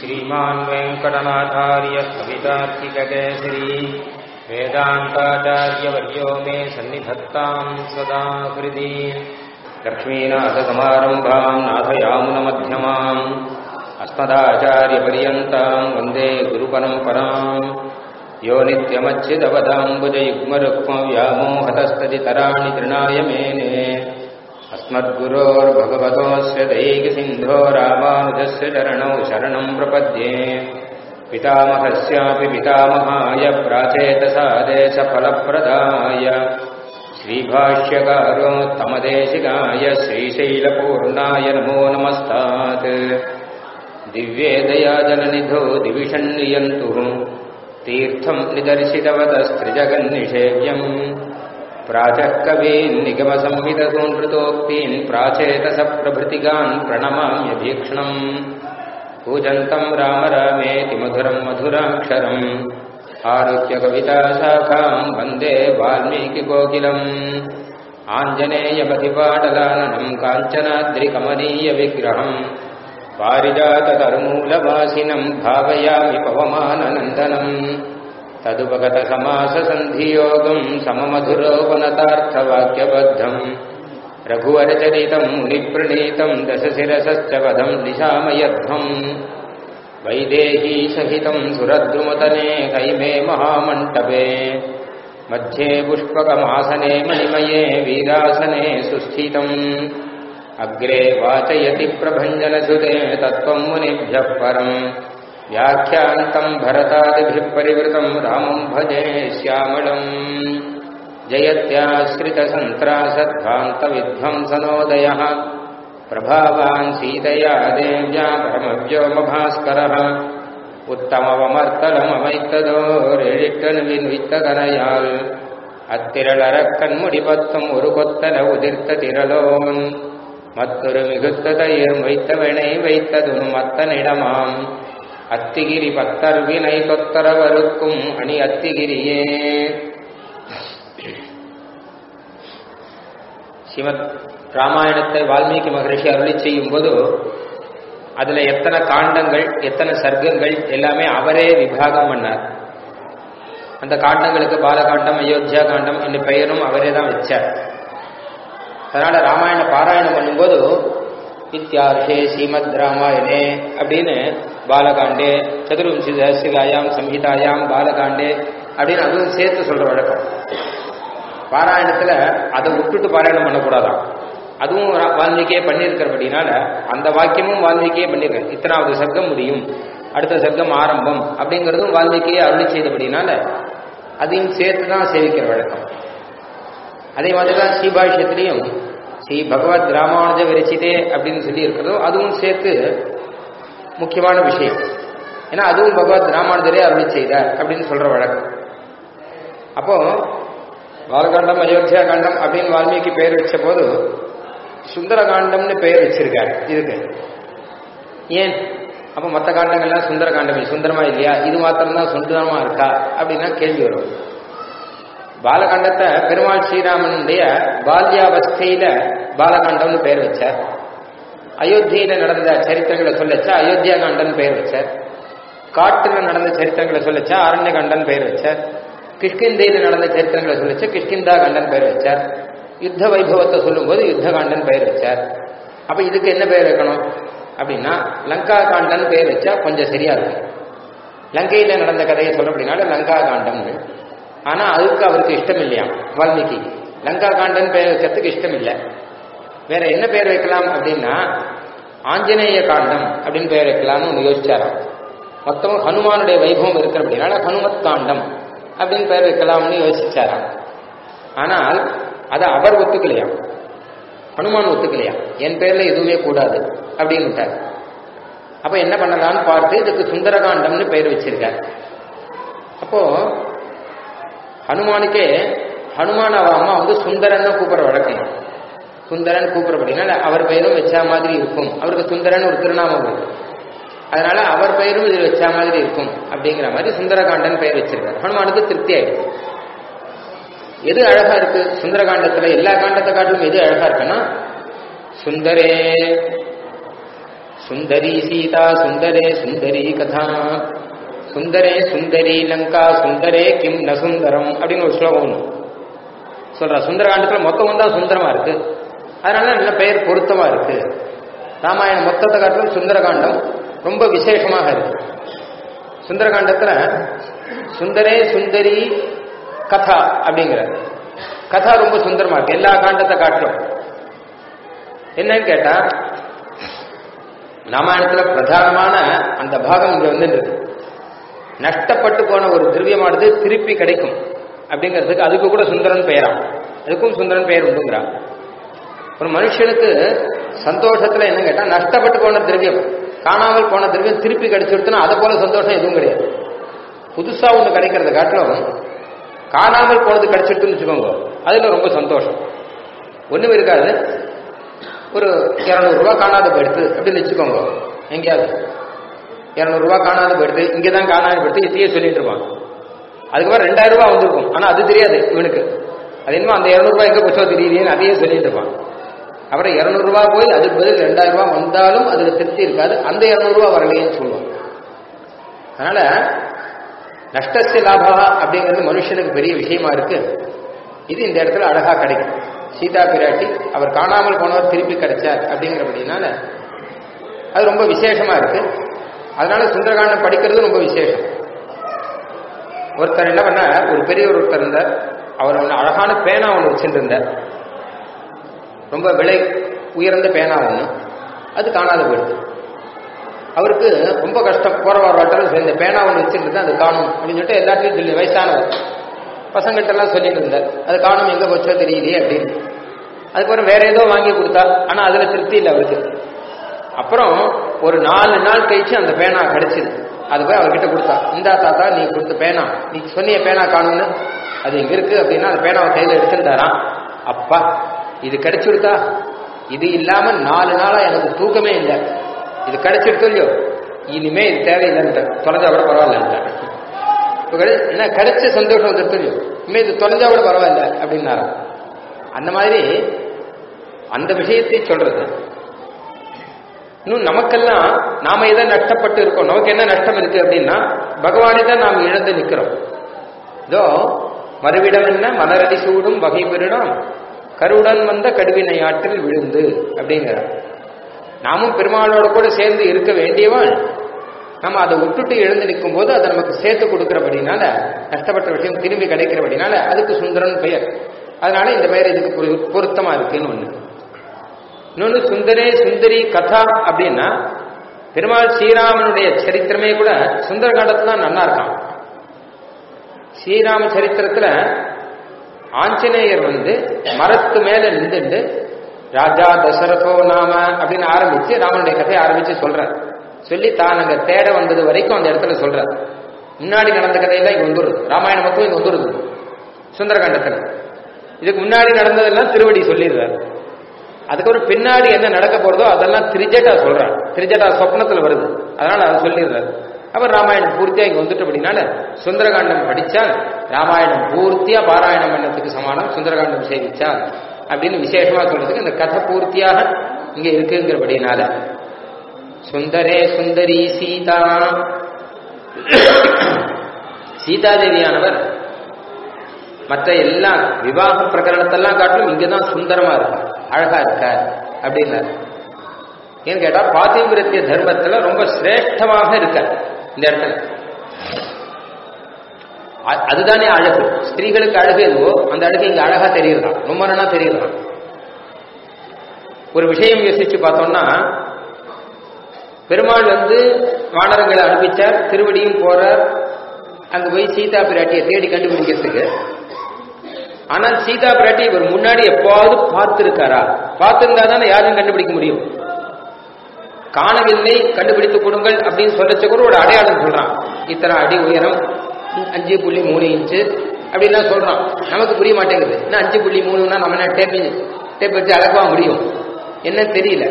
श्रीमान् वेङ्कटनाथार्य कवितार्किककेसरी वेदान्ताचार्यवर्यो मे सन्निधत्ताम् सदा हृदि लक्ष्मीनाथसमारम्भाम् नाथयामुनमध्यमाम् अस्मदाचार्यपर्यन्ताम् वन्दे गुरुपरम्पराम् यो नित्यमच्युतपदाम्बुजयुग्मरुक्मव्यामोहतस्तदितराणि तृणाय मेने अस्मद्गुरोर्भगवतोऽस्य दैकसिन्धो रामानुजस्य चरणौ शरणम् प्रपद्ये पितामहस्यापि पितामहाय प्राचेतसादेशफलप्रदाय श्रीभाष्यकारोत्तमदेशिकाय श्रीशैलपूर्णाय नमो नमस्तात् दिव्येदयाजननिधौ दिविषन्नियन्तुः तीर्थम् निदर्शितवतस्त्रिजगन्निषेव्यम् प्राचः कवीन् निगमसंहितसूनृतोक्तीन् प्राचेतसप्रभृतिगान् प्रणमाम्यभीक्ष्णम् पूजन्तम् राम रामेति मधुरम् मधुराक्षरम् आरुह्य कविताशाखाम् वन्दे वाल्मीकिकोकिलम् आञ्जनेयमधिपाटलाननम् काञ्चनाद्रिकमनीयविग्रहम् पारिजाततरुमूलवासिनम् भावयामि पवमाननन्दनम् तदुपगतसमाससन्धियोगम् सममधुरोपनतार्थवाक्यबद्धम् रघुवरचरितम् मुनिप्रणीतम् दशशिरसश्च वधम् निशामयध्वम् वैदेही सहितम् सुरद्रुमतने कैमे महामण्टपे मध्ये पुष्पकमासने मणिमये वीरासने सुस्थितम् अग्रे वाचयति प्रभञ्जनसुते तत्त्वम् मुनिभ्यः परम् व्याख्यान्तम् भरतादिभिः परिवृतम् रामम् भजे श्यामलम् जयत्याश्रितसन्त्रासद्भान्तविध्वंसनोदयः प्रभावान् सीतया देव्या परमव्योमभास्करः உத்தமவமர்த்தலமமைத்ததோரெழிட்டனுவின் அத்திரளரக்கண்முடிபத்தும் ஒரு கொத்தல உதிர்த்த திரளோன் மற்றொரு மிகுத்த தயிர் வைத்தவனை வைத்ததும் மத்தனிடமாம் அத்திகிரி பத்தர் வினை தொத்தரவருக்கும் அணி அத்திகிரியே ஸ்ரீமத் ராமாயணத்தை வால்மீகி மகரிஷி அருளி செய்யும் போது அதுல எத்தனை காண்டங்கள் எத்தனை சர்க்கங்கள் எல்லாமே அவரே விபாகம் பண்ணார் அந்த காண்டங்களுக்கு பாலகாண்டம் அயோத்தியா காண்டம் என்ற பெயரும் அவரே தான் வச்சார் அதனால ராமாயண பாராயணம் பண்ணும்போது இத்தியார்ஷே ஸ்ரீமத் ராமாயணே அப்படின்னு பாலகாண்டே சதுர்வம்சி தஹசிகாயாம் சம்ஹிதாயாம் பாலகாண்டே அப்படின்னு அதுவும் சேர்த்து சொல்ற வழக்கம் பாராயணத்துல அதை விட்டுட்டு பாராயணம் பண்ணக்கூடாதான் அதுவும் வால்மீகியே பண்ணியிருக்கிறபடினால அந்த வாக்கியமும் வால்மீகியே பண்ணியிருக்காரு இத்தனாவது சர்க்கம் முடியும் அடுத்த சர்க்கம் ஆரம்பம் அப்படிங்கிறதும் வால்மீகியே அருளி செய்தபடினால அதையும் சேர்த்து தான் சேவிக்கிற வழக்கம் அதே மாதிரி தான் ஸ்ரீபாஷ்யத்திலையும் ஸ்ரீ பகவத் ராமானுஜ விரச்சிதே அப்படின்னு சொல்லி இருக்கிறதோ அதுவும் சேர்த்து முக்கியமான விஷயம் ஏன்னா அதுவும் பகவத் ராமானுஜரே அருளி செய்தார் அப்படின்னு சொல்ற வழக்கம் அப்போ பாலகாண்டம் அயோத்தியா காண்டம் அப்படின்னு வால்மீகி பெயர் வச்ச போது சுந்தரகாண்டம்னு பெயர் வச்சிருக்காரு இதுக்கு ஏன் அப்ப மற்ற காண்டங்கள்லாம் சுந்தர காண்டமே சுந்தரமா இல்லையா இது மாத்திரம்தான் சுந்தரமா இருக்கா அப்படின்னா கேள்வி வரும் பாலகாண்டத்தை பெருமாள் ஸ்ரீராமனுடைய பால்யாவஸ்தையில பாலகாண்டம்னு பெயர் வச்சார் அயோத்தியில நடந்த சரித்திரங்களை சொல்லச்சா அயோத்தியா காண்டன் பெயர் வச்சார் காட்டுல நடந்த சரித்திரங்களை சொல்லச்சா அரண்ய கண்டன் பெயர் வச்சார் கிஷ்கிந்தையில நடந்த சரித்திரங்களை சொல்லச்சா கிஷ்கிந்தா கண்டன் பெயர் வச்சார் யுத்த வைபவத்தை சொல்லும்போது யுத்த காண்டன் பெயர் வச்சார் அப்ப இதுக்கு என்ன பெயர் வைக்கணும் அப்படின்னா லங்கா காண்டன் பெயர் வச்சா கொஞ்சம் சரியா இருக்கும் லங்கையில நடந்த கதையை சொல்ல அப்படின்னால லங்கா காண்டம்னு ஆனா அதுக்கு அவருக்கு இஷ்டம் இல்லையா வால்மீகி லங்கா காண்டன் பெயர் வைக்கிறதுக்கு இஷ்டம் இல்லை வேற என்ன பெயர் வைக்கலாம் அப்படின்னா ஆஞ்சநேய காண்டம் அப்படின்னு பெயர் வைக்கலாம்னு ஒன்று யோசிச்சாராம் மொத்தம் ஹனுமானுடைய வைபவம் இருக்கிற அப்படின்னால ஹனுமத் காண்டம் அப்படின்னு பெயர் வைக்கலாம்னு யோசிச்சாராம் ஆனால் அதை அவர் ஒத்துக்கலையா ஹனுமான் ஒத்துக்கலையா என் பேர்ல எதுவுமே கூடாது அப்படின்னு விட்டார் அப்ப என்ன பண்ணலாம்னு பார்த்து இதுக்கு சுந்தரகாண்டம்னு பெயர் வச்சிருக்கார் அப்போ ஹனுமானுக்கே ஹனுமான் அவ அம்மா வந்து சுந்தரன் கூப்பிடுற வழக்கம் சுந்தரன் கூப்பிடுறபடினால அவர் பெயரும் வச்சா மாதிரி இருக்கும் அவருக்கு சுந்தரன் ஒரு திருநாமம் இருக்கு அதனால அவர் பெயரும் இதில் வச்சா மாதிரி இருக்கும் அப்படிங்கிற மாதிரி சுந்தரகாண்டன் பெயர் வச்சிருக்காரு ஹனுமானுக்கு திருப்தி ஆயிடுச்சு எது அழகா இருக்கு சுந்தரகாண்டத்துல எல்லா காண்டத்தை காட்டிலும் எது அழகா இருக்குன்னா சுந்தரே சுந்தரி சீதா சுந்தரே சுந்தரி கதா சுந்தரே சுந்தரி லங்கா சுந்தரே கிம் ந சுந்தரம் அப்படின்னு ஒரு ஸ்லோகம் ஒன்று சொல்ற சுந்தரகாண்டத்துல மொத்தம் தான் சுந்தரமா இருக்கு அதனால நல்ல பெயர் பொருத்தமா இருக்கு ராமாயணம் மொத்தத்தை காட்டிலும் சுந்தரகாண்டம் ரொம்ப விசேஷமாக இருக்கு சுந்தரகாண்டத்துல சுந்தரே சுந்தரி கதா அப்படிங்கிற கதா ரொம்ப சுந்தரமா இருக்கு எல்லா காண்டத்தை காட்டிலும் என்னன்னு கேட்டா ராமாயணத்துல பிரதானமான அந்த பாகம் இங்க வந்து நஷ்டப்பட்டு போன ஒரு திரவியமானது திருப்பி கிடைக்கும் அப்படிங்கிறதுக்கு அதுக்கு கூட சுந்தரன் பெயராம் அதுக்கும் சுந்தரன் பெயர் உண்டுங்கிறான் ஒரு மனுஷனுக்கு சந்தோஷத்துல என்ன கேட்டா நஷ்டப்பட்டு போன திரவியம் காணாமல் போன திரவியம் திருப்பி கிடைச்சிருச்சுன்னா அதை போல சந்தோஷம் எதுவும் கிடையாது புதுசா ஒண்ணு கிடைக்கிறத காட்டிலும் காணாமல் போனது கிடைச்சிட்டுன்னு வச்சுக்கோங்க அதுல ரொம்ப சந்தோஷம் ஒண்ணும் இருக்காது ஒரு இருநூறு ரூபாய் காணாத போயிடுது அப்படின்னு வச்சுக்கோங்க எங்கேயாவது இருநூறு ரூபாய் காணாத போயிடுது இங்கே தான் காணாத போயிடுது இதையே சொல்லிட்டு இருப்பான் அதுக்கப்புறம் ரெண்டாயிரம் ரூபாய் வந்திருக்கும் ஆனா அது தெரியாது இவனுக்கு அது என்னமோ அந்த இருநூறு ரூபாய் எங்க போச்சோ தெரியலையேன்னு அதையே சொல்லிட்டு இருப்பான் அப்புறம் இருநூறு ரூபாய் போய் அதுக்கு பதில் ரெண்டாயிரம் ரூபாய் வந்தாலும் அதுல திருப்தி இருக்காது அந்த இருநூறு ரூபாய் வரலையேன்னு சொல்லுவோம் அதனால நஷ்டஸ்ய லாபா அப்படிங்கிறது மனுஷனுக்கு பெரிய விஷயமா இருக்கு இது இந்த இடத்துல அழகா கிடைக்கும் சீதா பிராட்டி அவர் காணாமல் போனவர் திருப்பி கிடைச்சார் அப்படிங்கிறபடினால அது ரொம்ப விசேஷமா இருக்கு அதனால சுந்தரகாண்டம் படிக்கிறது ரொம்ப விசேஷம் ஒருத்தர் என்ன பண்ண ஒரு பெரியவர் ஒருத்தர் இருந்தார் அவர் ஒன்று அழகான பேனா ஒன்று வச்சுருந்தார் ரொம்ப விலை உயர்ந்த பேனா ஒன்று அது காணாத போயிடுது அவருக்கு ரொம்ப கஷ்டம் போற வாட்டாலும் இந்த பேனா ஒன்று வச்சிருந்தது அது காணும் அப்படின்னு சொல்லிட்டு எல்லாத்தையும் சொல்லி வயசானவர் பசங்கிட்ட எல்லாம் சொல்லிட்டு இருந்தார் அது காணும் எங்க போச்சோ தெரியலையே அப்படின்னு அதுக்கப்புறம் வேற ஏதோ வாங்கி கொடுத்தா ஆனா அதுல திருப்தி இல்லை அவருக்கு அப்புறம் ஒரு நாலு நாள் கழிச்சு அந்த பேனா கிடைச்சிது அது போய் அவர்கிட்ட கொடுத்தா இந்தா தாத்தா நீ கொடுத்த பேனா நீ சொன்னிய பேனா காணும்னு அது எங்க இருக்கு அப்படின்னா அந்த பேனாவை கையில எடுத்துட்டாராம் அப்பா இது கிடைச்சுடுதா இது இல்லாம நாலு நாளா எனக்கு தூக்கமே இல்லை இது கிடைச்சிடுத்தோ இல்லையோ இனிமே இது தேவையில்லைன்ற தொலைஞ்சா கூட பரவாயில்லன்ற இப்போ கிடை என்ன கிடைச்ச சந்தோஷம் வந்துருத்தோ இல்லையோ இனிமே இது தொலைஞ்சா கூட பரவாயில்ல அப்படின்னாராம் அந்த மாதிரி அந்த விஷயத்தை சொல்றது இன்னும் நமக்கெல்லாம் நாம எதை நஷ்டப்பட்டு இருக்கோம் நமக்கு என்ன நஷ்டம் இருக்கு அப்படின்னா பகவானை தான் நாம் இழந்து நிற்கிறோம் இதோ மறுவிடம் என்ன மலரடி சூடும் வகை பெருடம் கருவுடன் வந்த கடுவினை ஆற்றில் விழுந்து அப்படிங்கிறார் நாமும் பெருமாளோட கூட சேர்ந்து இருக்க வேண்டியவன் நம்ம அதை விட்டுட்டு எழுந்து நிற்கும் போது அதை நமக்கு சேர்த்து கொடுக்கிறபடினால நஷ்டப்பட்ட விஷயம் திரும்பி கிடைக்கிறபடினால அதுக்கு சுந்தரன் பெயர் அதனால இந்த பெயர் இதுக்கு பொரு- பொருத்தமா இருக்குன்னு ஒண்ணு இன்னொன்னு சுந்தரே சுந்தரி கதா அப்படின்னா பெருமாள் ஸ்ரீராமனுடைய சரித்திரமே கூட சுந்தரகாண்டத்துல தான் நல்லா இருக்கான் ஸ்ரீராம சரித்திரத்துல ஆஞ்சநேயர் வந்து மரத்து மேல நின்றுட்டு ராஜா தசரதோ நாம அப்படின்னு ஆரம்பிச்சு ராமனுடைய கதையை ஆரம்பிச்சு சொல்றார் சொல்லி தான் அங்க தேட வந்தது வரைக்கும் அந்த இடத்துல சொல்றார் முன்னாடி நடந்த கதையெல்லாம் இங்க வந்துருது ராமாயணம் மட்டும் இங்க வந்துருது சுந்தரகாண்டத்துல இதுக்கு முன்னாடி நடந்ததெல்லாம் திருவடி சொல்லிடுறாரு அதுக்கப்புறம் பின்னாடி என்ன நடக்க போறதோ அதெல்லாம் திரிஜட்டா சொல்றார் திரிஜட்டா சொப்னத்துல வருது அதனால அதை சொல்லிடுறாரு அப்புறம் ராமாயணம் பூர்த்தியா இங்க வந்துட்டபடினால சுந்தரகாண்டம் படிச்சால் ராமாயணம் பூர்த்தியா பாராயணம் பண்ணதுக்கு சமானம் சுந்தரகாண்டம் சேவிச்சால் அப்படின்னு விசேஷமா சொல்றதுக்கு இந்த கதை பூர்த்தியாக இங்க இருக்குங்கிறபடினால சுந்தரே சுந்தரி சீதா சீதாதேவியானவர் மற்ற எல்லா விவாக பிரகரணத்தெல்லாம் காட்டிலும் இங்கதான் சுந்தரமா இருக்கார் அழகா இருக்கார் அப்படின்னாரு ஏன்னு கேட்டா பாத்திவிரத்திய தர்மத்துல ரொம்ப சிரேஷ்டமாக இருக்கார் இந்த இடத்துல அ- அதுதானே அழகு ஸ்திரீகளுக்கு அழகு எதுவோ அந்த அழகு இங்க அழகா தெரியுறான் ரொம்ப நல்லா தெரியுறான் ஒரு விஷயம் யோசிச்சு பார்த்தோம்னா பெருமாள் வந்து வானரங்களை அனுப்பிச்சார் திருவடியும் போறார் அங்க போய் சீதா பிராட்டியை தேடி கண்டுபிடிக்கிறதுக்கு ஆனால் சீதா பிராட்டி இவர் முன்னாடி எப்போவாவது பார்த்திருக்காரா பார்த்திருந்தா தானே யாரும் கண்டுபிடிக்க முடியும் காணவில்லை கண்டுபிடித்து கொடுங்கள் அப்படின்னு சொல்லச்ச கூட ஒரு அடையாளம் சொல்றான் இத்தனை அடி உயரம் அஞ்சு புள்ளி மூணு இன்ச்சு அப்படின்லாம் சொல்றான் நமக்கு புரிய மாட்டேங்குது என்ன அஞ்சு புள்ளி மூணுன்னா நம்ம என்ன டேப் டேப் வச்சு அளக்கவா முடியும் என்ன தெரியல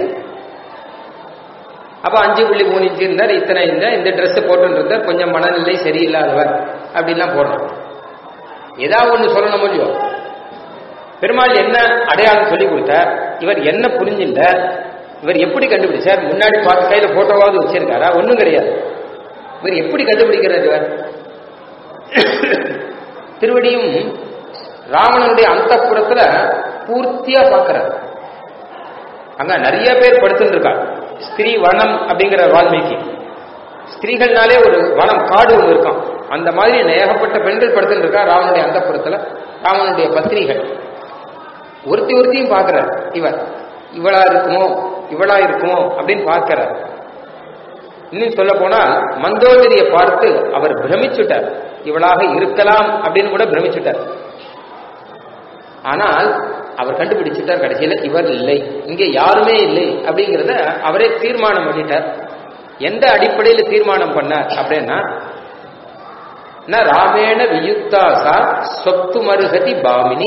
அப்ப அஞ்சு புள்ளி மூணு இன்ச்சு இருந்தார் இத்தனை இந்த இந்த Dress போட்டு இருந்தார் கொஞ்சம் மனநிலை சரியில்லாதவர் அப்படின்லாம் போடுறான் ஏதாவது ஒண்ணு சொல்லணும் முடியும் பெருமாள் என்ன அடையாளம் சொல்லி கொடுத்தார் இவர் என்ன புரிஞ்சின்ற இவர் எப்படி கண்டுபிடிச்சார் முன்னாடி பார்த்து கையில போட்டோவாவது வச்சிருக்காரா ஒண்ணும் கிடையாது இவர் எப்படி கண்டுபிடிக்கிறார் இவர் திருவடியும் ராவணனுடைய அந்த பூர்த்தியா பார்க்கிறார் அங்க நிறைய பேர் படுத்துட்டு இருக்கா ஸ்திரீ வனம் அப்படிங்கிற வால்மீகி ஸ்திரீகள்னாலே ஒரு வனம் காடு ஒன்று இருக்கும் அந்த மாதிரி ஏகப்பட்ட பெண்கள் படுத்துட்டு இருக்கா ராவனுடைய அந்த ராவனுடைய பத்னிகள் ஒருத்தி ஒருத்தியும் பார்க்கிறார் இவர் இவளா இருக்குமோ இவளா இருக்குமோ அப்படின்னு பார்க்கிறார் இன்னும் சொல்ல போனால் மந்தோதரியை பார்த்து அவர் பிரமிச்சுட்டார் இவளாக இருக்கலாம் அப்படின்னு கூட பிரமிச்சுட்டார் ஆனால் அவர் கண்டுபிடிச்சிட்டார் கடைசியில இவர் இல்லை இங்கே யாருமே இல்லை அப்படிங்கிறத அவரே தீர்மானம் பண்ணிட்டார் எந்த அடிப்படையில் தீர்மானம் பண்ணார் அப்படின்னா ந ராமேண வியுக்தாசா சொத்து மருகதி பாமினி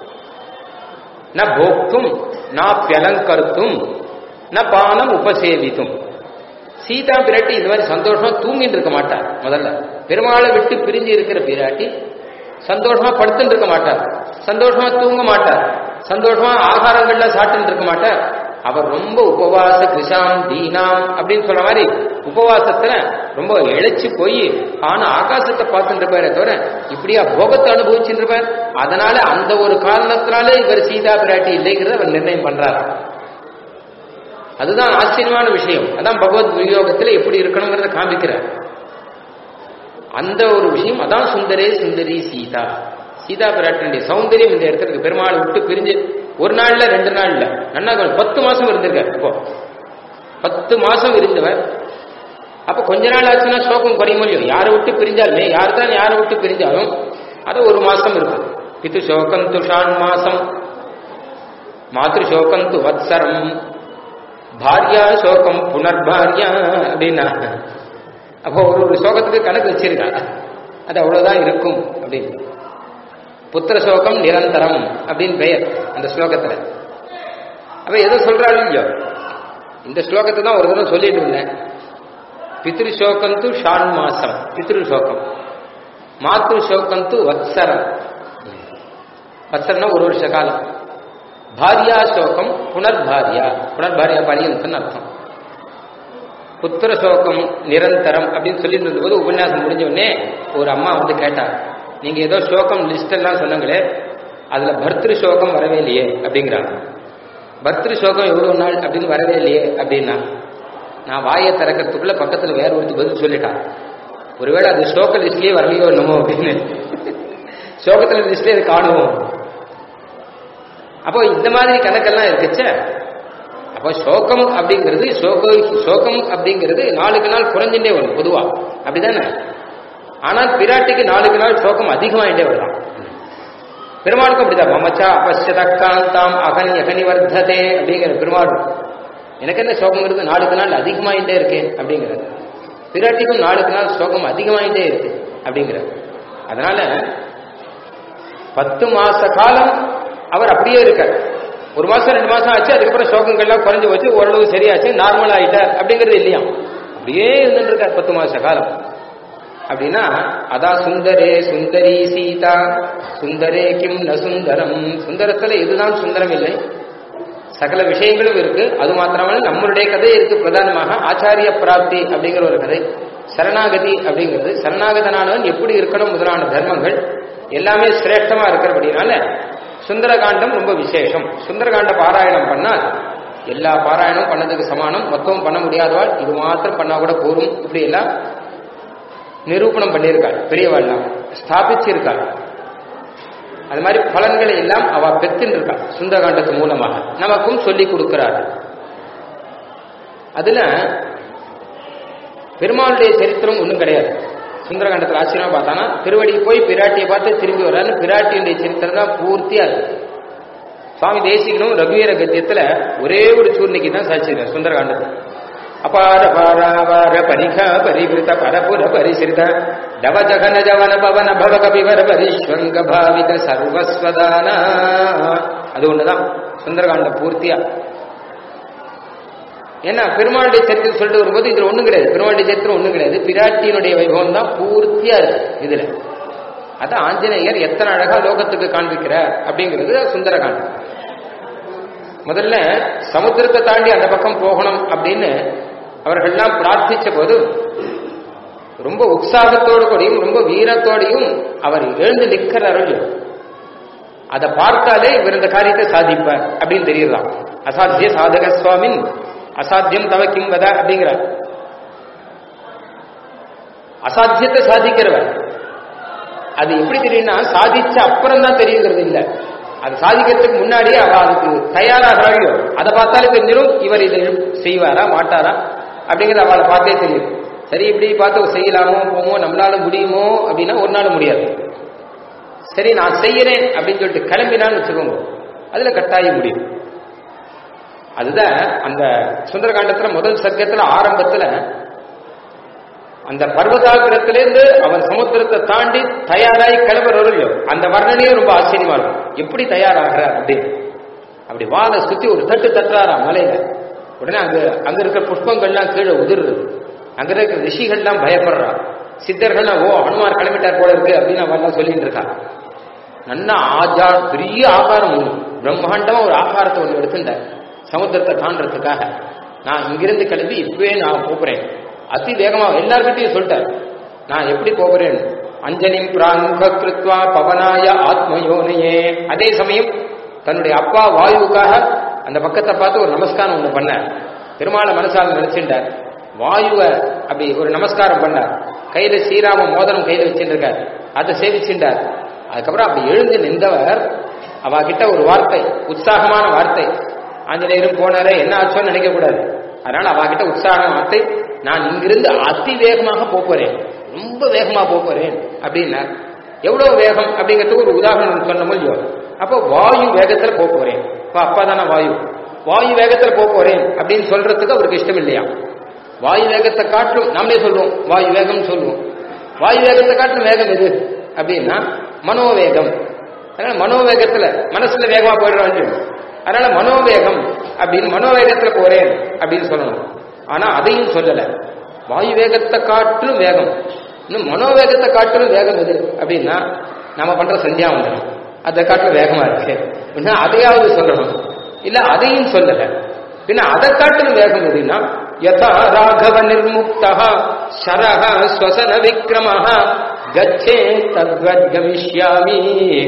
ந போக்தும் நாப்பியலங்கருத்தும் ந பானம் உபசேவித்தும் சீதா பிராட்டி இந்த மாதிரி சந்தோஷமா தூங்கிட்டு இருக்க மாட்டார் முதல்ல பெருமாளை விட்டு பிரிஞ்சு இருக்கிற பிராட்டி சந்தோஷமா படுத்துட்டு இருக்க மாட்டார் சந்தோஷமா தூங்க மாட்டார் சந்தோஷமா ஆகாரங்கள்ல சாப்பிட்டு இருக்க மாட்டார் அவர் ரொம்ப உபவாச கிருஷாம் தீனாம் அப்படின்னு சொல்ற மாதிரி உபவாசத்துல ரொம்ப இழைச்சு போய் ஆனா ஆகாசத்தை பார்த்துட்டு இருப்பாரே தவிர இப்படியா போகத்தை அனுபவிச்சுட்டு இருப்பார் அதனால அந்த ஒரு காரணத்தினால இவர் சீதா பிராட்டி இல்லைங்கிறத அவர் நிர்ணயம் பண்றாரு அதுதான் ஆச்சரியமான விஷயம் அதான் பகவத் விநியோகத்துல எப்படி இருக்கணுங்கிறத காமிக்கிறார் அந்த ஒரு விஷயம் அதான் சுந்தரே சுந்தரி சீதா சீதா பிராட்டினுடைய சௌந்தரியம் இந்த இடத்துக்கு பெருமாளை விட்டு பிரிஞ்சு ஒரு நாள்ல ரெண்டு நாள்ல நன்னா பத்து மாசம் இருந்திருக்காரு இப்போ பத்து மாசம் இருந்தவர் அப்ப கொஞ்ச நாள் ஆச்சுன்னா சோகம் குறையும் இல்லையோ யாரை விட்டு பிரிஞ்சாலுமே யார் தான் யாரை விட்டு பிரிஞ்சாலும் அது ஒரு மாசம் இருக்கும் பித்து சோகம் துஷான் மாசம் மாத்ரு சோகம் து வத்சரம் பாரியா சோகம் புனர்பாரியா அப்படின்னா அப்போ ஒரு ஒரு சோகத்துக்கு கணக்கு வச்சிருக்கா அது அவ்வளவுதான் இருக்கும் அப்படின்னு புத்திர சோகம் நிரந்தரம் அப்படின்னு பெயர் அந்த ஸ்லோகத்துல அப்ப எதை சொல்றாள் இல்லையோ இந்த ஸ்லோகத்தை தான் ஒரு தடவை சொல்லிட்டு இருந்தேன் பித்ரு சோகம் து ஷான் மாசம் பித்ரு சோகம் மாத்ரு சோகம் து வத்சரம் வத்சரம்னா ஒரு வருஷ காலம் பாரியா சோகம் புனர்பாரியா புனர்பாரியா பாரியன்னு அர்த்தம் புத்திர சோகம் நிரந்தரம் அப்படின்னு சொல்லிட்டு இருந்தபோது உபன்யாசம் முடிஞ்ச உடனே ஒரு அம்மா வந்து கேட்டார் நீங்க ஏதோ சோகம் லிஸ்ட் எல்லாம் சொன்னங்களே அதுல பர்திரு சோகம் வரவே இல்லையே அப்படிங்கிறாங்க பர்திரு சோகம் எவ்வளவு நாள் அப்படின்னு வரவே இல்லையே அப்படின்னா நான் வாயை திறக்கிறதுக்குள்ள பக்கத்துல வேற ஒருத்தி பதில் சொல்லிட்டான் ஒருவேளை அது சோக லிஸ்ட்லயே வரலையோ என்னமோ அப்படின்னு சோகத்துல லிஸ்ட்லயே அது காணுவோம் அப்போ இந்த மாதிரி கணக்கெல்லாம் இருக்குச்ச அப்போ சோகம் அப்படிங்கிறது சோக சோகம் அப்படிங்கிறது நாளுக்கு நாள் குறைஞ்சுட்டே வரும் பொதுவா அப்படிதானே ஆனால் பிராட்டிக்கு நாளுக்கு நாள் சோகம் அதிகமாயிட்டே வரலாம் பெருமாளுக்கும் அப்படிதான் மமச்சா அபஸ்யதக்காந்தாம் அகனி அகனி வர்த்ததே அப்படிங்கிற பெருமாள் எனக்கு என்ன சோகங்கிறது நாளுக்கு நாள் அதிகமாயிட்டே இருக்கேன் அப்படிங்கிறது பிராட்டிக்கும் நாளுக்கு நாள் சோகம் அதிகமாயிட்டே இருக்கு அப்படிங்கிறது அதனால பத்து மாச காலம் அவர் அப்படியே இருக்கார் ஒரு மாசம் ரெண்டு மாசம் ஆச்சு அதுக்கப்புறம் சோகங்கள்லாம் குறைஞ்சு வச்சு ஓரளவு சரியாச்சு நார்மல் ஆயிட்டார் அப்படிங்கிறது இல்லையா அப்படியே இருந்துட்டு இருக்கார் பத்து மாச காலம் அப்படின்னா அதான் சுந்தரே சுந்தரி சீதா சுந்தரே கிம் ந சுந்தரம் சுந்தரத்துல இதுதான் சுந்தரம் இல்லை சகல விஷயங்களும் இருக்கு அது மாத்திரமல்ல நம்மளுடைய கதை இருக்கு பிரதானமாக ஆச்சாரிய பிராப்தி அப்படிங்கிற ஒரு கதை சரணாகதி அப்படிங்கிறது சரணாகதனானவன் எப்படி இருக்கணும் முதலான தர்மங்கள் எல்லாமே சிரேஷ்டமா இருக்கிறபடினால சுந்தரகாண்டம் ரொம்ப விசேஷம் சுந்தரகாண்ட பாராயணம் பண்ணால் எல்லா பாராயணம் பண்ணதுக்கு சமானம் மொத்தம் பண்ண முடியாதவாள் இது மாத்திரம் பண்ணா கூட போரும் இப்படி எல்லாம் நிரூபணம் பண்ணியிருக்காள் பெரியவாள்லாம் ஸ்தாபிச்சிருக்காள் அது மாதிரி பலன்களை எல்லாம் அவ பெற்றுன்னு இருக்காள் சுந்தரகாண்டத்து மூலமாக நமக்கும் சொல்லி கொடுக்கிறார்கள் அதுல பெருமாளுடைய சரித்திரம் ஒன்றும் கிடையாது சுந்தரகாண்டத்தில் ஆச்சரியமா பார்த்தானா திருவடி போய் பிராட்டியை பார்த்து திரும்பி வர்றாரு பிராட்டியுடைய சரித்திரம் தான் பூர்த்தியா இருக்கு சுவாமி தேசிகனும் ரகுவீர கத்தியத்துல ஒரே ஒரு சூர்ணிக்கு தான் சாட்சியிருக்கார் சுந்தரகாண்டத்தில் அபார பாராவார பரிக பரிவிருத்த பரபுர பரிசிருத தவ ஜகன ஜவன பவன பவ கபிவர பரிஸ்வங்க பாவித சர்வஸ்வதான அது ஒண்ணுதான் சுந்தரகாண்ட பூர்த்தியா ஏன்னா பெருமாளுடைய சரித்திரம் சொல்லிட்டு வரும்போது இதுல ஒண்ணும் கிடையாது பெருமாளுடைய சரித்திரம் ஒண்ணும் கிடையாது பிராட்டியினுடைய வைபவம் தான் பூர்த்தியா இருக்கு இதுல அது ஆஞ்சநேயர் எத்தனை அழகா லோகத்துக்கு காண்பிக்கிறார் அப்படிங்கிறது சுந்தரகாண்டம் முதல்ல சமுத்திரத்தை தாண்டி அந்த பக்கம் போகணும் அப்படின்னு அவர்கள்லாம் பிரார்த்திச்ச போது ரொம்ப உற்சாகத்தோடு கூடயும் ரொம்ப வீரத்தோடையும் அவர் எழுந்து நிற்கிறார்கள் அதை பார்த்தாலே இவர் இந்த காரியத்தை சாதிப்பார் அப்படின்னு தெரியலாம் அசாத்திய சாதக சுவாமின் அசாத்தியம் தவ கிம் வத அப்படிங்கிறார் அசாத்தியத்தை சாதிக்கிறவர் அது எப்படி தெரியும்னா சாதிச்ச அப்புறம் தான் தெரியுங்கிறது இல்ல அது சாதிக்கிறதுக்கு முன்னாடியே அவ அதுக்கு தயாராகிறாயோ அதை பார்த்தாலே தெரிஞ்சிடும் இவர் இதை செய்வாரா மாட்டாரா அப்படிங்கிறது அவளை பார்த்தே தெரியும் சரி இப்படி பார்த்து செய்யலாமோ போமோ நம்மளால முடியுமோ அப்படின்னா ஒரு நாள் முடியாது சரி நான் செய்யறேன் அப்படின்னு சொல்லிட்டு கிளம்பினான்னு வச்சுக்கோங்க அதுல கட்டாயம் முடியும் அதுதான் அந்த சுந்தரகாண்டத்துல முதல் சர்க்கத்துல ஆரம்பத்துல அந்த பர்வதாகிரத்திலேருந்து அவர் சமுத்திரத்தை தாண்டி தயாராகி கிளம்புறவர்களோ அந்த வர்ணனையே ரொம்ப ஆச்சரியமா இருக்கும் எப்படி தயாராகிறார் அப்படின்னு அப்படி வாழை சுத்தி ஒரு தட்டு தட்டுறாரா மலையில உடனே அங்க அங்க இருக்கிற புஷ்பங்கள்லாம் கீழே உதிர்றது அங்க இருக்கிற ரிஷிகள்லாம் பயப்படுறா சித்தர்கள்லாம் ஓ ஹனுமார் கிளம்பிட்டார் போல இருக்கு அப்படின்னு அவெல்லாம் சொல்லிட்டு இருக்கா நல்ல ஆஜா பெரிய ஆகாரம் ஒண்ணு பிரம்மாண்டமா ஒரு ஆகாரத்தை ஒண்ணு எடுத்துட்டார் சமுத்திரத்தை தாண்டறதுக்காக நான் இங்கிருந்து கிளம்பி இப்பவே நான் போகிறேன் அதி வேகமா எல்லார்கிட்டையும் சொல்லிட்டார் நான் எப்படி போகிறேன் அஞ்சலி பிராங்க கிருத்வா பவனாய ஆத்மயோனையே அதே சமயம் தன்னுடைய அப்பா வாயுவுக்காக அந்த பக்கத்தை பார்த்து ஒரு நமஸ்காரம் ஒண்ணு பண்ணார் பெருமாளை மனசால நினைச்சிட்டார் வாயுவை அப்படி ஒரு நமஸ்காரம் பண்ணார் கையில ஸ்ரீராம மோதிரம் கையில வச்சுருக்கார் அதை சேவிச்சுட்டார் அதுக்கப்புறம் அப்படி எழுந்து நின்றவர் அவ கிட்ட ஒரு வார்த்தை உற்சாகமான வார்த்தை ஆஞ்சநேயரும் போனாரே என்ன ஆச்சோன்னு நினைக்க கூடாது அதனால அவ கிட்ட உற்சாகமான வார்த்தை நான் இங்கிருந்து அதி வேகமாக போறேன் ரொம்ப வேகமா போறேன் அப்படின்னா எவ்வளவு வேகம் அப்படிங்கிறதுக்கு ஒரு உதாரணம் சொன்ன முடியும் அப்போ வாயு வேகத்துல போறேன் இப்போ அப்பா தானே வாயு வாயு வேகத்துல போறேன் அப்படின்னு சொல்றதுக்கு அவருக்கு இஷ்டம் இல்லையா வாயு வேகத்தை காட்டிலும் நம்மளே சொல்லுவோம் வாயு வேகம்னு சொல்லுவோம் வாயு வேகத்தை காட்டிலும் வேகம் எது அப்படின்னா மனோவேகம் அதனால மனோவேகத்துல மனசுல வேகமா போயிடுறாங்க அதனால மனோவேகம் அப்படின்னு மனோவேகத்துல போறேன் அப்படின்னு சொல்லணும் ஆனா அதையும் சொல்லல வாயு வேகத்தை காட்டிலும் வேகம் இன்னும் மனோவேகத்தை காட்டிலும் வேகம் எது அப்படின்னா நம்ம பண்ற சந்தியாவந்தனம் அதை காட்டிலும் வேகமா இருக்கு அப்படின்னா அதையாவது சொல்லணும் இல்ல அதையும் சொல்லல பின்ன அதை காட்டிலும் வேகம் எதுன்னா யதா ராகவ நிர்முக்தா சரஹ ஸ்வசன விக்ரமஹ கச்சே தத்வத் கமிஷ்யாமி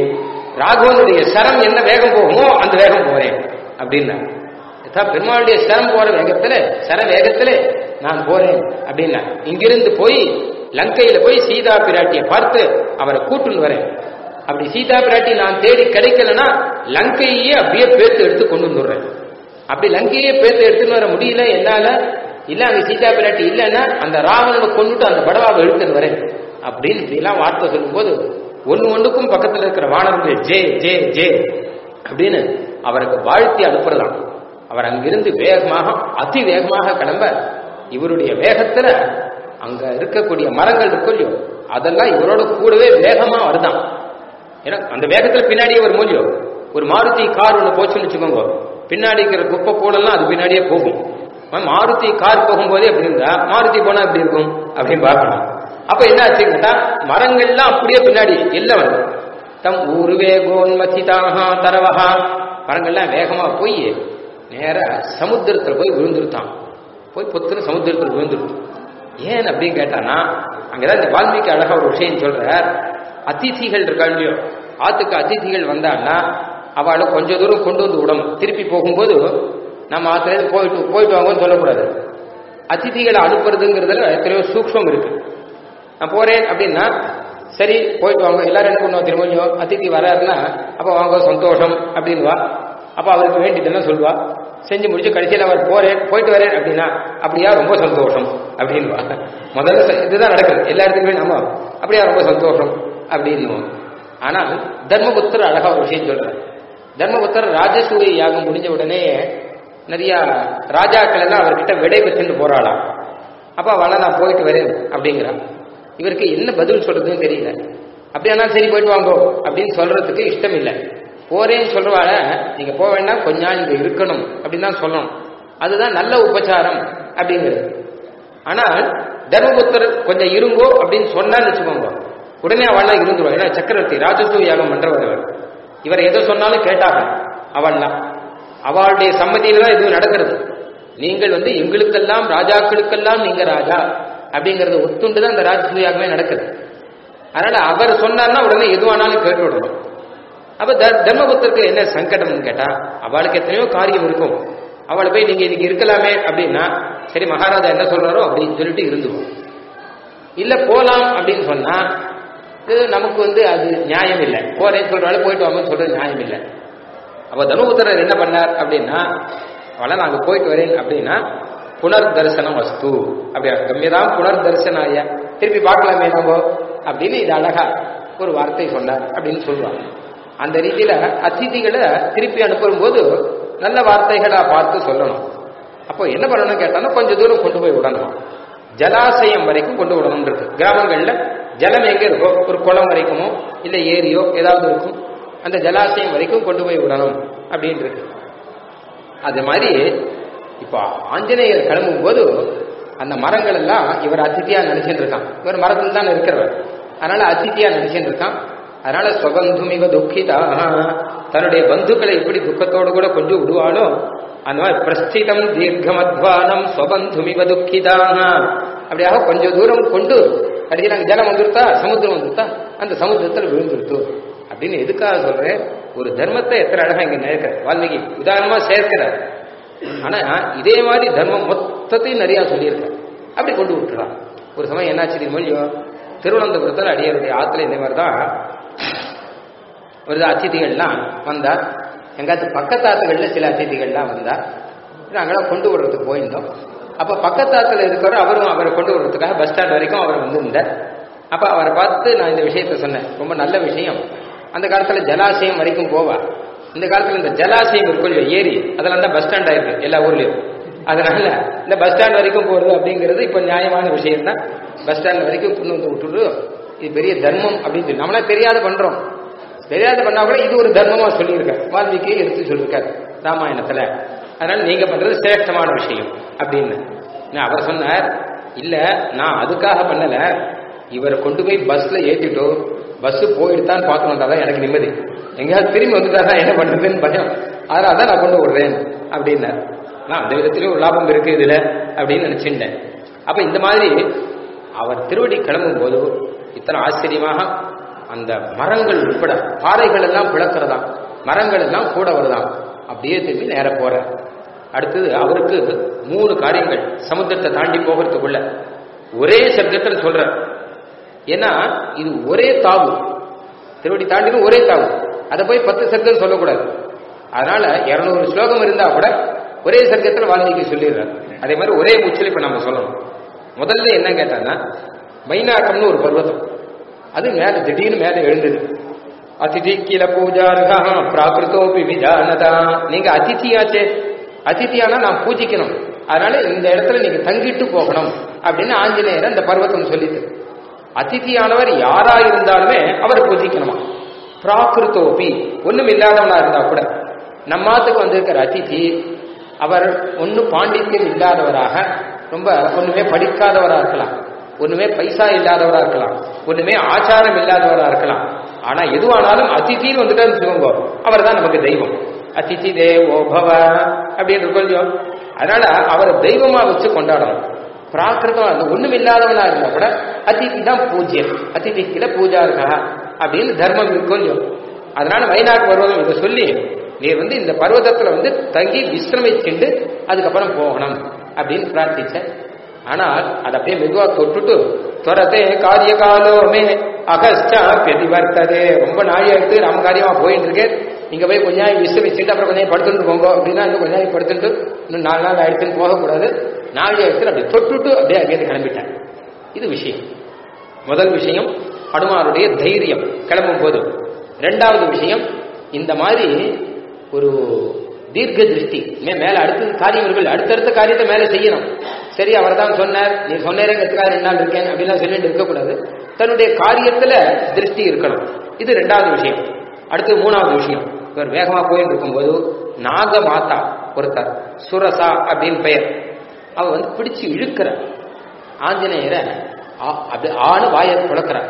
ராகவனுடைய சரம் என்ன வேகம் போகுமோ அந்த வேகம் போறேன் அப்படின்னா யதா பெருமாளுடைய சரம் போற வேகத்துல சர வேகத்துல நான் போறேன் அப்படின்னா இங்கிருந்து போய் லங்கையில போய் சீதா பிராட்டியை பார்த்து அவரை கூட்டுன்னு வரேன் அப்படி சீதா பிராட்டி நான் தேடி கிடைக்கலன்னா லங்கையே அப்படியே பேத்து எடுத்து கொண்டு வந்துடுறேன் அப்படி லங்கையே பேத்து எடுத்துன்னு வர முடியல என்னால இல்ல அங்க சீதா பிராட்டி இல்லைன்னா அந்த ராவணனை கொண்டுட்டு அந்த படவாவை எடுத்துன்னு வரேன் அப்படின்னு இப்படிலாம் வார்த்தை சொல்லும்போது ஒன்னு ஒண்ணுக்கும் பக்கத்துல இருக்கிற வானவர்கள் ஜே ஜே ஜே அப்படின்னு அவருக்கு வாழ்த்தி அனுப்புறதாம் அவர் அங்கிருந்து வேகமாக அதி வேகமாக கிளம்ப இவருடைய வேகத்துல அங்க இருக்கக்கூடிய மரங்கள் இருக்கும் இல்லையோ அதெல்லாம் இவரோட கூடவே வேகமா வருதான் ஏன்னா அந்த வேகத்துல பின்னாடியே ஒரு மூலியம் ஒரு மாருதி கார் ஒன்று போச்சுன்னு வச்சுக்கோங்க பின்னாடி இருக்கிற குப்பை கூடெல்லாம் அது பின்னாடியே போகும் மாருதி கார் போகும்போதே எப்படி இருந்தா மாருதி போனா எப்படி இருக்கும் அப்படின்னு பார்க்கணும் அப்ப என்ன ஆச்சுன்னா மரங்கள்லாம் அப்படியே பின்னாடி எல்லாம் வருது தம் ஊரு வேகோன்மசிதாக தரவகா மரங்கள்லாம் வேகமா போய் நேர சமுத்திரத்துல போய் விழுந்துருத்தான் போய் பொத்துன்னு சமுத்திரத்துல விழுந்துருச்சு ஏன் அப்படின்னு கேட்டானா அங்கதான் இந்த வால்மீகி அழகா ஒரு விஷயம் சொல்றார் அதிதிகள் இருக்கா இல்லையோ ஆத்துக்கு அதிதிகள் வந்தான்னா அவளை கொஞ்ச தூரம் கொண்டு வந்து விடணும் திருப்பி போகும்போது நம்ம ஆத்துல இருந்து போயிட்டு போயிட்டு வாங்கன்னு சொல்லக்கூடாது அதிதிகளை அனுப்புறதுங்கிறதுல எத்தனையோ சூக்ஷம் இருக்கு நான் போறேன் அப்படின்னா சரி போயிட்டு வாங்க எல்லாரும் என்ன பண்ணுவோம் திருமணியம் அதிதி வராருன்னா அப்ப வாங்க சந்தோஷம் அப்படின்வா அப்ப அவருக்கு வேண்டியதெல்லாம் சொல்லுவா செஞ்சு முடிச்சு கடைசியில் அவர் போறேன் போயிட்டு வரேன் அப்படின்னா அப்படியா ரொம்ப சந்தோஷம் அப்படின்வா முதல்ல ச- இதுதான் நடக்குது எல்லா இடத்துக்குமே நம்ம அப்படியா ரொம்ப சந்தோஷம் அப்படின்னு ஆனால் தர்மபுத்தர் அழகா ஒரு விஷயம் சொல்றார் தர்மபுத்தர் ராஜசூய யாகம் முடிஞ்ச உடனே நிறைய ராஜாக்கள் எல்லாம் அவர்கிட்ட விடை பெற்றுட்டு போறாளாம் அப்ப அவளை நான் போயிட்டு வரேன் அப்படிங்கிறான் இவருக்கு என்ன பதில் சொல்றதுன்னு தெரியல அப்படியானா சரி போயிட்டு வாங்கோ அப்படின்னு சொல்றதுக்கு இஷ்டம் இல்லை போறேன்னு சொல்றவாள நீங்க போக வேண்டாம் கொஞ்ச நாள் இங்க இருக்கணும் அப்படின்னு தான் சொல்லணும் அதுதான் நல்ல உபச்சாரம் அப்படிங்கிறது ஆனால் தர்மபுத்தர் கொஞ்சம் இருங்கோ அப்படின்னு சொன்னான்னு வச்சுக்கோங்க உடனே அவள்லாம் இருந்துருவா ஏன்னா சக்கரவர்த்தி ராஜசூ யாகம் பண்றவர் அவர் இவர் எதை சொன்னாலும் கேட்டாங்க அவள்லாம் அவளுடைய சம்மதியில தான் எதுவும் நடக்கிறது நீங்கள் வந்து எங்களுக்கெல்லாம் ராஜாக்களுக்கெல்லாம் நீங்க ராஜா அப்படிங்கறத ஒத்துண்டு தான் அந்த ராஜசூயாகவே நடக்குது அதனால அவர் சொன்னார்னா உடனே எதுவானாலும் கேட்டு விடணும் அப்ப த- தர்மபுத்தருக்கு என்ன சங்கடம்னு கேட்டா அவளுக்கு எத்தனையோ காரியம் இருக்கும் அவளை போய் நீங்க இன்னைக்கு இருக்கலாமே அப்படின்னா சரி மகாராஜா என்ன சொல்றாரோ அப்படின்னு சொல்லிட்டு இருந்துரும் இல்ல போலாம் அப்படின்னு சொன்னா இது நமக்கு வந்து அது நியாயம் இல்லை போறேன்னு சொல்றாலும் போயிட்டு வாங்கன்னு சொல்றது நியாயம் இல்லை அப்ப தனுபுத்திரர் என்ன பண்ணார் அப்படின்னா அவளை நாங்க போயிட்டு வரேன் அப்படின்னா புனர் தரிசனம் வஸ்து அப்படியா கம்மியதான் புனர் தரிசனாய திருப்பி பார்க்கலாமே நம்ம அப்படின்னு இது அழகா ஒரு வார்த்தை சொன்னார் அப்படின்னு சொல்லுவாங்க அந்த ரீதியில அதிதிகளை திருப்பி அனுப்பும் போது நல்ல வார்த்தைகளா பார்த்து சொல்லணும் அப்போ என்ன பண்ணணும் கேட்டாலும் கொஞ்சம் தூரம் கொண்டு போய் விடணும் ஜலாசயம் வரைக்கும் கொண்டு விடணும் இருக்கு கிராமங்கள்ல ஜலம் எங்க இருக்கோ ஒரு குளம் வரைக்குமோ இல்ல ஏரியோ ஏதாவது இருக்கும் அந்த ஜலாசயம் வரைக்கும் கொண்டு போய் விடணும் அப்படின்னு இருக்கு அது மாதிரி இப்போ ஆஞ்சநேயர் கிளம்பும் போது அந்த மரங்கள் எல்லாம் இவர் அதித்தியா நினைச்சிட்டு இருக்கான் இவர் மரத்தில் தான் இருக்கிறவர் அதனால அதித்தியா நினைச்சிட்டு இருக்கான் அதனால ஸ்வபந்துமிக துக்கிதா தன்னுடைய பந்துக்களை எப்படி துக்கத்தோடு கூட கொஞ்சம் விடுவாளோ அந்த மாதிரி பிரஸ்திதம் தீர்க்கமத்வானம் ஸ்வபந்துமிக துக்கிதா அப்படியாக கொஞ்சம் தூரம் கொண்டு கடைசி நாங்கள் ஜலம் வந்துருத்தா சமுத்திரம் வந்துருத்தா அந்த சமுத்திரத்தில் விழுந்துருத்து அப்படின்னு எதுக்காக சொல்றேன் ஒரு தர்மத்தை எத்தனை அழகா இங்க நேர்க்கிற வால்மீகி உதாரணமா சேர்க்கிறார் ஆனா இதே மாதிரி தர்மம் மொத்தத்தையும் நிறைய சொல்லியிருக்கார் அப்படி கொண்டு விட்டுறான் ஒரு சமயம் என்னாச்சு தெரியுமோ திருவனந்தபுரத்தில் அடியாருடைய ஆத்துல இந்த மாதிரி தான் ஒரு அதிதிகள்லாம் வந்தா எங்காச்சும் பக்கத்தாத்துகள்ல சில அதிதிகள்லாம் வந்தா நாங்களாம் கொண்டு விடுறதுக்கு போயிருந்தோம் அப்ப பக்கத்தாத்துல இருக்கிறவர் அவரும் அவரை கொண்டு விடுறதுக்காக பஸ் ஸ்டாண்ட் வரைக்கும் அவர் வந்திருந்தார் அப்ப அவரை பார்த்து நான் இந்த விஷயத்த சொன்னேன் ரொம்ப நல்ல விஷயம் அந்த காலத்துல ஜலாசயம் வரைக்கும் போவா இந்த காலத்துல இந்த ஜலாசயம் இருக்கும் இல்லையா, ஏரி அதெல்லாம் தான் பஸ் ஸ்டாண்ட் ஆயிருக்கு எல்லா ஊர்லயும் அதனால இந்த பஸ் ஸ்டாண்ட் வரைக்கும் போறது அப்படிங்கிறது இப்ப நியாயமான விஷயம் தான் பஸ் ஸ்டாண்ட் வரைக்கும் கொண்டு வந்து விட்டுட்டு இது பெரிய தர்மம் அப்படின்னு சொல்லி நம்மளா தெரியாத பண்றோம் தெரியாத பண்ணா கூட இது ஒரு தர்மமா சொல்லியிருக்காரு வால்மீகி எடுத்து சொல்லியிருக்காரு ராமாயணத்துல அதனால நீங்க பண்றது சிரேஷ்டமான விஷயம் அப்படின்னு நான் அவர் சொன்னார் இல்ல நான் அதுக்காக பண்ணல இவரை கொண்டு போய் பஸ்ல ஏத்திட்டோ பஸ் போயிடுதான் பார்த்து வந்தாதான் எனக்கு நிம்மதி எங்கேயாவது திரும்பி வந்துட்டா என்ன பண்றதுன்னு பயம் அதனால தான் நான் கொண்டு விடுறேன் அப்படின்னார் நான் அந்த விதத்திலேயும் ஒரு லாபம் இருக்கு இதுல அப்படின்னு நினைச்சிட்டேன் அப்ப இந்த மாதிரி அவர் திருவடி கிளம்பும் போது இத்தனை ஆச்சரியமாக அந்த மரங்கள் உட்பட பாறைகள் எல்லாம் பிளக்கிறதாம் மரங்கள் எல்லாம் கூட வருதாம் அப்படியே திரும்பி நேர போற அடுத்தது அவருக்கு மூணு காரியங்கள் சமுத்திரத்தை தாண்டி போகிறதுக்குள்ள ஒரே சப்தத்தில் சொல்ற ஏன்னா இது ஒரே தாவு திருவடி தாண்டினும் ஒரே தாவு அதை போய் பத்து சர்க்கம் சொல்லக்கூடாது அதனால இருநூறு ஸ்லோகம் இருந்தா கூட ஒரே சர்க்கத்தில் வால்மீகி சொல்லிடுறார் அதே மாதிரி ஒரே மூச்சில் இப்ப நம்ம சொல்லணும் முதல்ல என்ன கேட்டான்னா மைனாக்கம்னு ஒரு பர்வதம் அது மேல திடீர்னு மேல எழுந்தது அதிதி கீழ பூஜார்கா பிராகிருத்தோபி விஜானதா நீங்க அதிதியாச்சே அதிதியானா நான் பூஜிக்கணும் அதனால இந்த இடத்துல நீங்க தங்கிட்டு போகணும் அப்படின்னு ஆஞ்சநேயர் அந்த பர்வதம் சொல்லிட்டு அதிதியானவர் யாரா இருந்தாலுமே அவரை பூஜிக்கணுமா பிராகிருத்தோபி ஒண்ணும் இல்லாதவனா இருந்தா கூட நம்மாத்துக்கு வந்திருக்கிற அதிதி அவர் ஒன்னும் பாண்டித்யம் இல்லாதவராக ரொம்ப ஒண்ணுமே படிக்காதவரா இருக்கலாம் ஒண்ணுமே பைசா இல்லாதவரா இருக்கலாம் ஒண்ணுமே ஆச்சாரம் இல்லாதவரா இருக்கலாம் ஆனா எதுவானாலும் அதிதின்னு வந்துட்டான்னு வச்சுக்கோங்க அவர் தான் நமக்கு தெய்வம் அதிதி தேவோ பவ அப்படின்னு இருக்கும் இல்லையோ அதனால அவரை தெய்வமா வச்சு கொண்டாடணும் பிராகிருதம் அது ஒண்ணும் இல்லாதவனா இருந்தா கூட அதிதி தான் பூஜ்யம் அதிதிக்கில பூஜா இருக்கா அப்படின்னு தர்மம் இருக்கும் இல்லையோ அதனால வயநாடு பர்வதம் இதை சொல்லி நீர் வந்து இந்த பர்வதத்துல வந்து தங்கி விசிரமிச்சுண்டு அதுக்கப்புறம் போகணும் அப்படின்னு பிரார்த்திச்சேன் ஆனால் அது அப்படியே மெதுவா தொட்டுட்டு துரத்தே காரிய காலோமே அகஸ்டா பிரதிவர்த்ததே ரொம்ப நாழி எடுத்து நம்ம காரியமா போயிட்டு இருக்கு இங்க போய் கொஞ்ச நாள் விசிரமிச்சுட்டு அப்புறம் கொஞ்சம் படுத்துட்டு போங்க அப்படின்னா இன்னும் கொஞ்ச நாள் படுத்துட்டு இன்னும் நாலு நாள் ஆயிடுச்சுன்னு போகக்கூடாது நாலு எடுத்து அப்படி தொட்டுட்டு அப்படியே அங்கேயிருந்து கிளம்பிட்டேன் இது விஷயம் முதல் விஷயம் ஹனுமானுடைய தைரியம் கிளம்பும் போது ரெண்டாவது விஷயம் இந்த மாதிரி ஒரு தீர்க்க திருஷ்டி மே மேல அடுத்தது காரியம் இருக்கு அடுத்தடுத்த காரியத்தை மேல செய்யணும் சரி அவர் தான் சொன்னார் நீ சொன்னேங்கிறதுக்காக ரெண்டு நாள் இருக்கேன் அப்படின்லாம் சொல்லிட்டு இருக்கக்கூடாது தன்னுடைய காரியத்துல திருஷ்டி இருக்கணும் இது ரெண்டாவது விஷயம் அடுத்து மூணாவது விஷயம் இவர் வேகமா போயிட்டு இருக்கும்போது நாக மாதா ஒருத்தர் சுரசா அப்படின்னு பெயர் அவ வந்து பிடிச்சு இழுக்கிறார் ஆஞ்சநேயரை ஆ- அப்படி ஆணு வாயை புழக்கிறார்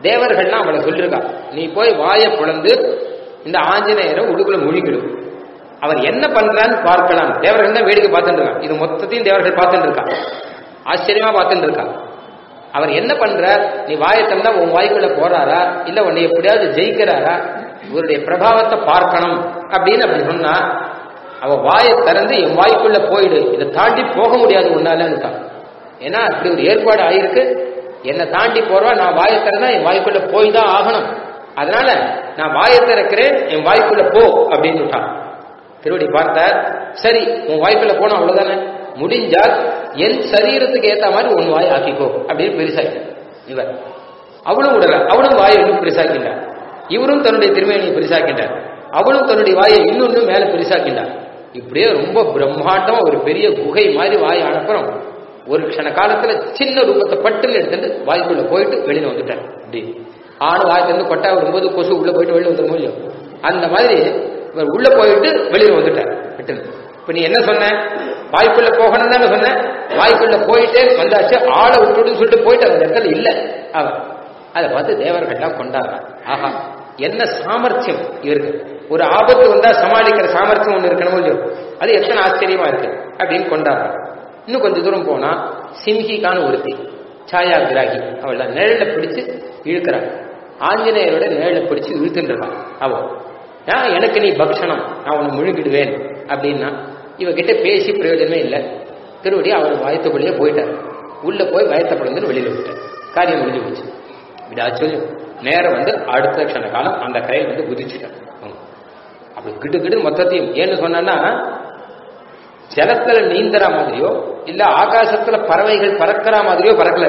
தேவர்கள்லாம் அவளை சொல்லிருக்கா நீ போய் வாயை புலந்து இந்த ஆஞ்சநேயரை உடுக்குள்ள முழுங்கிடும் அவர் என்ன பண்றான்னு பார்க்கலாம் தேவர்கள் தான் வேடிக்கை பார்த்துட்டு இருக்கான் இது மொத்தத்தையும் தேவர்கள் பார்த்துட்டு இருக்கான் ஆச்சரியமா பார்த்துட்டு இருக்கான் அவர் என்ன பண்றார் நீ வாயை தந்தா உன் வாய்க்குள்ள போறாரா இல்ல உன்னை எப்படியாவது ஜெயிக்கிறாரா இவருடைய பிரபாவத்தை பார்க்கணும் அப்படின்னு அப்படி சொன்னா அவ வாயை திறந்து என் வாய்க்குள்ள போயிடு இதை தாண்டி போக முடியாது உன்னாலன்னு ஏன்னா அப்படி ஒரு ஏற்பாடு ஆயிருக்கு என்னை தாண்டி போறவா நான் வாயை திறந்தா என் வாய்க்குள்ள போய் தான் ஆகணும் அதனால நான் வாயை திறக்கிறேன் என் வாய்க்குள்ள போ அப்படின்னு விட்டான் திருவடி பார்த்தார் சரி உன் வாய்க்குள்ள போனா அவ்வளவுதானே முடிஞ்சால் என் சரீரத்துக்கு ஏத்த மாதிரி உன் வாய் ஆக்கிக்கோ அப்படின்னு பெருசாக்கி இவர் அவளும் விடல அவளும் வாயை இன்னும் பெருசாக்கின்றார் இவரும் தன்னுடைய திருமேனியை பெருசாக்கின்றார் அவளும் தன்னுடைய வாயை இன்னொன்னு மேல பெருசாக்கின்றார் இப்படியே ரொம்ப பிரம்மாண்டமா ஒரு பெரிய குகை மாதிரி வாயை அனுப்புறோம் ஒரு க்ஷண காலத்துல சின்ன ரூபத்தை பட்டுன்னு எடுத்துட்டு வாய்க்குள்ள போயிட்டு வெளியில வந்துட்டார் அப்படி ஆணு வாய் திறந்து கொட்டா விடும்போது கொசு உள்ள போயிட்டு வெளியில வந்துடும் முடியும் அந்த மாதிரி இவர் உள்ள போயிட்டு வெளியில வந்துட்டார் விட்டுன்னு இப்ப நீ என்ன சொன்ன வாய்க்குள்ள போகணும் தானே சொன்ன வாய்க்குள்ள போயிட்டே வந்தாச்சு ஆளை விட்டுடுன்னு சொல்லிட்டு போயிட்டு அந்த இடத்துல இல்ல அவர் அதை பார்த்து தேவர்கள்லாம் கொண்டாடுறான் ஆஹா என்ன சாமர்த்தியம் இவருக்கு ஒரு ஆபத்து வந்தா சமாளிக்கிற சாமர்த்தியம் ஒண்ணு இருக்கணும் இல்லையோ அது எத்தனை ஆச்சரியமா இருக்கு அப்படின்னு கொண்டாடுறான் இன்னும் கொஞ்சம் தூரம் போனா சிம்ஹிகான ஒருத்தி சாயா கிராகி அவள நிழல பிடிச்சு இழுக்கிறான் ஆஞ்சநேயரோட நிழல பிடிச்சு இழுத்துட்டு இருக்கான் அவ ஏன் எனக்கு நீ பக்ஷணம் நான் உன்னை முழுகிடுவேன் அப்படின்னா இவகிட்ட பேசி பிரயோஜனமே இல்லை திருவடி அவர் வயத்துக்குள்ளேயே போயிட்டார் உள்ள போய் வயத்தை பிறந்து வெளியில விட்டார் காரியம் முடிஞ்சு போச்சு இதாச்சு நேரம் வந்து அடுத்த க்ஷண காலம் அந்த கரையில் வந்து குதிச்சுட்டார் அப்படி கிட்டு கிட்டு மொத்தத்தையும் ஏன்னு சொன்னா ஜலத்துல நீந்தற மாதிரியோ இல்ல ஆகாசத்துல பறவைகள் பறக்கிற மாதிரியோ பறக்கல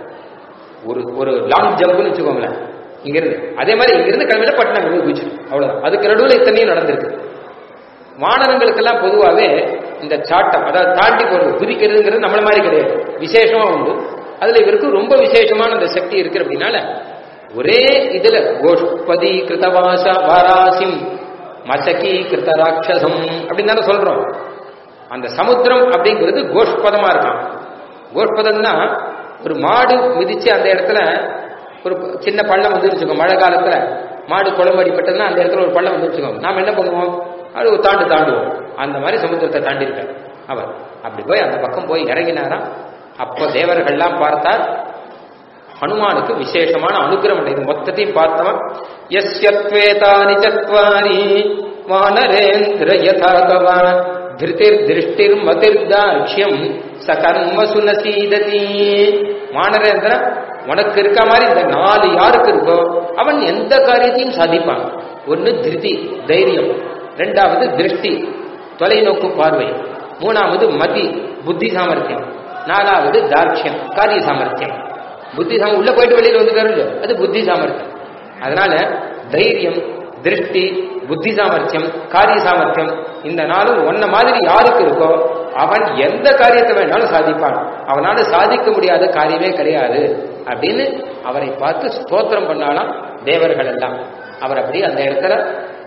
ஒரு ஒரு லாங் ஜம்ப்னு வச்சுக்கோங்களேன் இங்க இருந்து அதே மாதிரி இங்க இருந்து கிளம்பிட பட்டினம் போய் குதிச்சு அவ்வளவுதான் அதுக்கு நடுவில் இத்தனையும் நடந்திருக்கு வானரங்களுக்கெல்லாம் பொதுவாகவே இந்த சாட்டம் அதாவது தாண்டி போறது குதிக்கிறதுங்கிறது நம்மள மாதிரி கிடையாது விசேஷமா உண்டு அதுல இவருக்கு ரொம்ப விசேஷமான அந்த சக்தி இருக்கு அப்படின்னால ஒரே இதுல கோஷ்பதி கிருதவாச வாராசிம் மசகி கிருத ராட்சசம் அப்படின்னு தானே சொல்றோம் அந்த சமுத்திரம் அப்படிங்கிறது கோஷ்பதமா இருக்கான் கோஷ்பதம்னா ஒரு மாடு மிதிச்சு அந்த இடத்துல ஒரு சின்ன பள்ளம் வந்து வச்சுக்கோங்க மழை காலத்துல மாடு குளம் அடிப்பட்டதுன்னா அந்த இடத்துல ஒரு பள்ளம் வந்து வச்சுக்கோங்க நாம என்ன பண்ணுவோம் அது ஒரு தாண்டு தாண்டுவோம் அந்த மாதிரி சமுத்திரத்தை தாண்டி இருக்கார் அவர் அப்படி போய் அந்த பக்கம் போய் இறங்கினாராம் அப்ப தேவர்கள்லாம் பார்த்தார் ஹனுமானுக்கு விசேஷமான அனுகிரகம் இது மொத்தத்தையும் பார்த்தவன் எஸ்யத்வேதானி சத்வாரி வானரேந்திர யதாகவா திருதிர் திருஷ்டிர் மதிர்தாட்சியம் சகர்ம சுனசீததி வானரேந்திர உனக்கு இருக்க மாதிரி இந்த நாலு யாருக்கு இருக்கோ அவன் எந்த காரியத்தையும் சாதிப்பான் ஒன்னு திருதி தைரியம் ரெண்டாவது திருஷ்டி தொலைநோக்கு பார்வை மூணாவது மதி புத்தி சாமர்த்தியம் நாலாவது தார்ட்சியம் காரிய சாமர்த்தியம் புத்தி சாம உள்ள போயிட்டு வெளியில வந்துட்டாரு அது புத்தி சாமர்த்தியம் அதனால தைரியம் திருஷ்டி புத்தி சாமர்த்தியம் காரிய சாமர்த்தியம் இந்த நாளும் ஒன்ன மாதிரி யாருக்கு இருக்கோ அவன் எந்த காரியத்தை வேணாலும் சாதிப்பான் அவனால சாதிக்க முடியாத காரியமே கிடையாது அப்படின்னு அவரை பார்த்து ஸ்தோத்திரம் பண்ணாலாம் தேவர்கள் எல்லாம் அவர் அப்படி அந்த இடத்துல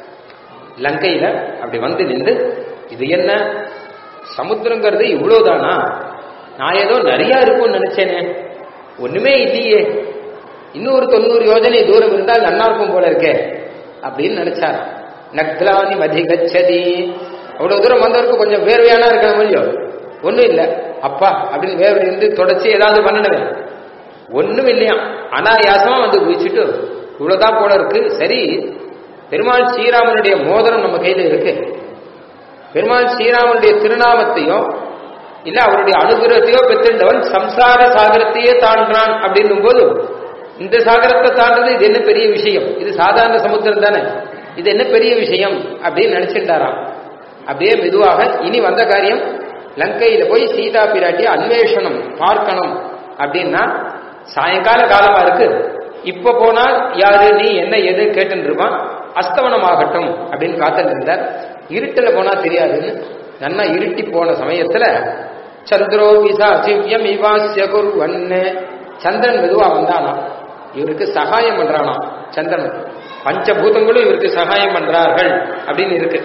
லங்கையில அப்படி வந்து நின்று இது என்ன சமுத்திரங்கிறது இவ்வளவுதானா நான் ஏதோ நிறைய இருக்கும்னு நினைச்சேனே ஒண்ணுமே இல்லையே இன்னும் ஒரு தொண்ணூறு யோஜனை தூரம் இருந்தால் நன்னா இருக்கும் போல இருக்கே அப்படின்னு நினைச்சார் நக்லானி மதி கச்சதி அவ்வளவு தூரம் வந்தவருக்கு கொஞ்சம் வேர்வையானா இருக்கணும் இல்லையோ ஒண்ணும் இல்ல அப்பா அப்படின்னு வேர்வை இருந்து தொடச்சி ஏதாவது பண்ணணுமே ஒண்ணும் இல்லையா அனாயாசமா வந்து குதிச்சுட்டு இவ்வளவுதான் போல இருக்கு சரி பெருமாள் ஸ்ரீராமனுடைய மோதிரம் நம்ம கையில இருக்கு பெருமாள் ஸ்ரீராமனுடைய திருநாமத்தையோ இல்ல அவருடைய அனுகிரகத்தையோ பெற்றிருந்தவன் சம்சார சாகரத்தையே தாண்டான் அப்படின்னும் போது இந்த சாகரத்தை தாண்டது இது என்ன பெரிய விஷயம் இது சாதாரண சமுத்திரம் தானே இது என்ன பெரிய விஷயம் அப்படின்னு நினைச்சிருந்தாராம் அப்படியே மெதுவாக இனி வந்த காரியம் லங்கையில போய் சீதா பிராட்டிய அன்வேஷனம் பார்க்கணும் அப்படின்னா சாயங்கால காலமா இருக்கு இப்ப போனால் யாரு நீ என்ன எது கேட்டுன்னு இருப்பான் அஸ்தவனம் ஆகட்டும் அப்படின்னு காத்துட்டு இருந்தார் இருட்டுல போனா தெரியாதுன்னு நன்னா இருட்டி போன சமயத்துல சந்திரோ விசா சிவ்யம் இவாசிய குருவன்னு சந்திரன் மெதுவா வந்தானா இவருக்கு சகாயம் பண்றானா சந்திரன் பஞ்சபூதங்களும் இவருக்கு சகாயம் பண்றார்கள் அப்படின்னு இருக்கு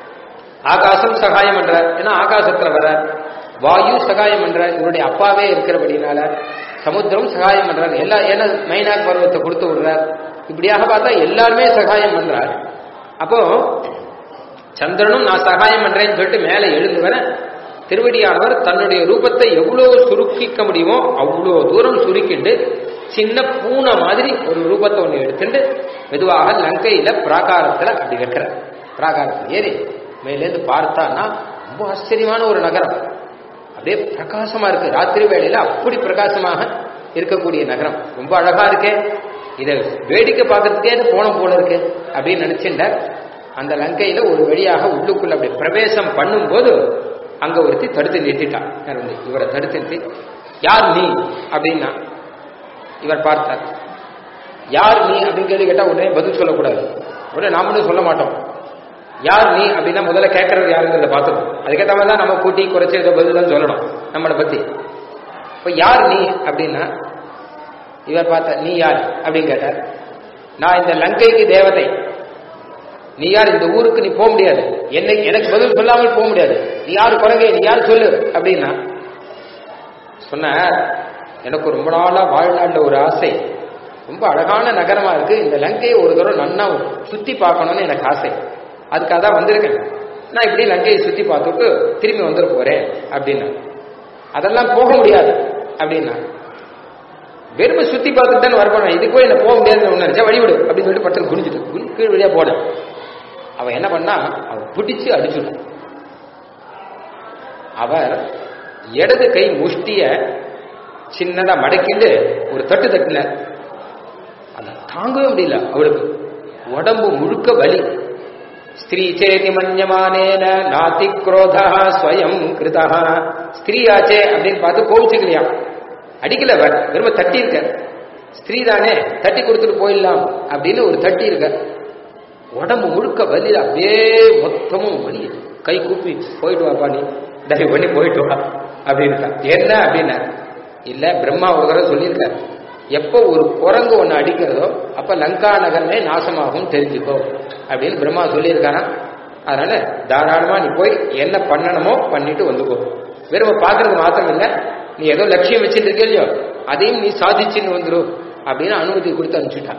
ஆகாசம் சகாயம் பண்றார் ஏன்னா ஆகாசத்துல வர வாயு சகாயம் பண்றார் இவருடைய அப்பாவே இருக்கிறபடினால சமுத்திரம் சகாயம் பண்றார் எல்லா ஏன்னா மைனாக் பருவத்தை கொடுத்து விடுறார் இப்படியாக பார்த்தா எல்லாருமே சகாயம் பண்றார் அப்போ சந்திரனும் நான் சகாயம் பண்றேன்னு சொல்லிட்டு மேலே எழுந்து வர திருவடியானவர் தன்னுடைய ரூபத்தை எவ்வளவு சுருக்கிக்க முடியுமோ அவ்வளோ தூரம் சுருக்கிண்டு சின்ன பூனை மாதிரி ஒரு ரூபத்தை ஒன்று எடுத்துட்டு மெதுவாக லங்கையில பிராகாரத்துல அப்படி வைக்கிறார் பிராகாரத்தில் ஏறி மேலேருந்து பார்த்தான்னா ரொம்ப ஆச்சரியமான ஒரு நகரம் அப்படியே பிரகாசமா இருக்கு ராத்திரி வேளையில அப்படி பிரகாசமாக இருக்கக்கூடிய நகரம் ரொம்ப அழகா இருக்கே இதை வேடிக்கை பார்க்கறதுக்கே போன போல இருக்கு அப்படின்னு நினைச்சுட்டார் அந்த லங்கையில ஒரு வழியாக உள்ளுக்குள்ள அப்படி பிரவேசம் பண்ணும்போது அங்க ஒருத்தி தடுத்து நிறுத்திட்டான் யார் வந்து இவரை தடுத்து நிறுத்தி யார் நீ அப்படின்னா இவர் பார்த்தார் யார் நீ அப்படின்னு கேள்வி கேட்டா உடனே பதில் சொல்லக்கூடாது உடனே நாமளும் சொல்ல மாட்டோம் யார் நீ அப்படின்னா முதல்ல கேட்கறது யாருங்கிறத பார்த்துக்கணும் அதுக்கேற்ற மாதிரி தான் நம்ம கூட்டி குறைச்சி ஏதோ பதில் தான் சொல்லணும் நம்மளை பத்தி இப்போ யார் நீ அப்படின்னா இவர் பார்த்த நீ யார் அப்படின்னு கேட்டார் நான் இந்த லங்கைக்கு தேவதை நீ யார் இந்த ஊருக்கு நீ போக முடியாது என்னை எனக்கு பதில் சொல்லாமல் போக முடியாது நீ யார் குரங்கே நீ யார் சொல்லு அப்படின்னா சொன்ன எனக்கு ரொம்ப நாளா வாழ்நாள்ல ஒரு ஆசை ரொம்ப அழகான நகரமா இருக்கு இந்த லங்கையை ஒரு தடவை நன்னா சுத்தி பார்க்கணும்னு எனக்கு ஆசை அதுக்காக தான் வந்திருக்கேன் நான் இப்படி லங்கையை சுத்தி பார்த்துட்டு திரும்பி வந்துட போறேன் அப்படின்னா அதெல்லாம் போக முடியாது அப்படின்னா வெறுமை சுத்தி பார்த்துட்டு தான் வரப்போனேன் இதுக்கு போய் என்ன போக முடியாதுன்னு ஒன்று நினைச்சா வழிவிடு அப்படின்னு சொல்லிட்டு பட்டம் குனிஞ்சிட்டு குனி கீழ் வழியா போனேன் அவன் என்ன பண்ணா அவன் பிடிச்சு அடிச்சுட்டான் அவர் இடது கை முஷ்டிய சின்னதா மடக்கிட்டு ஒரு தட்டு தட்டின அதை தாங்கவே முடியல அவளுக்கு உடம்பு முழுக்க வலி ஸ்திரீ சேதி மன்யமானேன நாத்தி குரோதா ஸ்வயம் கிருதா ஸ்திரீயாச்சே அப்படின்னு பார்த்து கோவிச்சுக்கலையாம் அடிக்கல அவர் வெறும தட்டி இருக்க ஸ்திரீ தானே தட்டி கொடுத்துட்டு போயிடலாம் அப்படின்னு ஒரு தட்டி இருக்க உடம்பு முழுக்க வலியில அப்படியே மொத்தமும் வலி கை கூப்பி போயிட்டு வாப்பா நீ தயவு பண்ணி போயிட்டு வா அப்படின்ட்டா என்ன அப்படின்னா இல்ல பிரம்மா ஒரு தடவை சொல்லியிருக்காரு எப்போ ஒரு குரங்கு ஒன்று அடிக்கிறதோ அப்ப லங்கா நகரமே நாசமாகும் தெரிஞ்சுக்கோ அப்படின்னு பிரம்மா சொல்லியிருக்காராம் அதனால தாராளமா நீ போய் என்ன பண்ணணுமோ பண்ணிட்டு வந்துக்கோ வெறும் பார்க்கறது மாத்திரம் இல்ல நீ ஏதோ லட்சியம் வச்சுட்டு இருக்க இல்லையோ அதையும் நீ சாதிச்சுன்னு வந்துடும் அப்படின்னு அனுமதி கொடுத்து அனுப்பிச்சுட்டான்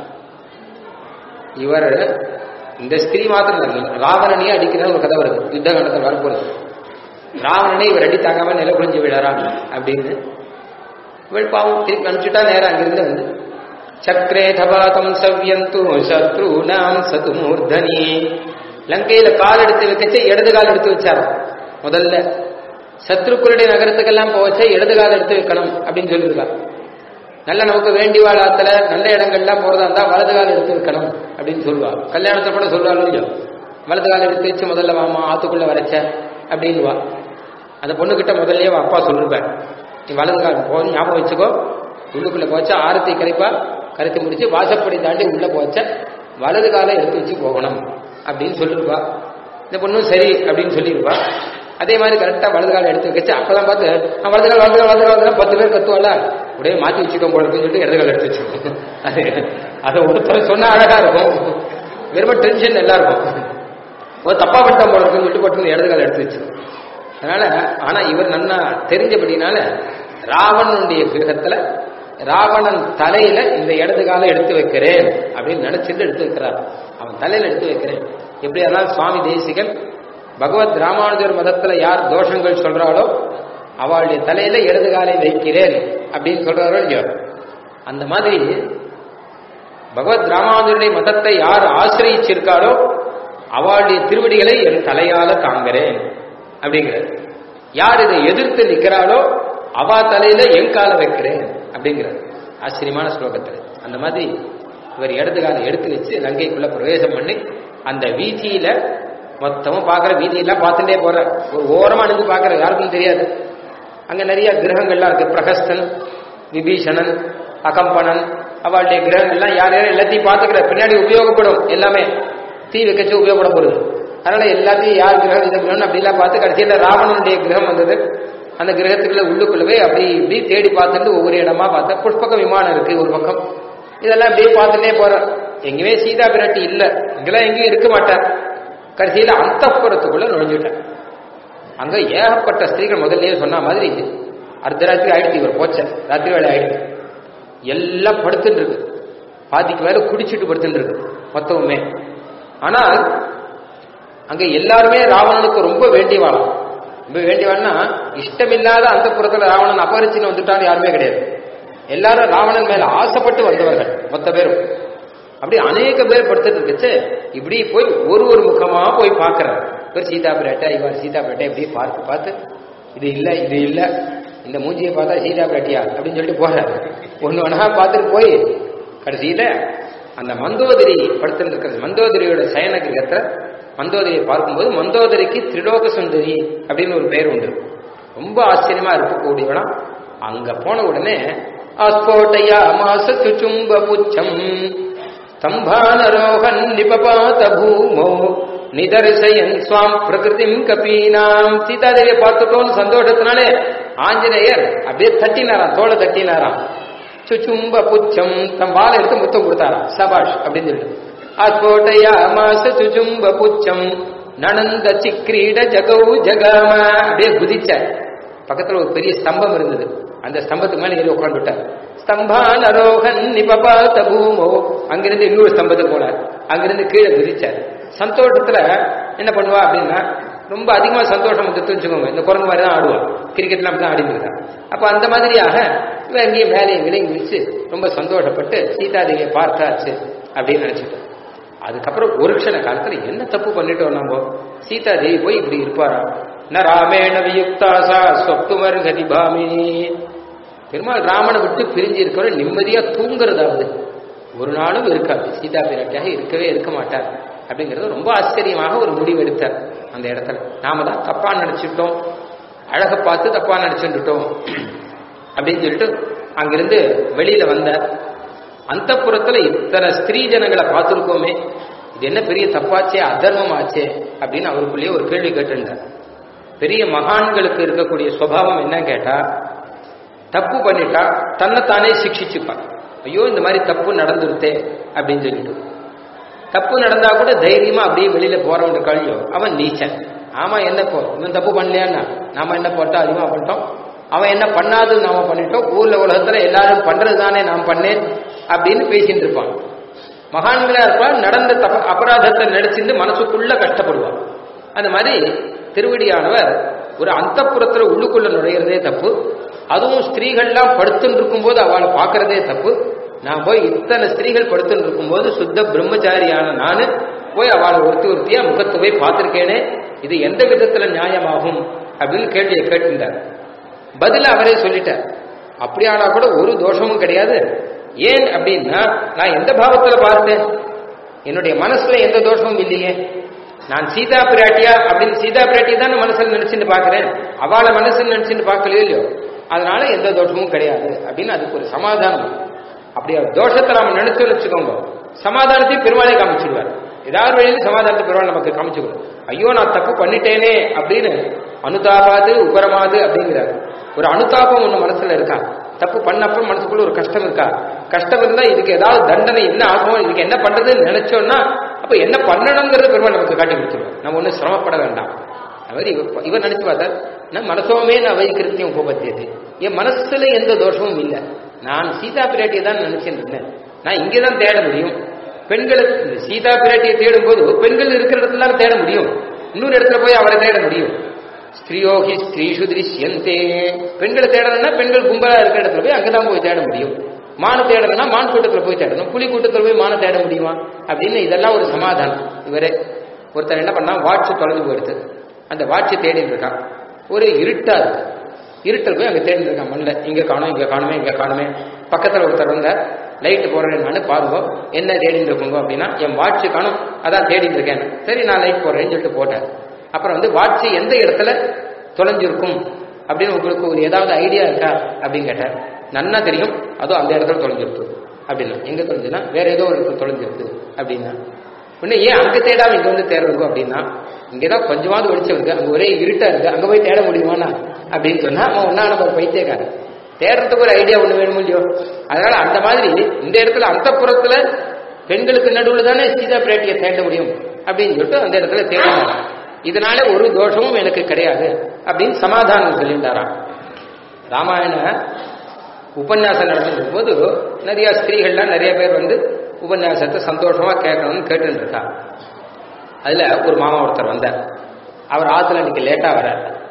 இவர் இந்த ஸ்திரீ மாத்திரம் இல்லை ராவணனையே அடிக்கிற ஒரு கதை வருது யுத்த கண்டத்தில் வரப்போறது ராவணனே இவர் அடி தாங்காம நில குறைஞ்சு விழறான் அப்படின்னு இவள் பாவம் திருப்பி அனுப்பிச்சுட்டா நேரம் அங்கிருந்து வந்து சக்கரே தபாதம் சவ்யந்து சத்ரு நாம் சது மூர்தனி லங்கையில கால் எடுத்து வைக்கச்ச இடது கால் எடுத்து வச்சாராம் முதல்ல சத்ருக்களுடைய நகரத்துக்கெல்லாம் போவச்ச இடது கால் எடுத்து வைக்கணும் அப்படின்னு சொல்லியிருக்கா நல்ல நமக்கு வேண்டி வாழாத்துல நல்ல இடங்கள்லாம் போறதா இருந்தா வலது கால் எடுத்து வைக்கணும் அப்படின்னு சொல்லுவா கல்யாணத்தை கூட சொல்லுவாள் இல்லையோ வலது கால் எடுத்து வச்சு முதல்ல வாமா ஆத்துக்குள்ள வரைச்ச அப்படின்வா அந்த பொண்ணுகிட்ட முதல்லயே அவன் அப்பா சொல்லிருப்பார் நீ வலது கால் போ ஞாபகம் வச்சுக்கோ உள்ளுக்குள்ள போச்சா ஆரத்தி கரைப்பா கரைத்து முடிச்சு வாசப்படி தாண்டி உள்ள போச்ச வலது காலை எடுத்து வச்சு போகணும் அப்படின்னு சொல்லிருப்பா இந்த பொண்ணும் சரி அப்படின்னு சொல்லியிருப்பா அதே மாதிரி கரெக்டா வலது காலை எடுத்து வச்சு அப்பதான் பார்த்து "நான் வலது கால் வலது கால் வலது கால் வலது கால் பத்து பேர் கத்துவாள உடனே மாத்தி வச்சுக்கோ போல இருக்குன்னு சொல்லிட்டு இடது கால் எடுத்து வச்சுக்கோ அது அதை ஒருத்தர் சொன்னா அழகா இருக்கும் வெறும் டென்ஷன் எல்லாம் இருக்கும் ஒரு தப்பா பண்ணிட்டான் போல இருக்குன்னு சொல்லிட்டு பட்டு இடது கால் எடுத்து வச்சு அதனால ஆனா இவர் நன்னா தெரிஞ்சபடினால ராவணனுடைய கிரகத்துல ராவணன் தலையில இந்த இடது காலை எடுத்து வைக்கிறேன் அப்படின்னு நினைச்சிட்டு எடுத்து வைக்கிறார் அவன் தலையில எடுத்து வைக்கிறேன் எப்படி அதான் சுவாமி தேசிகன் பகவத் ராமானுஜர் மதத்துல யார் தோஷங்கள் சொல்றாளோ அவளுடைய தலையில இடது காலை வைக்கிறேன் அப்படின்னு சொல்றாரோ இல்லையோ அந்த மாதிரி பகவத் ராமானுஜருடைய மதத்தை யார் ஆசிரியிச்சிருக்காளோ அவளுடைய திருவடிகளை என் தலையால தாங்குறேன் அப்படிங்கிறார் யார் இதை எதிர்த்து நிக்கிறாளோ அவ தலையில என் காலை வைக்கிறேன் அப்படிங்கிறார் ஆச்சரியமான ஸ்லோகத்தில் அந்த மாதிரி இவர் இடது காலை எடுத்து வச்சு லங்கைக்குள்ள பிரவேசம் பண்ணி அந்த வீதியில மொத்தமும் பார்க்குற வீதியெல்லாம் பார்த்துட்டே போற ஒரு ஓரமா நின்று பார்க்குற யாருக்கும் தெரியாது அங்க நிறைய கிரகங்கள்லாம் இருக்கு பிரகஸ்தன் விபீஷணன் அகம்பனன் அவளுடைய கிரகங்கள்லாம் யார் யாரும் எல்லாத்தையும் பார்த்துக்கிற பின்னாடி உபயோகப்படும் எல்லாமே தீ வைக்கச்சு உபயோகப்பட போகுது அதனால எல்லாத்தையும் யார் கிரகம் இந்த கிரகம் அப்படிலாம் பார்த்து கடைசியில் ராவணனுடைய கிரகம் வந்தது அந்த கிரகத்துக்குள்ள உள்ளுக்குள்ள போய் அப்படி இப்படி தேடி பார்த்துட்டு ஒவ்வொரு இடமா பார்த்தா புஷ்பக விமானம் இருக்கு ஒரு பக்கம் இதெல்லாம் அப்படியே பார்த்துட்டே போற எங்கேயுமே சீதா பிராட்டி இல்ல இங்கெல்லாம் எங்கேயும் இருக்க மாட்டார் கடைசியில அந்தப்புறத்துக்குள்ள நுழைஞ்சுட்டார் அங்க ஏகப்பட்ட ஸ்திரீகள் முதல்லயே சொன்ன மாதிரி அர்த்தராத்திரி ஆயிடுச்சு இவர் போச்ச ராத்திரி வேலை ஆயிடுச்சு எல்லாம் படுத்துட்டு இருக்கு பாதிக்கு மேல குடிச்சிட்டு படுத்துட்டு இருக்கு மொத்தமுமே ஆனால் அங்க எல்லாருமே ராவணனுக்கு ரொம்ப வேண்டியவாளாம் ரொம்ப வேண்டியவான்னா இஷ்டமில்லாத அந்த புறத்துல ராவணன் அபரிச்சின்னு வந்துட்டான்னு யாருமே கிடையாது எல்லாரும் ராவணன் மேல ஆசைப்பட்டு வந்தவர்கள் மொத்த பேரும் அப்படி அநேக பேர் படுத்துட்டு இருக்குச்சு இப்படி போய் ஒரு ஒரு முகமா போய் பார்க்கறார் இவர் சீதா பிராட்டா இவர் சீதா பிராட்டா இப்படி பார்த்து பார்த்து இது இல்ல இது இல்ல இந்த மூஞ்சியை பார்த்தா சீதா பிராட்டியா அப்படின்னு சொல்லிட்டு போறாரு ஒண்ணு ஒண்ணா பார்த்துட்டு போய் கடைசியில அந்த மந்தோதரி படுத்துட்டு இருக்கிறது மந்தோதரியோட சயன கிரகத்துல மந்தோதரியை பார்க்கும்போது மந்தோதரிக்கு திரிலோக சுந்தரி அப்படின்னு ஒரு பெயர் உண்டு ரொம்ப ஆச்சரியமா இருக்கக்கூடியவனா அங்க போன உடனே அஸ்போட்டையா மாச சுச்சும்ப புச்சம் ஸ்தம்பானரோகன் நிபபாத பூமோ நிதர்சயன் சுவாம் பிரகிருதிம் கபீனாம் சீதாதேவியை பார்த்துட்டோம்னு சந்தோஷத்தினாலே ஆஞ்சநேயர் அப்படியே தட்டினாராம் தோலை தட்டினாராம் சுச்சும்ப புச்சம் தம் வாழை எடுத்து முத்தம் கொடுத்தாராம் சபாஷ் அப்படின்னு சொல்லிட்டு அஸ்போட்டையா மாச சுச்சும்ப புச்சம் நனந்த சிக்ரீட ஜகௌ ஜகாம அப்படியே குதிச்சார் பக்கத்துல ஒரு பெரிய ஸ்தம்பம் இருந்தது அந்த ஸ்தம்பத்துக்கு மேல ஏறி உட்காந்துட்டார் ஸ்தம்பான் அரோகன் நிபபாத பூமோ அங்கிருந்து இன்னொரு ஸ்தம்பத்துக்கு போனார் அங்கிருந்து கீழே குதிச்சார் சந்தோஷத்துல என்ன பண்ணுவா அப்படின்னா ரொம்ப அதிகமா சந்தோஷம் வந்து வச்சுக்கோங்க இந்த குரங்கு மாதிரி தான் ஆடுவான் கிரிக்கெட்லாம் அப்படி தான் ஆடிட்டு அப்ப அந்த மாதிரியாக இவன் எங்கேயும் மேலேயும் விலங்கி விழிச்சு ரொம்ப சந்தோஷப்பட்டு சீதாதேவியை பார்த்தாச்சு அப்படின்னு நினைச்சிட்டோம் அதுக்கப்புறம் ஒரு க்ஷண காலத்துல என்ன தப்பு பண்ணிட்டோம் நம்ம சீதாதேவி போய் இப்படி இருப்பாரா ந ராமேண வியுக்தாசா சொப்துமர் கதிபாமினி பெருமாள் ராமனை விட்டு பிரிஞ்சு இருக்கிற நிம்மதியா தூங்குறதாவது ஒரு நாளும் இருக்காது சீதா பிராட்டியாக இருக்கவே இருக்க மாட்டார் அப்படிங்கறது ரொம்ப ஆச்சரியமாக ஒரு முடிவு எடுத்தார் அந்த இடத்துல நாம தான் தப்பா நினைச்சிட்டோம் அழக பார்த்து தப்பா நினைச்சுட்டோம் அப்படின்னு சொல்லிட்டு அங்கிருந்து வெளியில வந்த அந்த புறத்துல இத்தனை ஸ்திரீ ஜனங்களை பார்த்துருக்கோமே இது என்ன பெரிய தப்பாச்சே அதர்மமாச்சே அப்படின்னு அவருக்குள்ளேயே ஒரு கேள்வி கேட்டிருந்தார் பெரிய மகான்களுக்கு இருக்கக்கூடிய சுவாவம் என்ன கேட்டா தப்பு பண்ணிட்டா தன்னைத்தானே சிக்ஷிச்சுப்பான் ஐயோ இந்த மாதிரி தப்பு நடந்துருத்தே அப்படின்னு சொல்லிட்டு தப்பு நடந்தா கூட தைரியமா அப்படியே வெளியில போறவன் கழியோ அவன் நீச்சன் ஆமா என்ன போ இவன் தப்பு பண்ணலையான்னா நாம என்ன போட்டோம் அதிகமா பண்ணிட்டோம் அவன் என்ன பண்ணாதுன்னு நாம பண்ணிட்டோம் ஊர்ல உலகத்துல எல்லாரும் பண்றது தானே நாம் பண்ணேன் அப்படின்னு பேசிட்டு இருப்பான் மகான்களா இருப்பான் நடந்த தப்ப அபராதத்தை நடிச்சிருந்து மனசுக்குள்ள கஷ்டப்படுவான் அந்த மாதிரி திருவடியானவர் ஒரு அந்தப்புறத்துல உள்ளுக்குள்ள நுழையிறதே தப்பு அதுவும் ஸ்திரீகள்லாம் படுத்துன்னு இருக்கும்போது அவளை பார்க்கறதே தப்பு நான் போய் இத்தனை ஸ்திரீகள் படுத்துன்னு இருக்கும்போது சுத்த பிரம்மச்சாரியான நானு போய் அவளை ஒருத்தி ஒருத்தியா முகத்தை போய் பார்த்திருக்கேனே இது எந்த விதத்துல நியாயமாகும் அப்படின்னு கேள்வியை கேட்டிருந்தார் பதில அவரே சொல்லிட்டார் அப்படியானா கூட ஒரு தோஷமும் கிடையாது ஏன் அப்படின்னா நான் எந்த பாவத்துல பார்த்தேன் என்னுடைய மனசுல எந்த தோஷமும் இல்லையே நான் சீதா பிராட்டியா அப்படின்னு சீதா பிராட்டி தான் மனசுல நினைச்சுட்டு பாக்குறேன் அவளை மனசுல நினைச்சுட்டு பார்க்கலையோ இல்லையோ அதனால எந்த தோஷமும் கிடையாது அப்படின்னு அதுக்கு ஒரு சமாதானம் அப்படி தோஷத்தை நாம நினைச்சு வச்சுக்கோங்க சமாதானத்தையும் பெருமாளே காமிச்சிடுவார் ஏதாவது வழியில சமாதானத்தை பெருமாள் நமக்கு காமிச்சுக்கணும் ஐயோ நான் தப்பு பண்ணிட்டேனே அப்படின்னு அனுதாபாது உபரமாது அப்படிங்கிறார் ஒரு அனுதாபம் ஒண்ணு மனசுல இருக்கா தப்பு பண்ணப்ப மனசுக்குள்ள ஒரு கஷ்டம் இருக்கா கஷ்டம் இருந்தா இதுக்கு ஏதாவது தண்டனை என்ன ஆகும் இதுக்கு என்ன பண்றதுன்னு நினைச்சோம்னா அப்ப என்ன பண்ணணுங்கிறது பெருமாள் நமக்கு காட்டி கொடுத்துருவோம் நம்ம ஒன்றும் சிரமப்பட வேண்டாம் அவர் இவர் இவர் நினைச்சு பார்த்தார் நான் மனசோமே நான் வைக்கிறதையும் உபபத்தியது என் மனசுல எந்த தோஷமும் இல்லை நான் சீதா பிராட்டியை தான் நினைச்சிட்டு இருந்தேன் நான் இங்கே தான் தேட முடியும் பெண்களுக்கு இந்த சீதா பிராட்டியை தேடும் போது பெண்கள் இருக்கிற இடத்துல தான் தேட முடியும் இன்னொரு இடத்துல போய் அவரை தேட முடியும் ஸ்திரீயோகி ஸ்திரீஷு திருஷ்யந்தே பெண்களை தேடணும்னா பெண்கள் கும்பலா இருக்கிற இடத்துல போய் அங்கதான் போய் தேட முடியும் மான தேடணும்னா மான் கூட்டத்துல போய் தேடணும் புலி கூட்டத்துல போய் மான தேட முடியுமா அப்படின்னு இதெல்லாம் ஒரு சமாதானம் இவரே ஒருத்தர் என்ன பண்ணா வாட்ச் தொலைஞ்சு போயிடுது அந்த வாட்சை தேடிட்டு இருக்கான் ஒரு இருட்டா இருக்கு இருட்டல் போய் அங்க தேடிட்டு இருக்கான் மண்ணில் இங்க காணும் இங்க காணுமே இங்க காணுமே பக்கத்துல ஒருத்தர் வந்த லைட் போடுறேன் நான் பாருங்க என்ன தேடிட்டு இருக்கோங்க அப்படின்னா என் வாட்ச் காணும் அதான் தேடிட்டு இருக்கேன் சரி நான் லைட் போடுறேன்னு சொல்லிட்டு போட்டேன் அப்புறம் வந்து வாட்ச் எந்த இடத்துல தொலைஞ்சிருக்கும் அப்படின்னு உங்களுக்கு ஒரு ஏதாவது ஐடியா இருக்கா அப்படின்னு கேட்டார் நன்னா தெரியும் அதுவும் அந்த இடத்துல தொலைஞ்சிருக்கு அப்படின்னா எங்க தொலைஞ்சுன்னா வேற ஏதோ ஒரு இடத்துல தொலைஞ்சிருக்கு அப்படின்னா உடனே ஏன் அங்க தேடாம இங்க வந்து தேடுறோம் அப்படின்னா இங்கதான் கொஞ்சமாவது வெளிச்சம் இருக்கு அங்க ஒரே இருட்டா இருக்கு அங்க போய் தேட முடியுமாண்ணா அப்படின்னு சொன்னா அவன் ஒன்னா நம்ம பைத்தியக்காரன் தேடுறதுக்கு ஒரு ஐடியா ஒண்ணு வேணும் இல்லையோ அதனால அந்த மாதிரி இந்த இடத்துல அந்த புறத்துல பெண்களுக்கு நடுவில் தானே சீதா பிராட்டியை தேட முடியும் அப்படின்னு சொல்லிட்டு அந்த இடத்துல தேடினார் இதனால ஒரு தோஷமும் எனக்கு கிடையாது அப்படின்னு சமாதானம் சொல்லிட்டாராம் ராமாயண உபன்யாசம் நடந்துருக்கும் போது நிறைய ஸ்திரீகள்லாம் நிறைய பேர் வந்து உபன்யாசத்தை சந்தோஷமா கேட்கணும்னு கேட்டுட்டு இருக்கா அதுல ஒரு மாமா ஒருத்தர் வந்தார் அவர் ஆத்துல இன்னைக்கு லேட்டா வர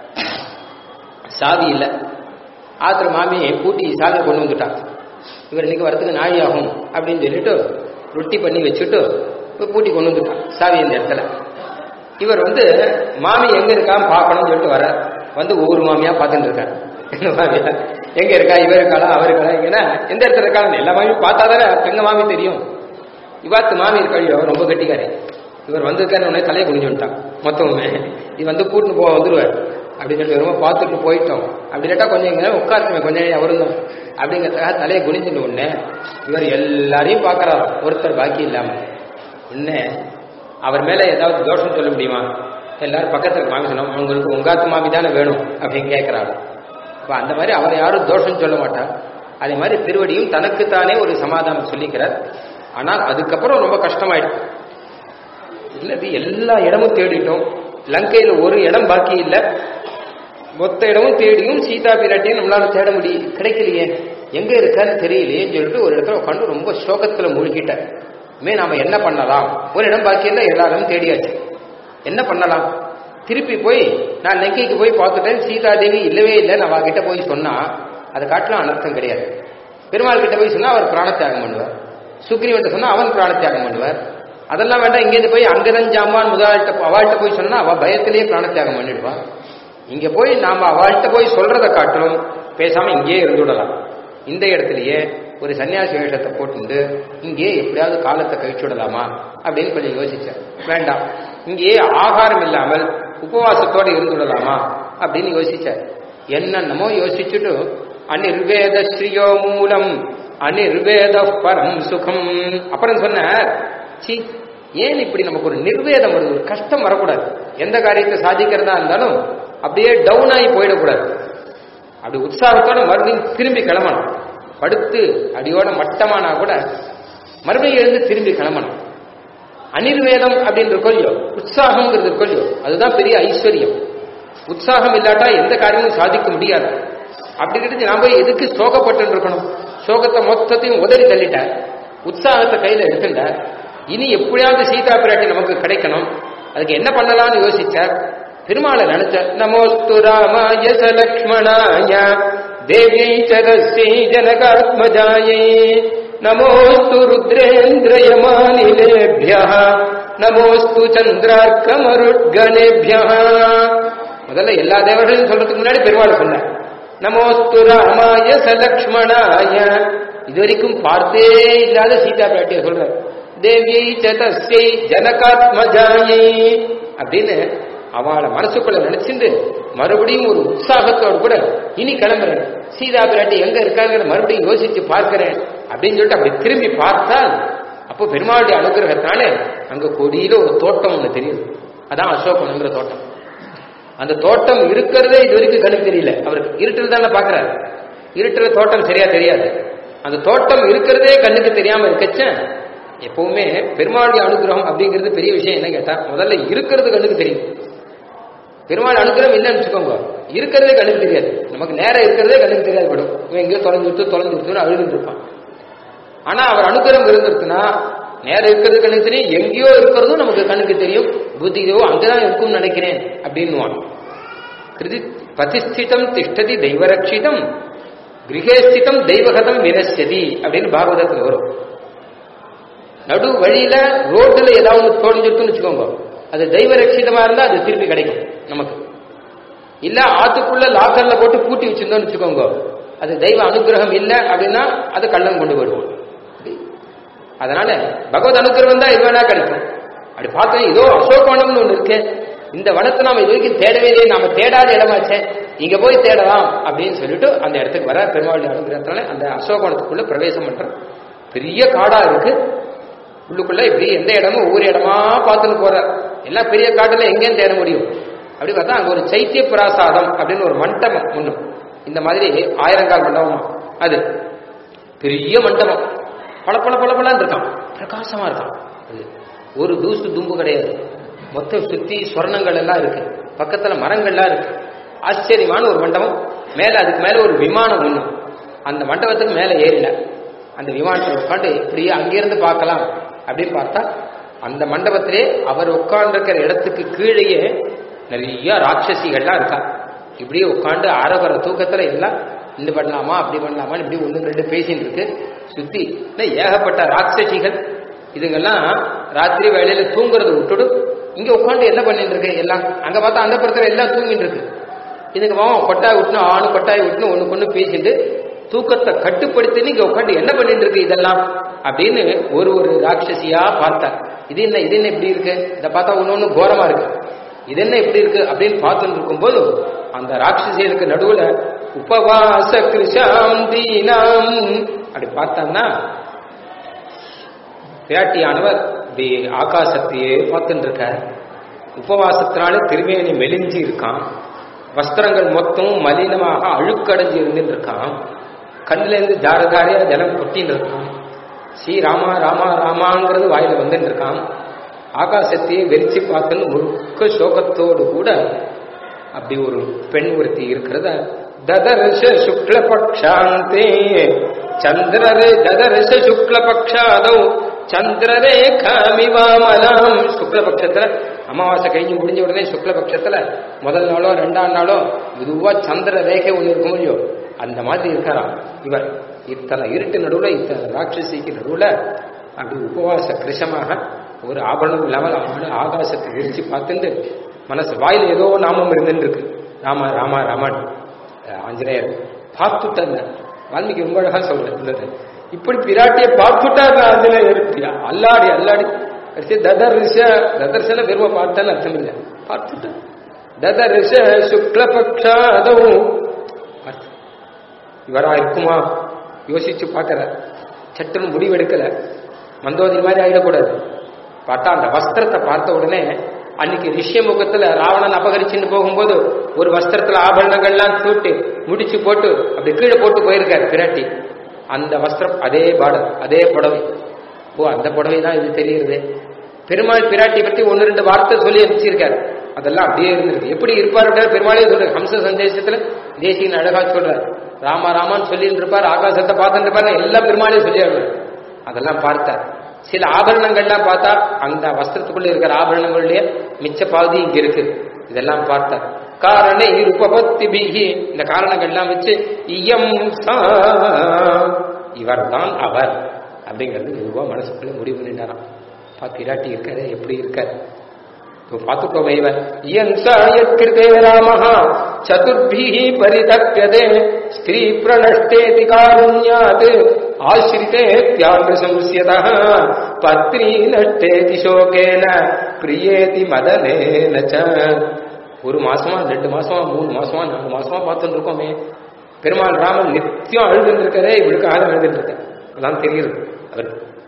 சாவி இல்லை ஆத்திர மாமி பூட்டி சாவியை கொண்டு வந்துட்டான் இவர் இன்னைக்கு வரத்துக்கு நாழி ஆகும் அப்படின்னு சொல்லிட்டு ரொட்டி பண்ணி வச்சுட்டு இப்ப பூட்டி கொண்டு வந்துட்டான் சாவி இந்த இடத்துல இவர் வந்து மாமி எங்க இருக்கான்னு பார்க்கணும்னு சொல்லிட்டு வர வந்து ஒவ்வொரு மாமியா பார்த்துட்டு இருக்காரு எங்க மாமியா எங்க இருக்கா இவர் இருக்காளா அவர் இருக்காளா எங்கன்னா எந்த இடத்துல இருக்காங்க எல்லா மாமியும் பார்த்தா தானே எங்க மாமி தெரியும் இவாத்து மாமி இருக்காளியோ ரொம்ப கட்டிக்காரு இவர் வந்திருக்காரு உடனே தலையை குனிஞ்சு விட்டான் மொத்தமுமே இது வந்து கூட்டிட்டு போக வந்துருவார் அப்படின்னு சொல்லிட்டு ரொம்ப பார்த்துட்டு போயிட்டோம் அப்படி இல்லாட்டா கொஞ்சம் இங்க உட்காருக்குமே கொஞ்சம் நேரம் அவரும் தான் அப்படிங்கிறதுக்காக தலையை குனிஞ்சுட்டு உடனே இவர் எல்லாரையும் பார்க்கறாரு ஒருத்தர் பாக்கி இல்லாம உடனே அவர் மேல ஏதாவது தோஷம் சொல்ல முடியுமா எல்லாரும் பக்கத்துல மாமி சொன்னோம் உங்களுக்கு உங்காத்து மாமி தானே வேணும் அப்படின்னு கேட்கிறாரு அப்ப அந்த மாதிரி அவர் யாரும் தோஷம் சொல்ல மாட்டார் அதே மாதிரி திருவடியும் தனக்குத்தானே ஒரு சமாதானம் சொல்லிக்கிறார் ஆனால் அதுக்கப்புறம் ரொம்ப கஷ்டமாயிடுச்சு இல்லது எல்லா இடமும் தேடிட்டோம் லங்கையில ஒரு இடம் பாக்கி இல்ல மொத்த இடமும் தேடியும் சீதா பிராட்டியும் நம்மளால தேட முடியும் கிடைக்கலையே எங்க இருக்கான்னு தெரியலையேன்னு சொல்லிட்டு ஒரு இடத்துல உட்காந்து ரொம்ப சோகத்துல மூழ்கிட்டார் இனிமே நாம என்ன பண்ணலாம் ஒரு இடம் பாக்கி இல்ல எல்லா இடமும் தேடியாச்சு என்ன பண்ணலாம் திருப்பி போய் நான் லங்கைக்கு போய் பார்த்துட்டேன் சீதா தேவி இல்லவே இல்லை நான் அவகிட்ட போய் சொன்னா அதை காட்டலாம் அனர்த்தம் கிடையாது பெருமாள் கிட்ட போய் சொன்னா அவர் பிராணத்தியாகம் பண்ணுவார் சுக்ரீவன் சொன்னா அவன் பிராணத்தியாகம் பண்ணுவார் அதெல்லாம் வேண்டாம் இங்கேருந்து போய் அங்கதன் ஜாமான் முதலாளிட்ட அவள்கிட்ட போய் சொன்னா அவ பயத்திலேயே பிராணத்தியாகம் பண்ணிடுவா இங்க போய் நாம அவள்கிட்ட போய் சொல்றதை காட்டிலும் பேசாம இங்கேயே இருந்துவிடலாம் இந்த இடத்துலயே ஒரு சன்னியாசி வேஷத்தை போட்டுண்டு இங்கே எப்படியாவது காலத்தை கழிச்சு விடலாமா அப்படின்னு கொஞ்சம் யோசிச்சேன் வேண்டாம் இங்கேயே ஆகாரம் இல்லாமல் உபவாசத்தோட இருந்து விடலாமா அப்படின்னு யோசிச்சார் என்னென்னமோ யோசிச்சுட்டு அனிர்வேத ஸ்ரீயோ மூலம் அனிர்வேத பரம் சுகம் அப்புறம் சொன்னார் சி ஏன் இப்படி நமக்கு ஒரு நிர்வேதம் வருது ஒரு கஷ்டம் வரக்கூடாது எந்த காரியத்தை சாதிக்கிறதா இருந்தாலும் அப்படியே டவுன் ஆகி போயிடக்கூடாது அப்படி உற்சாகத்தோட மறுபடியும் திரும்பி கிளம்பணும் படுத்து அடியோட மட்டமானா கூட மறுபடியும் எழுந்து திரும்பி கிளம்பணும் அனிர்வேதம் அப்படின்ற கொல்லியோ உற்சாகம்ங்கிறது கொல்லியோ அதுதான் பெரிய ஐஸ்வர்யம் உற்சாகம் இல்லாட்டா எந்த காரியமும் சாதிக்க முடியாது அப்படி கிட்ட நான் போய் எதுக்கு சோகப்பட்டு இருக்கணும் சோகத்தை மொத்தத்தையும் உதறி தள்ளிட்டார் உற்சாகத்தை கையில எடுத்துட்டார் இனி எப்படியாவது சீதா பிராட்டி நமக்கு கிடைக்கணும் அதுக்கு என்ன பண்ணலாம்னு யோசிச்சார் பெருமாளை நினைச்ச நமோஸ்து ராமாய சலக்ஷ்மணாய தேவியை சரஸ்ரீ ஜனகாத்மஜாயை நமோஸ்து ருத்ரேந்திரயமானிலேபிய நமோஸ்து சந்திரார்க்கமருட்கணேபிய முதல்ல எல்லா தேவர்களையும் சொல்றதுக்கு முன்னாடி பெருமாள் சொன்னார் நமோஸ்து ராமாய சலக்ஷ்மணாய இதுவரைக்கும் பார்த்தே இல்லாத சீதா பிராட்டிய சொல்றார் தேவியை சதஸ்யை ஜனகாத்மஜாயை அப்படின்னு அவளை மனசுக்குள்ள நினைச்சிருந்து மறுபடியும் ஒரு உற்சாகத்தோடு கூட இனி கிளம்புறேன் சீதா பிராட்டி எங்க இருக்காங்கிற மறுபடியும் யோசிச்சு பார்க்கிறேன் அப்படின்னு சொல்லிட்டு அப்படி திரும்பி பார்த்தால் அப்போ பெருமாளுடைய அனுகிரகத்தினால அங்க கொடியில ஒரு தோட்டம் ஒண்ணு தெரியுது அதான் அசோகனுங்கிற தோட்டம் அந்த தோட்டம் இருக்கிறதே இது வரைக்கும் கண்ணுக்கு தெரியல அவருக்கு இருட்டில் தானே பாக்குறாரு இருட்டுல தோட்டம் சரியா தெரியாது அந்த தோட்டம் இருக்கிறதே கண்ணுக்கு தெரியாம இருக்கச்ச எப்பவுமே பெருமாளுடைய அனுகிரகம் அப்படிங்கிறது பெரிய விஷயம் என்ன கேட்டா முதல்ல இருக்கிறது கண்ணுக்கு தெரியும் பெருமாள் அனுகிரகம் இல்லைன்னு வச்சுக்கோங்க இருக்கிறதே கண்ணுக்கு தெரியாது நமக்கு நேரம் இருக்கிறதே கண்ணுக்கு தெரியாது படும் இவன் எங்கேயோ தொலைஞ்சு விட்டு தொலைஞ்சு விட்டு அழுதுட்டு இருப்பான் ஆனா அவர் அனுகிரகம் இருந்திருக்குன்னா நேரம் இருக்கிறது கண்ணுக்கு தெரியும் எங்கேயோ இருக்கிறதும் நமக்கு கண்ணுக்கு தெரியும் புத்தியோ அங்கதான் இருக்கும்னு நினைக்கிறேன் அப்படின்னுவான் கிருதி பிரதிஷ்டிதம் திஷ்டதி தெய்வரட்சிதம் கிரகே ஸ்திதம் தெய்வகதம் வினசதி அப்படின்னு பாகவதத்துல வரும் நடு வழியில ரோட்டுல ஏதாவது தோணிஞ்சிருக்குன்னு வச்சுக்கோங்க அது தெய்வ ரட்சிதமா இருந்தா அது திருப்பி கிடைக்கும் நமக்கு இல்ல ஆத்துக்குள்ள லாக்கர்ல போட்டு பூட்டி வச்சிருந்தோம்னு வச்சுக்கோங்க அது தெய்வ அனுகிரகம் இல்ல அப்படின்னா அது கள்ளம் கொண்டு வருவோம் அதனால பகவத் அனுகிரகம் தான் இது வேணா கிடைக்கும் அப்படி பார்த்தோம் இதோ அசோகவனம்னு ஒண்ணு இருக்கு இந்த வனத்தை நாம இது வரைக்கும் தேடவே இல்லையே நாம தேடாத இடமாச்சே இங்க போய் தேடலாம் அப்படின்னு சொல்லிட்டு அந்த இடத்துக்கு வர பெருமாள் அனுகிரகத்தினால அந்த அசோகவனத்துக்குள்ள பிரவேசம் பண்ற பெரிய காடா இருக்கு உள்ளுக்குள்ள இப்படி எந்த இடமும் ஒவ்வொரு இடமா பார்த்துட்டு போற எல்லாம் பெரிய காட்டுல எங்கேயும் தேட முடியும் அப்படி பார்த்தா அங்க ஒரு சைத்திய பிராசாதம் அப்படின்னு ஒரு மண்டபம் ஒண்ணு இந்த மாதிரி ஆயிரங்கால் மண்டபமா அது பெரிய மண்டபம் பல பல பல பலன்னு இருக்கான் பிரகாசமா இருக்கான் அது ஒரு தூசு தும்பு கிடையாது மொத்தம் சுத்தி சொர்ணங்கள் எல்லாம் இருக்கு பக்கத்துல மரங்கள்லாம் இருக்கு ஆச்சரியமான ஒரு மண்டபம் மேல அதுக்கு மேல ஒரு விமானம் ஒண்ணு அந்த மண்டபத்துக்கு மேல ஏறல அந்த விமானத்தில் உட்காந்து இப்படியே அங்கிருந்து பார்க்கலாம் அப்படின்னு பார்த்தா அந்த மண்டபத்திலே அவர் உட்கார்ந்துருக்கிற இடத்துக்கு கீழேயே நிறைய ராட்சசிகள்லாம் இருக்கா இப்படியே உட்காந்து ஆரவர தூக்கத்துல எல்லாம் இந்த பண்ணலாமா அப்படி பண்ணலாமா இப்படி ஒன்று ரெண்டு பேசிட்டு இருக்கு சுத்தி இன்னும் ஏகப்பட்ட ராட்சசிகள் இதுங்கெல்லாம் ராத்திரி வேலையில தூங்குறத விட்டுடு இங்க உட்காந்து என்ன பண்ணிட்டு இருக்கு எல்லாம் அங்க பார்த்தா அந்த புறத்துல எல்லாம் தூங்கிட்டு இருக்கு இதுக்கு மாவன் கொட்டாய் விட்டுணும் ஆணு கொட்டாய் விட்டுணும் ஒண்ணு கொண்டு பேசிட்டு தூக்கத்தை கட்டுப்படுத்தி இங்க உட்காந்து என்ன பண்ணிட்டு இருக்கு இதெல்லாம் அப்படின்னு ஒரு ஒரு ராட்சசியா பார்த்தார் இது என்ன இது என்ன இப்படி இருக்கு இதை பார்த்தா ஒண்ணு ஒண்ணு கோரமா இருக்கு இது என்ன இப்படி இருக்கு அப்படின்னு பார்த்துட்டு இருக்கும்போது அந்த ராட்சசிகளுக்கு நடுவுல உபவாச கிருஷாம் தீனாம் அப்படி பார்த்தோம்னா பிராட்டியானவர் இப்படி ஆகாசத்தையே பார்த்துட்டு இருக்கார் உபவாசத்தினால திருமேனி மெலிஞ்சி இருக்கான் வஸ்திரங்கள் மொத்தம் மலினமாக அழுக்கடைஞ்சு இருந்துட்டு இருக்கான் கண்ணுல இருந்து தார தாரையா ஜலம் கொட்டின்னு இருக்கான் ஸ்ரீ ராமா ராமா ராமாங்கிறது வாயில வந்துட்டு இருக்கான் ஆகாசத்தையே வெறிச்சு பார்த்துன்னு முழுக்க சோகத்தோடு கூட அப்படி ஒரு பெண் ஒருத்தி இருக்கிறத ததர்ஷ சுக்ல பக்ஷாந்தே சந்திரரே ததர்ஷ சுக்ல பக்ஷாதௌ சந்திரரேகாமிவாமலாம் சுக்ல பட்சத்துல அமாவாசை கழிஞ்சு முடிஞ்ச உடனே சுக்ல பட்சத்துல முதல் நாளோ ரெண்டாம் நாளோ மெதுவா சந்திர ரேகை ஒண்ணு இருக்கும் இல்லையோ அந்த மாதிரி இருக்காராம் இவர் இத்தனை இருட்டு நடுவுல இத்தனை ராட்சசிக்கு நடுவுல அப்படி உபவாச கிருஷமாக ஒரு ஆபரணம் இல்லாமல் அவனோட ஆகாசத்தை விரிச்சு பார்த்துட்டு மனசு வாயில ஏதோ நாமம் இருந்துட்டு இருக்கு ராமா ராமா ராமன் ஆஞ்சநேயர் பார்த்துட்டாங்க வால்மீகி ரொம்ப அழகா சொல்றது இப்படி பிராட்டியை பார்த்துட்டாங்க ஆஞ்சநேயர் அல்லாடி அல்லாடி அடுத்து ததர்ஷ ததர்ஷன பெருமை பார்த்தான்னு அர்த்தம் இல்லை பார்த்துட்டேன் ததர்ஷ சுக்லபக்ஷாதவும் இவரா இருக்குமா யோசிச்சு பார்க்கற சட்டுன்னு முடிவெடுக்கல மந்தோதரி மாதிரி ஆயிடக்கூடாது பார்த்தா அந்த வஸ்திரத்தை பார்த்த உடனே அன்னைக்கு ரிஷ்யமுகத்துல ராவணன் அபகரிச்சுன்னு போகும்போது ஒரு வஸ்திரத்துல ஆபரணங்கள்லாம் தூட்டு முடிச்சு போட்டு அப்படி கீழே போட்டு போயிருக்காரு பிராட்டி அந்த வஸ்திரம் அதே பாடல் அதே புடவை ஓ அந்த புடவை தான் இது தெரியுது பெருமாள் பிராட்டி பற்றி ஒன்னு ரெண்டு வார்த்தை சொல்லி அனுப்பிச்சிருக்காரு அதெல்லாம் அப்படியே இருந்திருக்கு எப்படி இருப்பார் அப்படின்னா பெருமாளே சொல்றாரு ஹம்ச சந்தேசத்துல தேசியின் அழகா சொல்றாரு ராமா ராமான்னு சொல்லிட்டு இருப்பார் ஆகாசத்தை பார்த்துட்டு இருப்பாரு எல்லாம் பெருமாளே சொல்லிடுறாரு அதெல்லாம் பார்த்தார் சில ஆபரணங்கள்லாம் பார்த்தா அந்த வஸ்திரத்துக்குள்ள இருக்கிற ஆபரணங்களுடைய மிச்ச பாதி இங்க இருக்கு இதெல்லாம் பார்த்தார் காரண இருபபத்தி பிகி இந்த காரணங்கள்லாம் வச்சு இயம் இவர் தான் அவர் அப்படிங்கிறது மெதுவா மனசுக்குள்ள முடிவு பண்ணிட்டாராம் பாத்திராட்டி இருக்காரு எப்படி இருக்காரு பாத்துட்டோமே இவன் இயன்சாயத்கிருதே ராமः சதுர்பிः परितप्यते ஸ்திரீ பிரணஷ்டேதி காருண்யாத் ஆசிரிதே தியாக சம்சியதः பத்னி நஷ்டேதி சோகேன பிரியேதி மதனேன ச ஒரு மாசமா ரெண்டு மாசமா மூணு மாசமா நாலு மாசமா பார்த்துட்டு இருக்கோமே பெருமாள் ராமன் நித்தியம் அழுதுட்டு இருக்காரே இவளுக்காக அழுதுட்டு இருக்க அதான் தெரியுது அவர்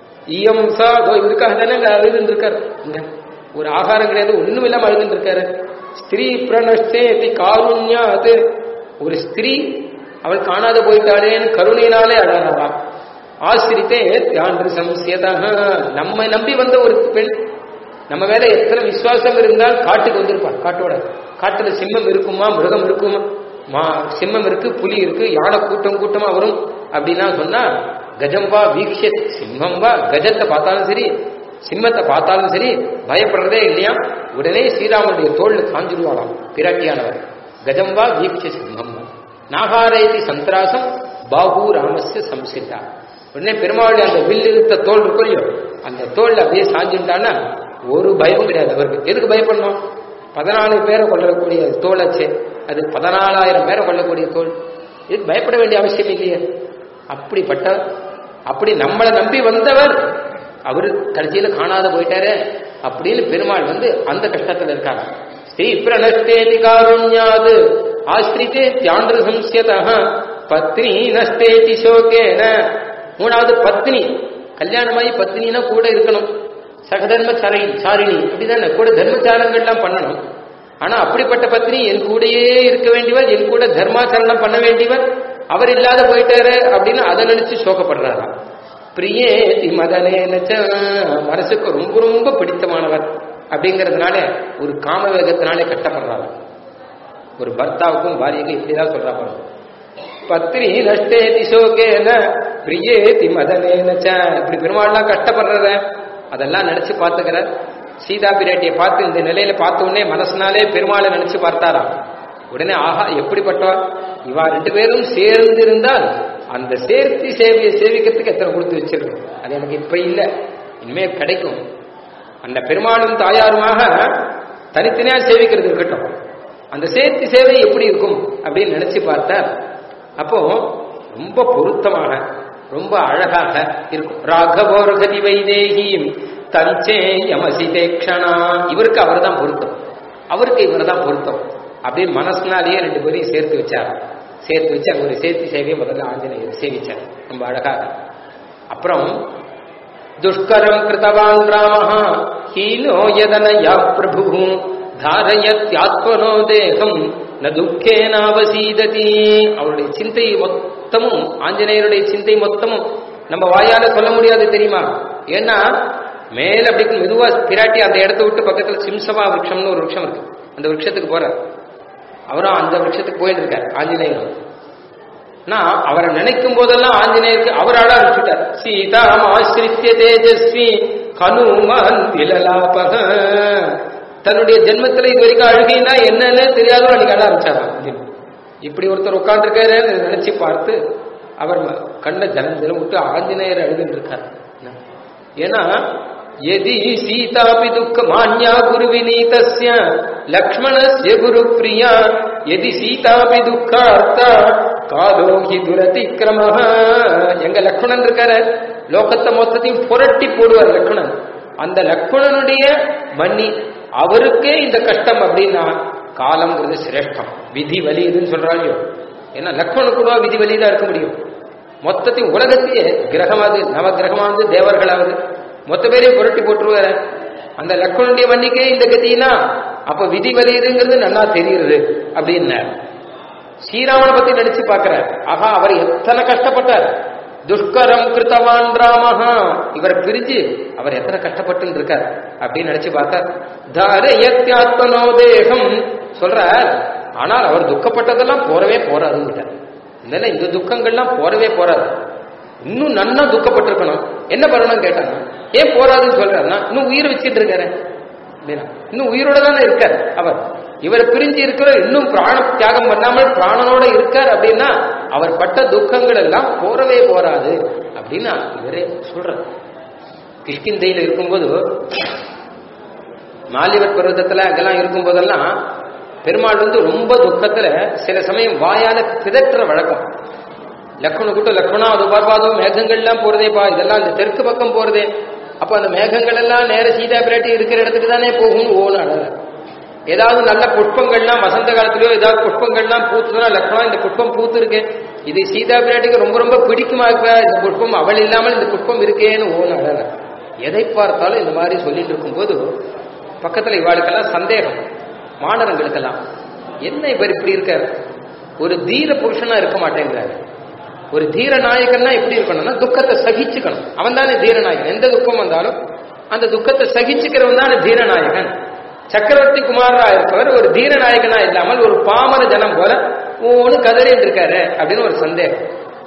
இயம்சா இதுக்காக தானே அழுதுட்டு இருக்காரு இங்க ஒரு ஆகாரம் கிடையாது ஒண்ணும் இல்லாம அழுதுட்டு இருக்காரு ஸ்திரீ பிரணஷ்டேதி காருண்யாது ஒரு ஸ்திரீ அவள் காணாத போயிட்டாளேன்னு கருணையினாலே அழகாராம் ஆசிரித்தே தியான்று சம்சியதாக நம்ம நம்பி வந்த ஒரு பெண் நம்ம மேல எத்தனை விசுவாசம் இருந்தால் காட்டுக்கு வந்திருப்பான் காட்டோட காட்டுல சிம்மம் இருக்குமா மிருகம் இருக்குமா மா சிம்மம் இருக்கு புலி இருக்கு யானை கூட்டம் கூட்டமா வரும் அப்படின்னா சொன்னா கஜம் வா வீக்ஷ சிம்மம் வா கஜத்தை பார்த்தாலும் சரி சிம்மத்தை பார்த்தாலும் சரி பயப்படுறதே இல்லையா உடனே ஸ்ரீராமனுடைய தோல்ல காஞ்சிடுவாளாம் பிராட்டியானவர் கஜம் வா வீக்ஷ சிம்மம் வா நாகாரேதி சந்திராசம் பாபு ராமஸ்ய சம்சித்தா உடனே பெருமாளுடைய அந்த வில் இருத்த தோல் இருக்கும் இல்லையோ அந்த தோல்ல அப்படியே சாஞ்சுட்டான்னா ஒரு பயமும் கிடையாது அவருக்கு எதுக்கு பயப்படணும் பதினாலு பேரை கொள்ளக்கூடிய தோலாச்சே அது பதினாலாயிரம் பேரை கொள்ளக்கூடிய தோல் இதுக்கு பயப்பட வேண்டிய அவசியம் இல்லையே அப்படிப்பட்ட அப்படி நம்மளை நம்பி வந்தவர் அவரு கடைசியில காணாத போயிட்டாரே அப்படின்னு பெருமாள் வந்து அந்த கஷ்டத்துல இருக்காங்க ஸ்ரீ பிரணஷ்டேதி காருண்யாது ஆஸ்திரித்தே தியாண்டு சம்சியத பத்னி நஷ்டேதி சோகேன மூணாவது பத்னி கல்யாணமாயி பத்னினா கூட இருக்கணும் சகதர்ம சரை சாரிணி அப்படிதானே கூட தர்மச்சாரங்கள்லாம் பண்ணணும் ஆனா அப்படிப்பட்ட பத்னி என் கூடயே இருக்க வேண்டியவர் என் கூட தர்மாச்சரணம் பண்ண வேண்டியவர் அவர் இல்லாத போயிட்டாரு அப்படின்னு அதை நினைச்சு சோகப்படுறாராம் பிரியேதி மதனேனச்ச மனசுக்கு ரொம்ப ரொம்ப பிடித்தமானவர் அப்படிங்கறதுனால ஒரு காம வேகத்தினாலே கட்டப்படுறாங்க ஒரு பர்த்தாவுக்கும் பாரியக்கும் இப்படிதான் சொல்றா பாருங்க பத்னி நஷ்டேதி சோகேன பிரியேதி மதனேனச்ச இப்படி பெருமாள்லாம் கஷ்டப்படுறத அதெல்லாம் நினைச்சு பார்த்துக்கிறார் சீதா பிராட்டியை பார்த்து இந்த நிலையில பார்த்த உடனே மனசுனாலே பெருமாளை நினைச்சு பார்த்தாராம் உடனே ஆஹா எப்படிப்பட்டவா இவா ரெண்டு பேரும் சேர்ந்து இருந்தால் அந்த சேர்த்தி சேவையை சேவிக்கிறதுக்கு எத்தனை கொடுத்து வச்சிருக்கோம் அது எனக்கு இப்ப இல்ல இனிமே கிடைக்கும் அந்த பெருமாளும் தாயாருமாக தனித்தனியா சேவிக்கிறது இருக்கட்டும் அந்த சேர்த்தி சேவை எப்படி இருக்கும் அப்படின்னு நினைச்சு பார்த்தார் அப்போ ரொம்ப பொருத்தமாக ரொம்ப அழகாக இருக்கும் ராகவோர்கதி வைதேகியும் தஞ்சே யமசிதேக்ஷணா இவருக்கு அவர் தான் பொருத்தம் அவருக்கு இவர் தான் பொருத்தம் அப்படின்னு மனசுனாலேயே ரெண்டு பேரையும் சேர்த்து வச்சார் சேர்த்து வச்சு அங்க ஒரு சேர்த்து சேவையை முதல்ல ஆஞ்சநேயர் சேவிச்சார் ரொம்ப அழகாக அப்புறம் துஷ்கரம் கிருத்தவான் ராம ஹீனோ யதனயா பிரபு தாரயத்யாத்மனோ தேகம் ந துக்கேனாவசீததி அவருடைய சிந்தை மொத்தமும் ஆஞ்சநேயருடைய சிந்தை மொத்தமும் நம்ம வாயால சொல்ல முடியாது தெரியுமா ஏன்னா மேல அப்படி மெதுவா பிராட்டி அந்த இடத்த விட்டு பக்கத்துல சிம்சவா விருட்சம்னு ஒரு விருட்சம் இருக்கு அந்த விருட்சத்துக்கு போறார் அவரும் அந்த விருட்சத்துக்கு போயிட்டு இருக்கார் ஆஞ்சநேயரும் நான் அவரை நினைக்கும் போதெல்லாம் ஆஞ்சநேயருக்கு அவர் அழ ஆரம்பிச்சுட்டார் சீதாமாஸ்ரித்ய தேஜஸ்வி ஹனுமான் விலலாபக தன்னுடைய ஜென்மத்துல இது வரைக்கும் அழுகைனா என்னன்னு தெரியாதோ அன்னைக்கு அழ ஆரம்பிச்சாராம் இப்படி ஒருத்தர் உட்காந்துருக்காரு நினைச்சு பார்த்து அவர் கண்ட ஜலம் ஜலம் விட்டு ஆஞ்சநேயர் அழுதுன்னு இருக்கார் ஏன்னா எதி சீதாபி துக்க மான்யா குரு வினீதஸ்ய லக்ஷ்மணஸ்ய குரு பிரியா எதி சீதாபி துக்கார்த்தா காலோகி துரதிக்கிரம எங்க லக்ஷ்மணன் இருக்காரு லோகத்தை மொத்தத்தையும் புரட்டி போடுவார் லக்ஷ்மணன் அந்த லக்ஷ்மணனுடைய மன்னி அவருக்கே இந்த கஷ்டம் அப்படின்னா காலம்ங்கிறது சிரேஷ்டம் விதி வலி இதுன்னு சொல்றாங்க ஏன்னா லக்ஷ்மணன் கூட விதி வலி தான் இருக்க முடியும் மொத்தத்தையும் உலகத்தையே கிரகமாவது நவ கிரகமாவது தேவர்களாவது மொத்த பேரையும் புரட்டி போட்டுருவாரு அந்த லக்ஷ்மணுடைய மன்னிக்கே இந்த கதினா அப்ப விதி வலியுதுங்கிறது நல்லா தெரியுது அப்படின்னார் ஸ்ரீராமனை பத்தி நினைச்சு பார்க்கிறார் ஆஹா அவர் எத்தனை கஷ்டப்பட்டார் துஷ்கரம் கிருத்தவான் ராமஹா இவரை பிரிஞ்சு அவர் எத்தனை கஷ்டப்பட்டு இருக்கார் அப்படின்னு நினைச்சு பார்த்தார் தாரயத்யாத்மனோ தேகம் சொல்றார் ஆனால் அவர் துக்கப்பட்டதெல்லாம் போறவே போறாதுன்னு இதெல்லாம் இந்த துக்கங்கள்லாம் போறவே போறாது இன்னும் நன்னா துக்கப்பட்டிருக்கணும் என்ன பண்ணணும் கேட்டாங்க ஏன் போறாதுன்னு சொல்றாருன்னா இன்னும் உயிர் வச்சுட்டு இருக்காரு இன்னும் உயிரோட தானே இருக்கார் அவர் இவரை பிரிஞ்சு இருக்கிற இன்னும் பிராண தியாகம் பண்ணாமல் பிராணனோட இருக்கார் அப்படின்னா அவர் பட்ட துக்கங்கள் எல்லாம் போறவே போறாது அப்படின்னா இவரே சொல்றார் கிஷ்கிந்தையில இருக்கும்போது மாலிவட் பர்வதத்துல அங்கெல்லாம் இருக்கும் போதெல்லாம் பெருமாள் வந்து ரொம்ப துக்கத்துல சில சமயம் வாயால பிதற்ற வழக்கம் லக்ஷ்மண கூட்ட லக்ஷ்மணா அது பார்ப்பாதோ மேகங்கள்லாம் போறதே பா இதெல்லாம் இந்த தெற்கு பக்கம் போறதே அப்ப அந்த மேகங்கள் எல்லாம் நேர சீதா பிராட்டி இருக்கிற இடத்துக்கு தானே போகும்னு ஓன்னு அழக ஏதாவது நல்ல புஷ்பங்கள்லாம் வசந்த காலத்திலயோ ஏதாவது புஷ்பங்கள்லாம் பூத்துனா லக்ஷ்மணா இந்த புஷ்பம் பூத்து இருக்கு இது சீதா பிராட்டிக்கு ரொம்ப ரொம்ப பிடிக்குமா இப்ப இந்த புஷ்பம் அவள் இல்லாமல் இந்த புஷ்பம் இருக்கேன்னு ஓன்னு அழக எதை பார்த்தாலும் இந்த மாதிரி சொல்லிட்டு இருக்கும்போது பக்கத்துல இவாளுக்கெல்லாம் சந்தேகம் மாணவர்களுக்கெல்லாம் என்ன இவர் இப்படி இருக்கார் ஒரு தீர புருஷனா இருக்க மாட்டேங்கிறாரு ஒரு தீர நாயகன்னா எப்படி இருக்கணும்னா துக்கத்தை சகிச்சுக்கணும் அவன் தானே தீரநாயகன் எந்த துக்கம் வந்தாலும் அந்த துக்கத்தை சகிச்சுக்கிறவன் தானே தீரநாயகன் சக்கரவர்த்தி குமாரா இருப்பவர் ஒரு தீரநாயகனா இல்லாமல் ஒரு பாமர ஜனம் போல ஒன்னு கதறிட்டு இருக்காரு அப்படின்னு ஒரு சந்தேகம்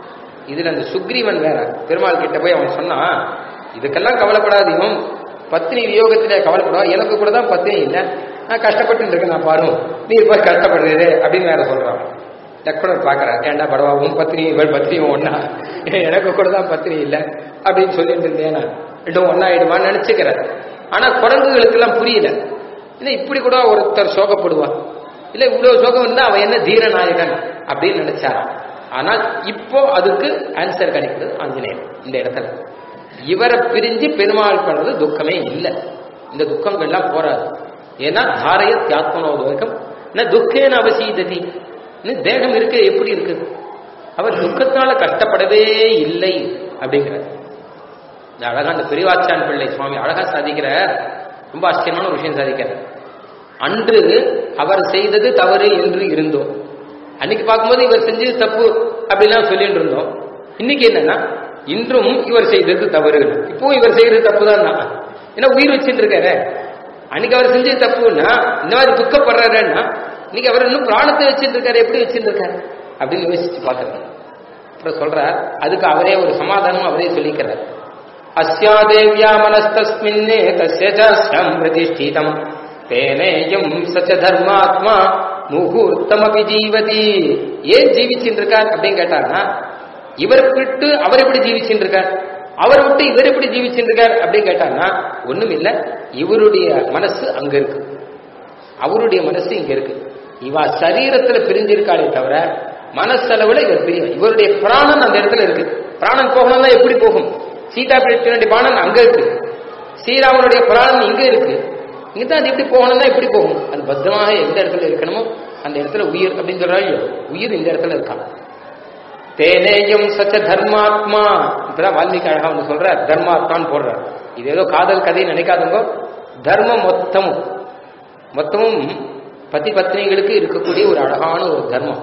இதுல அந்த சுக்ரீவன் வேற பெருமாள் கிட்ட போய் அவன் சொன்னா இதுக்கெல்லாம் கவலைப்படாது இவன் பத்னி வியோகத்திலே கவலைப்படா எனக்கு கூட தான் பத்னி இல்லை நான் கஷ்டப்பட்டு இருக்கேன் நான் பாரு நீ போய் கஷ்டப்படுறது அப்படின்னு வேற சொல்றான் லக்ஷ்மணர் பாக்குறார் ஏன்டா படவா உன் பத்னி இவள் பத்னியும் ஒன்னா எனக்கு கூட தான் பத்னி இல்லை அப்படின்னு சொல்லிட்டு இருந்தேன் நான் ரெண்டும் ஒன்னாயிடுமான்னு நினைச்சுக்கிறேன் ஆனா குரங்குகளுக்கு எல்லாம் புரியல இல்ல இப்படி கூட ஒருத்தர் சோகப்படுவான் இல்ல இவ்வளவு சோகம் இருந்தா அவன் என்ன தீரநாயகன் அப்படின்னு நினைச்சாராம் ஆனால் இப்போ அதுக்கு ஆன்சர் கிடைக்கிறது ஆஞ்சநேயர் இந்த இடத்துல இவரை பிரிஞ்சு பெருமாள் பண்ணது துக்கமே இல்லை இந்த துக்கங்கள்லாம் போறாது ஏன்னா தாரைய தியாத்மனோதோகம் துக்கேன அவசீததி இன்னும் தேகம் இருக்க எப்படி இருக்கு அவர் துக்கத்தால கஷ்டப்படவே இல்லை அப்படிங்கிறார் இந்த அழகா அந்த பெரியவாச்சான் பிள்ளை சுவாமி அழகா சாதிக்கிறார் ரொம்ப ஆச்சரியமான ஒரு விஷயம் சாதிக்கிறார் அன்று அவர் செய்தது தவறு என்று இருந்தோம் அன்னைக்கு பார்க்கும்போது இவர் செஞ்சது தப்பு அப்படிலாம் சொல்லிட்டு இருந்தோம் இன்னைக்கு என்னன்னா இன்றும் இவர் செய்தது தவறு இப்போ இவர் செய்யறது தப்பு தான் ஏன்னா உயிர் வச்சுட்டு இருக்காரு அன்னைக்கு அவர் செஞ்சது தப்புன்னா இந்த மாதிரி துக்கப்படுறாருன்னா இன்னைக்கு அவர் இன்னும் பிராணத்தை வச்சுட்டு இருக்காரு எப்படி வச்சுட்டு இருக்காரு அப்படின்னு யோசிச்சு பார்க்கறாரு அப்புறம் சொல்றார் அதுக்கு அவரே ஒரு சமாதானம் அவரே சொல்லிக்கிறார் அஸ்யா தேவ்யா மனஸ்தஸ்மின்னே தஸ்ய சாஸ்யம் பிரதிஷ்டிதம் தேனேயம் சச்ச தர்மாத்மா முகூர்த்தமபி ஜீவதி ஏன் ஜீவிச்சுட்டு இருக்கார் அப்படின்னு கேட்டாருன்னா இவர் விட்டு அவர் எப்படி ஜீவிச்சுட்டு இருக்கார் அவர் விட்டு இவர் எப்படி ஜீவிச்சுட்டு இருக்கார் அப்படின்னு கேட்டாருன்னா ஒண்ணும் இல்ல இவருடைய மனசு அங்க இருக்கு அவருடைய மனசு இங்க இருக்கு இவ சரீரத்துல பிரிஞ்சிருக்காளே தவிர மனசளவுல இவர் பிரியும் இவருடைய பிராணன் அந்த இடத்துல இருக்கு பிராணன் போகணும்னா எப்படி போகும் சீதா பிராணனுடைய பிராணன் அங்க இருக்கு ஸ்ரீராமனுடைய பிராணன் இங்க இருக்கு இங்கதான் அது எப்படி போகணும்னா எப்படி போகும் அது பத்திரமாக எந்த இடத்துல இருக்கணுமோ அந்த இடத்துல உயிர் அப்படின்னு சொல்றாங்க உயிர் இந்த இடத்துல இருக்கான் தேனேயம் சச்ச தர்மாத்மா இப்பதான் வால்மீகி அழகா ஒன்று சொல்ற தர்மாத்மான்னு போடுறார் இது ஏதோ காதல் கதை நினைக்காதுங்க தர்மம் மொத்தமும் மொத்தமும் பதி பத்னிகளுக்கு இருக்கக்கூடிய ஒரு அழகான ஒரு தர்மம்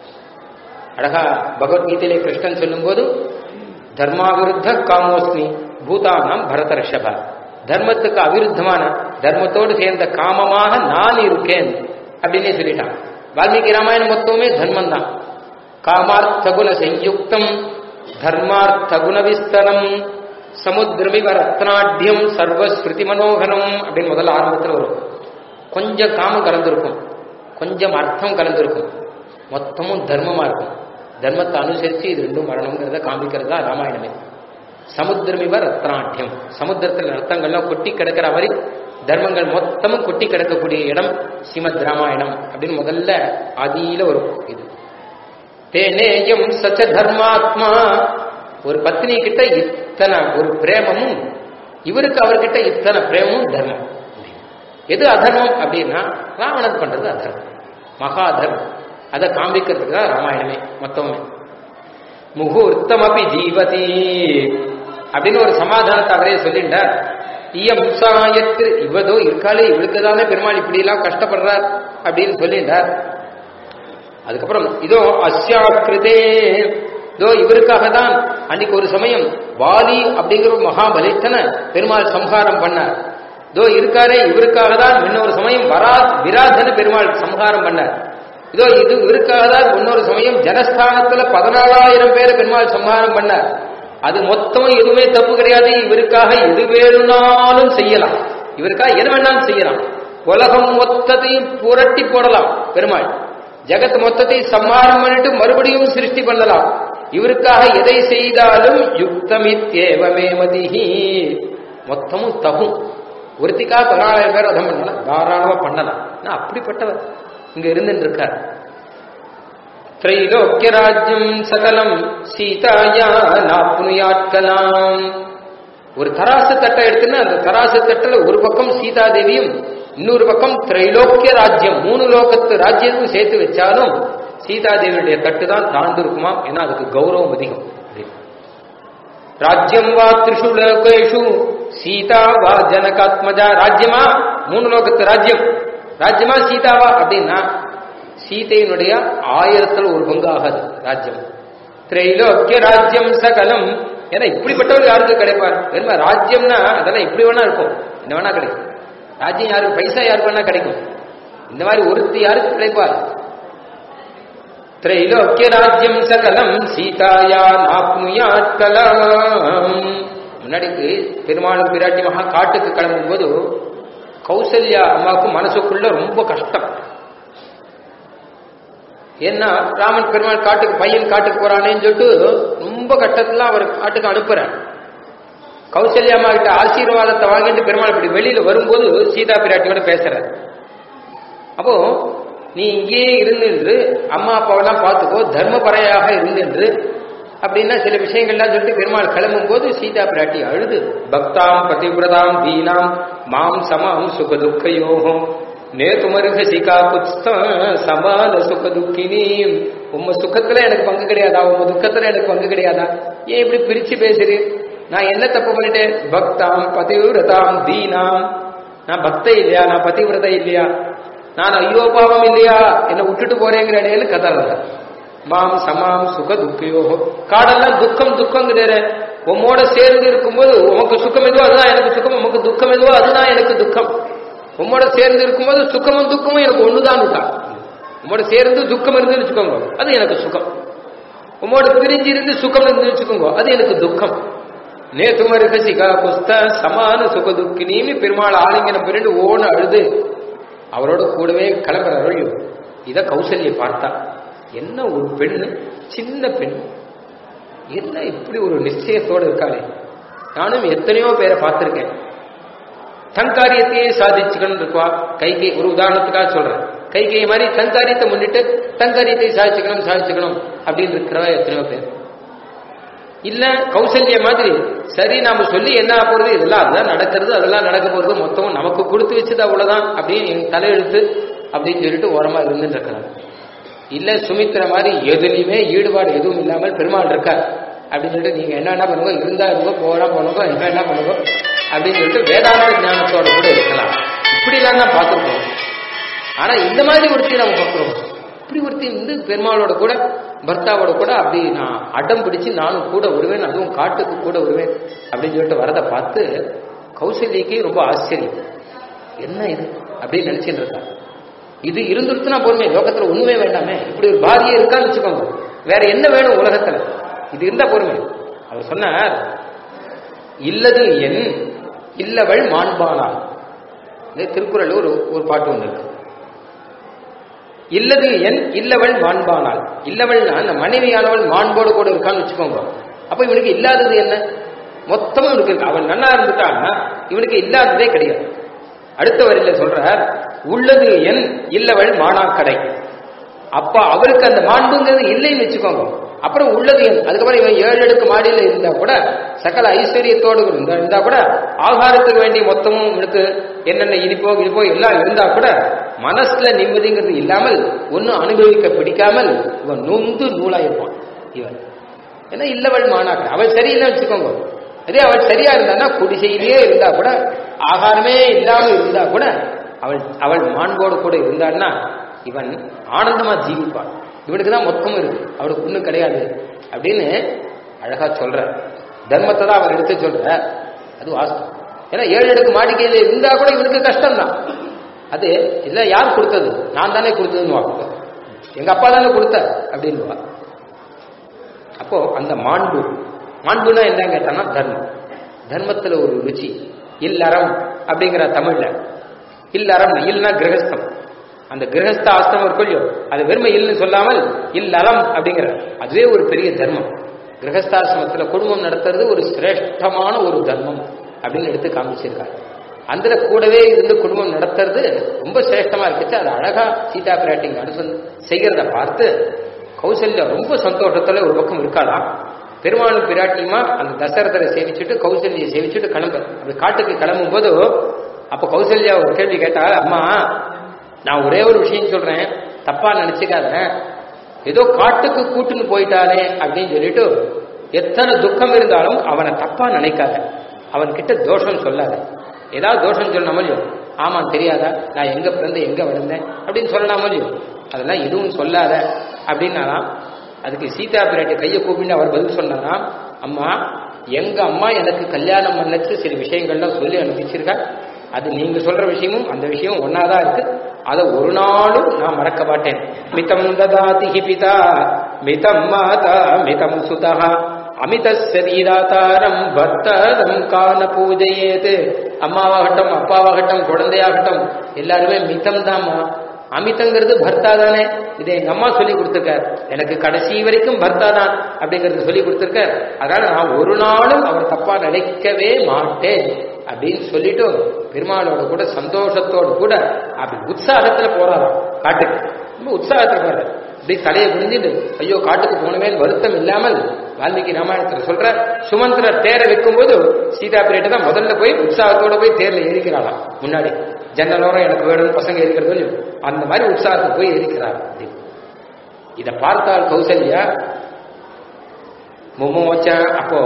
அழகா பகவத்கீதையிலே கிருஷ்ணன் சொல்லும்போது தர்மாவிருத்த காமோஸ்மி பூதானாம் பரத ரிஷப தர்மத்துக்கு அவிருத்தமான தர்மத்தோடு சேர்ந்த காமமாக நான் இருக்கேன் அப்படின்னே சொல்லிட்டான் வால்மீகி ராமாயணம் மொத்தமே தர்மம் தான் காமார்த்த குண சயுக்தம் தர்மார்த்த குண விஸ்தரம் சமுத்திரமிவ ரத்னாட்யம் சர்வஸ்மிருதி மனோகரம் அப்படின்னு முதல்ல ஆரம்பத்தில் வரும் கொஞ்சம் காமம் கலந்திருக்கும் கொஞ்சம் அர்த்தம் கலந்திருக்கும் மொத்தமும் தர்மமா இருக்கும் தர்மத்தை அனுசரித்து இது ரெண்டும் வரணுங்கிறத காமிக்கிறது தான் ராமாயணமே சமுத்திரமிவ ரத்னாட்யம் சமுத்திரத்தில் ரத்தங்கள்லாம் கொட்டி கிடக்கிற மாதிரி தர்மங்கள் மொத்தமும் கொட்டி கிடக்கக்கூடிய இடம் ஸ்ரீமத் ராமாயணம் அப்படின்னு முதல்ல ஆதியில ஒரு இது தேனேயம் சச்ச தர்மாத்மா ஒரு பத்னி கிட்ட இத்தனை ஒரு பிரேமமும் இவருக்கு அவர்கிட்ட இத்தனை பிரேமமும் தர்மம் எது அதர்மம் அப்படின்னா ராவணன் பண்றது அதர்மம் மகா தர்மம் அதை காண்பிக்கிறதுக்கு தான் ராமாயணமே மொத்தமே முகூர்த்தம் அப்படி ஜீவதி அப்படின்னு ஒரு சமாதானத்தை அவரே சொல்லிட்டார் இயம் சாயத்து இவதோ இருக்காளே இவளுக்கு தானே பெருமாள் இப்படி எல்லாம் கஷ்டப்படுறார் அப்படின்னு சொல்லிட்டார் அதுக்கப்புறம் இதோ அஸ்யாக்கிருதே இதோ இவருக்காக தான் அன்னைக்கு ஒரு சமயம் வாலி அப்படிங்கிற ஒரு மகாபலித்தனை பெருமாள் சம்ஹாரம் பண்ணார் இதோ இருக்காரே இவருக்காக தான் இன்னொரு சமயம் வரா விராதன பெருமாள் சம்ஹாரம் பண்ணார் இதோ இது இவருக்காக தான் இன்னொரு சமயம் ஜனஸ்தானத்துல பதினாலாயிரம் பேரை பெருமாள் சம்ஹாரம் பண்ணார் அது மொத்தம் எதுவுமே தப்பு கிடையாது இவருக்காக எது வேணும்னாலும் செய்யலாம் இவருக்காக எது வேணாலும் செய்யலாம் உலகம் மொத்தத்தையும் புரட்டி போடலாம் பெருமாள் ஜெகத் மொத்தத்தை சம்ஹாரம் பண்ணிட்டு மறுபடியும் சிருஷ்டி பண்ணலாம் இவருக்காக எதை செய்தாலும் யுக்தமித்யேவமே மதிஹி மொத்தமும் தகும் ஒருத்திக்காக பதினாலாயிரம் பேர் வதம் பண்ணலாம் தாராளமா பண்ணலாம் நான் அப்படிப்பட்டவர் இங்க இருந்துட்டு இருக்கார் திரைலோக்கிய ராஜ்யம் சகலம் சீதாயா நாப்னுயாட்கலாம் ஒரு தராசு தட்டை எடுத்துன்னா அந்த தராசு தட்டில் ஒரு பக்கம் சீதா தேவியும் இன்னொரு பக்கம் திரைலோக்கிய ராஜ்யம் மூணு லோகத்து ராஜ்யமும் சேர்த்து வச்சாலும் சீதா தேவியுடைய தட்டு தான் தாழ்ந்து இருக்குமா ஏன்னா அதுக்கு கௌரவம் அதிகம் ராஜ்யம் வா திரிஷு லோகேஷு சீதா வா ஜனகாத்மஜா ராஜ்யமா மூணு லோகத்து ராஜ்யம் ராஜ்யமா சீதாவா அப்படின்னா சீதையினுடைய ஆயிரத்தில் ஒரு பங்கு ஆகாது ராஜ்யம் திரைலோக்கிய ராஜ்யம் சகலம் ஏன்னா இப்படிப்பட்டவர் யாருக்கு கிடைப்பார் வெறும ராஜ்யம்னா அதெல்லாம் இப்படி வேணா இருக்கும் என்ன வேணா கிடைக்கும் ராஜ்யம் யாருக்கு பைசா யாருக்கு வேணா கிடைக்கும் இந்த மாதிரி ஒருத்தி யாருக்கு கிடைப்பார் திரைலோக்கிய ராஜ்யம் சகலம் சீதாயா நாப்னுயாட்கலாம் முன்னாடிக்கு பெருமாளும் பிராட்டி மகா காட்டுக்கு கிளம்பும் போது கௌசல்யா அம்மாவுக்கு மனசுக்குள்ள ரொம்ப கஷ்டம் ஏன்னா ராமன் பெருமாள் காட்டுக்கு பையன் காட்டுக்கு போறானேன்னு சொல்லிட்டு ரொம்ப கஷ்டத்துல அவர் காட்டுக்கு அனுப்புறார் கௌசல்யா அம்மா கிட்ட ஆசீர்வாதத்தை வாங்கிட்டு பெருமாள் இப்படி வெளியில வரும்போது சீதா பிராட்டியோட பேசுறார் அப்போ நீ இங்கேயே இருந்துன்று அம்மா அப்பாவெல்லாம் பார்த்துக்கோ தர்மபரையாக இருந்துன்று அப்படின்னா சில விஷயங்கள்லாம் சொல்லிட்டு பெருமாள் கிளம்பும் போது சீதா பிராட்டி அழுது பக்தாம் பதிவிரதாம் தீனாம் மாம் சமாம் சுக துக்கையோகம் நேத்துமருக சிகா புஸ்த சமான சுக துக்கினி உம்ம சுகத்துல எனக்கு பங்கு கிடையாதா உம்ம துக்கத்துல எனக்கு பங்கு கிடையாதா ஏன் இப்படி பிரிச்சு பேசுறீர் நான் என்ன தப்பு பண்ணிட்டேன் பக்தாம் பதிவிரதாம் தீனாம் நான் பக்த இல்லையா நான் பதிவிரத இல்லையா நான் ஐயோ பாவம் இல்லையா என்னை விட்டுட்டு போறேங்கிற இடையில கதறல மாம் சமாம் சுக துக்கையோ காடெல்லாம் துக்கம் துக்கங்கிறேன் உம்மோட சேர்ந்து இருக்கும்போது உமக்கு சுகம் எதுவோ அதுதான் எனக்கு சுகம் உமக்கு துக்கம் எதுவோ அதுதான் எனக்கு துக்கம் உம்மோட சேர்ந்து இருக்கும்போது சுகமும் துக்கமும் எனக்கு ஒண்ணுதான் விட்டான் உம்மோட சேர்ந்து துக்கம் இருந்து வச்சுக்கோங்க அது எனக்கு சுகம் உம்மோட பிரிஞ்சு இருந்து சுகம் இருந்து வச்சுக்கோங்க அது எனக்கு துக்கம் நேத்து மருகசிகா புஸ்த சமான சுகதுக்கினின்னு பெருமாள் ஆலிங்கனம் பிரிண்டு ஓன்னு அழுது அவரோட கூடவே கிளம்புற அருள் இத கௌசல்ய பார்த்தா என்ன ஒரு பெண் சின்ன பெண் என்ன இப்படி ஒரு நிச்சயத்தோடு இருக்காளே நானும் எத்தனையோ பேரை பார்த்திருக்கேன் தன் காரியத்தையே சாதிச்சுக்கணும் இருக்குவா கைகை ஒரு உதாரணத்துக்காக சொல்றேன் கைகை மாதிரி தன் காரியத்தை முன்னிட்டு தன் காரியத்தை சாதிச்சுக்கணும் சாதிச்சுக்கணும் அப்படின்னு இருக்கிறவா எத்தனையோ பேர் இல்ல கௌசல்ய மாதிரி சரி நாம சொல்லி என்ன ஆக போறது இதெல்லாம் அதெல்லாம் நடக்கிறது அதெல்லாம் நடக்க போறது மொத்தமும் நமக்கு கொடுத்து வச்சது அவ்வளவுதான் அப்படின்னு என் தலையெழுத்து அப்படின்னு சொல்லிட்டு ஓரமா இருந்துட்டு இருக்கிறாங்க இல்ல சுமித்திர மாதிரி எதுலையுமே ஈடுபாடு எதுவும் இல்லாமல் பெருமாள் இருக்கார் அப்படின்னு சொல்லிட்டு நீங்க என்ன என்ன பண்ணுங்க இருந்தா இருங்க போறா பண்ணுங்க என்ன என்ன பண்ணுங்க அப்படின்னு சொல்லிட்டு வேதாந்த ஞானத்தோட கூட இருக்கலாம் இப்படி எல்லாம் தான் பார்த்துருக்கோம் ஆனா இந்த மாதிரி ஒருத்தி நம்ம பார்க்கிறோம் இப்படி ஒருத்தி வந்து பெருமாளோட கூட பர்த்தாவோட கூட அப்படி நான் அடம் பிடிச்சு நானும் கூட வருவேன் அதுவும் காட்டுக்கு கூட வருவேன் அப்படின்னு சொல்லிட்டு வரதை பார்த்து கௌசல்யக்கு ரொம்ப ஆச்சரியம் என்ன இது அப்படின்னு நினைச்சிட்டு இருக்கா இது இருந்துருச்சுன்னா பொறுமை லோகத்துல ஒண்ணுமே வேண்டாமே இப்படி ஒரு பாரியே இருக்கான்னு வச்சுக்கோங்க வேற என்ன வேணும் உலகத்துல இது இருந்தா பொறுமை அவர் சொன்னார் இல்லது என் இல்லவள் மாண்பானாள் இந்த திருக்குறள் ஒரு ஒரு பாட்டு ஒன்று இருக்கு இல்லது என் இல்லவள் மாண்பானாள் இல்லவள்னா அந்த மனைவியானவள் மாண்போடு கூட இருக்கான்னு வச்சுக்கோங்க அப்ப இவனுக்கு இல்லாதது என்ன மொத்தமும் இவனுக்கு இருக்கு அவன் நன்னா இருந்துட்டான்னா இவனுக்கு இல்லாததே கிடையாது அடுத்த வரியில சொல்றார் உள்ளது என் இல்லவள் மானாக்கடை அப்ப அவருக்கு அந்த மாண்புங்கிறது இல்லைன்னு வச்சுக்கோங்க அப்புறம் உள்ளது என் அதுக்கப்புறம் இவன் ஏழு அடுக்கு மாடியில இருந்தா கூட சகல ஐஸ்வர்யத்தோடு இருந்தா இருந்தா கூட ஆகாரத்துக்கு வேண்டிய மொத்தமும் இவனுக்கு என்னென்ன இனிப்போ இனிப்போ எல்லாம் இருந்தா கூட மனசுல நிம்மதிங்கிறது இல்லாமல் ஒன்னும் அனுபவிக்க பிடிக்காமல் இவன் நொந்து நூலாயிருப்பான் இவன் ஏன்னா இல்லவள் மானாக்க அவள் சரியில்லை வச்சுக்கோங்க அதே அவள் சரியா இருந்தான்னா குடிசையிலேயே இருந்தா கூட ஆகாரமே இல்லாம இருந்தா கூட அவள் அவள் மாண்போடு கூட இருந்தான்னா இவன் ஆனந்தமா ஜீவிப்பான் இவனுக்கு தான் மொத்தம் இருக்கு அவனுக்கு ஒண்ணும் கிடையாது அப்படின்னு அழகா சொல்ற தர்மத்தை தான் அவர் எடுத்து சொல்ற அது வாஸ்தவம் ஏன்னா ஏழு அடுக்கு மாடிக்கையில இருந்தா கூட இவனுக்கு கஷ்டம் தான் அது இல்ல யார் கொடுத்தது நான் தானே கொடுத்ததுன்னு எங்க அப்பா தானே கொடுத்த அப்படின்னு அப்போ அந்த மாண்பு மாண்புனா என்ன கேட்டான்னா தர்மம் தர்மத்துல ஒரு ருச்சி இல்லறம் அப்படிங்கிற தமிழ்ல இல்லறம் இல்லைன்னா கிரகஸ்தம் அந்த கிரகஸ்த ஆசிரமம் இருக்கும் இல்லையோ அது வெறுமை இல்லைன்னு சொல்லாமல் இல்லறம் அப்படிங்கிற அதுவே ஒரு பெரிய தர்மம் கிரகஸ்தாசிரமத்துல குடும்பம் நடத்துறது ஒரு சிரேஷ்டமான ஒரு தர்மம் அப்படின்னு எடுத்து காமிச்சிருக்காரு அந்த கூடவே இருந்து குடும்பம் நடத்துறது ரொம்ப சிரேஷ்டமா இருக்குச்சு அது அழகா சீதா பிராட்டிங்க அனுசன் செய்கிறத பார்த்து கௌசல்யா ரொம்ப சந்தோஷத்துல ஒரு பக்கம் இருக்காளாம் பெருமாளும் பிராட்டியுமா அந்த தசரதரை சேவிச்சுட்டு கௌசல்யை சேவிச்சுட்டு கிளம்ப அப்படி காட்டுக்கு கிளம்பும் போது அப்ப கௌசல்யா ஒரு கேள்வி கேட்டா அம்மா நான் ஒரே ஒரு விஷயம் சொல்றேன் தப்பா நினைச்சுக்காத ஏதோ காட்டுக்கு கூட்டுன்னு போயிட்டானே அப்படின்னு சொல்லிட்டு எத்தனை துக்கம் இருந்தாலும் அவனை தப்பா நினைக்காத அவன் கிட்ட தோஷம் சொல்லாத ஏதாவது தோஷம் சொல்லணுமோ இல்லையோ ஆமா தெரியாதா நான் எங்க பிறந்து எங்க வளர்ந்தேன் அப்படின்னு சொல்லலாமோ இல்லையோ அதெல்லாம் எதுவும் சொல்லாத அப்படின்னாலாம் அதுக்கு சீதா பிராட்டி கையை கூப்பிட்டு அவர் பதில் சொன்னாராம் அம்மா எங்க அம்மா எனக்கு கல்யாணம் பண்ணச்சு சில விஷயங்கள்லாம் சொல்லி அனுப்பிச்சிருக்கா அது நீங்க சொல்ற விஷயமும் அந்த விஷயமும் ஒன்னாதான் இருக்கு அதை ஒரு நாளும் நான் மறக்க மாட்டேன் மிதம் ததாதி பிதா மிதம் மாதா மிதம் சுதா அமித சரீராதாரம் பக்தரம் காண பூஜையேது அம்மாவாகட்டும் அப்பாவாகட்டும் குழந்தையாகட்டும் எல்லாருமே மிதம் தாம்மா அமிதங்கிறது பர்த்தா தானே இதை எங்க அம்மா சொல்லி கொடுத்துருக்கார் எனக்கு கடைசி வரைக்கும் பர்த்தா தான் அப்படிங்கறது சொல்லி கொடுத்துருக்கார் அதனால நான் ஒரு நாளும் அவர் தப்பா நினைக்கவே மாட்டேன் அப்படின்னு சொல்லிட்டு பெருமாளோட கூட சந்தோஷத்தோடு கூட அப்படி உற்சாகத்துல போறாராம் காட்டுக்கு ரொம்ப உற்சாகத்துல போறாரு இப்படி தலையை புரிஞ்சுட்டு ஐயோ காட்டுக்கு போனவே வருத்தம் இல்லாமல் வால்மீகி ராமாயணத்துல சொல்ற சுமந்திர தேரை வைக்கும் போது சீதா பிரியிட்ட தான் முதல்ல போய் உற்சாகத்தோட போய் தேர்ல ஏறிக்கிறாளாம் முன்னாடி ஜன்னலோரம் எனக்கு வேணும் பசங்க இருக்கிறது இல்லையோ அந்த மாதிரி உற்சாகத்துக்கு போய் ஏறிக்கிறார் இதை பார்த்தால் கௌசல்யா மும்மோச்ச அப்போ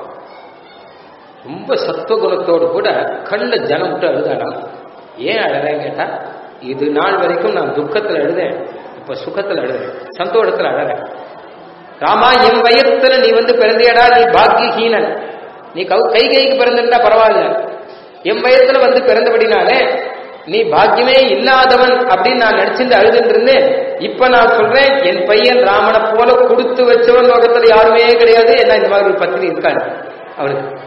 ரொம்ப சத்துவகுணத்தோடு கூட கண்ணுல ஜனம் விட்டு அழுதாலாம் ஏன் அழறேன் கேட்டா இது நாள் வரைக்கும் நான் துக்கத்துல அழுதேன் இப்ப சுகத்துல அழுதேன் சந்தோஷத்துல அழறேன் ராமா என் வயத்துல நீ வந்து பிறந்தியடா நீ பாக்கியஹீனன் நீ கை கைக்கு பிறந்திருந்தா பரவாயில்ல என் வயத்துல வந்து பிறந்தபடினாலே நீ பாக்கியமே இல்லாதவன் அப்படின்னு நான் நினைச்சிருந்து அழுதுட்டு இருந்தேன் இப்ப நான் சொல்றேன் என் பையன் ராமனை போல கொடுத்து வச்சவன் லோகத்துல யாருமே கிடையாது என்ன இந்த மாதிரி ஒரு பத்தினி இருக்காரு அவனுக்கு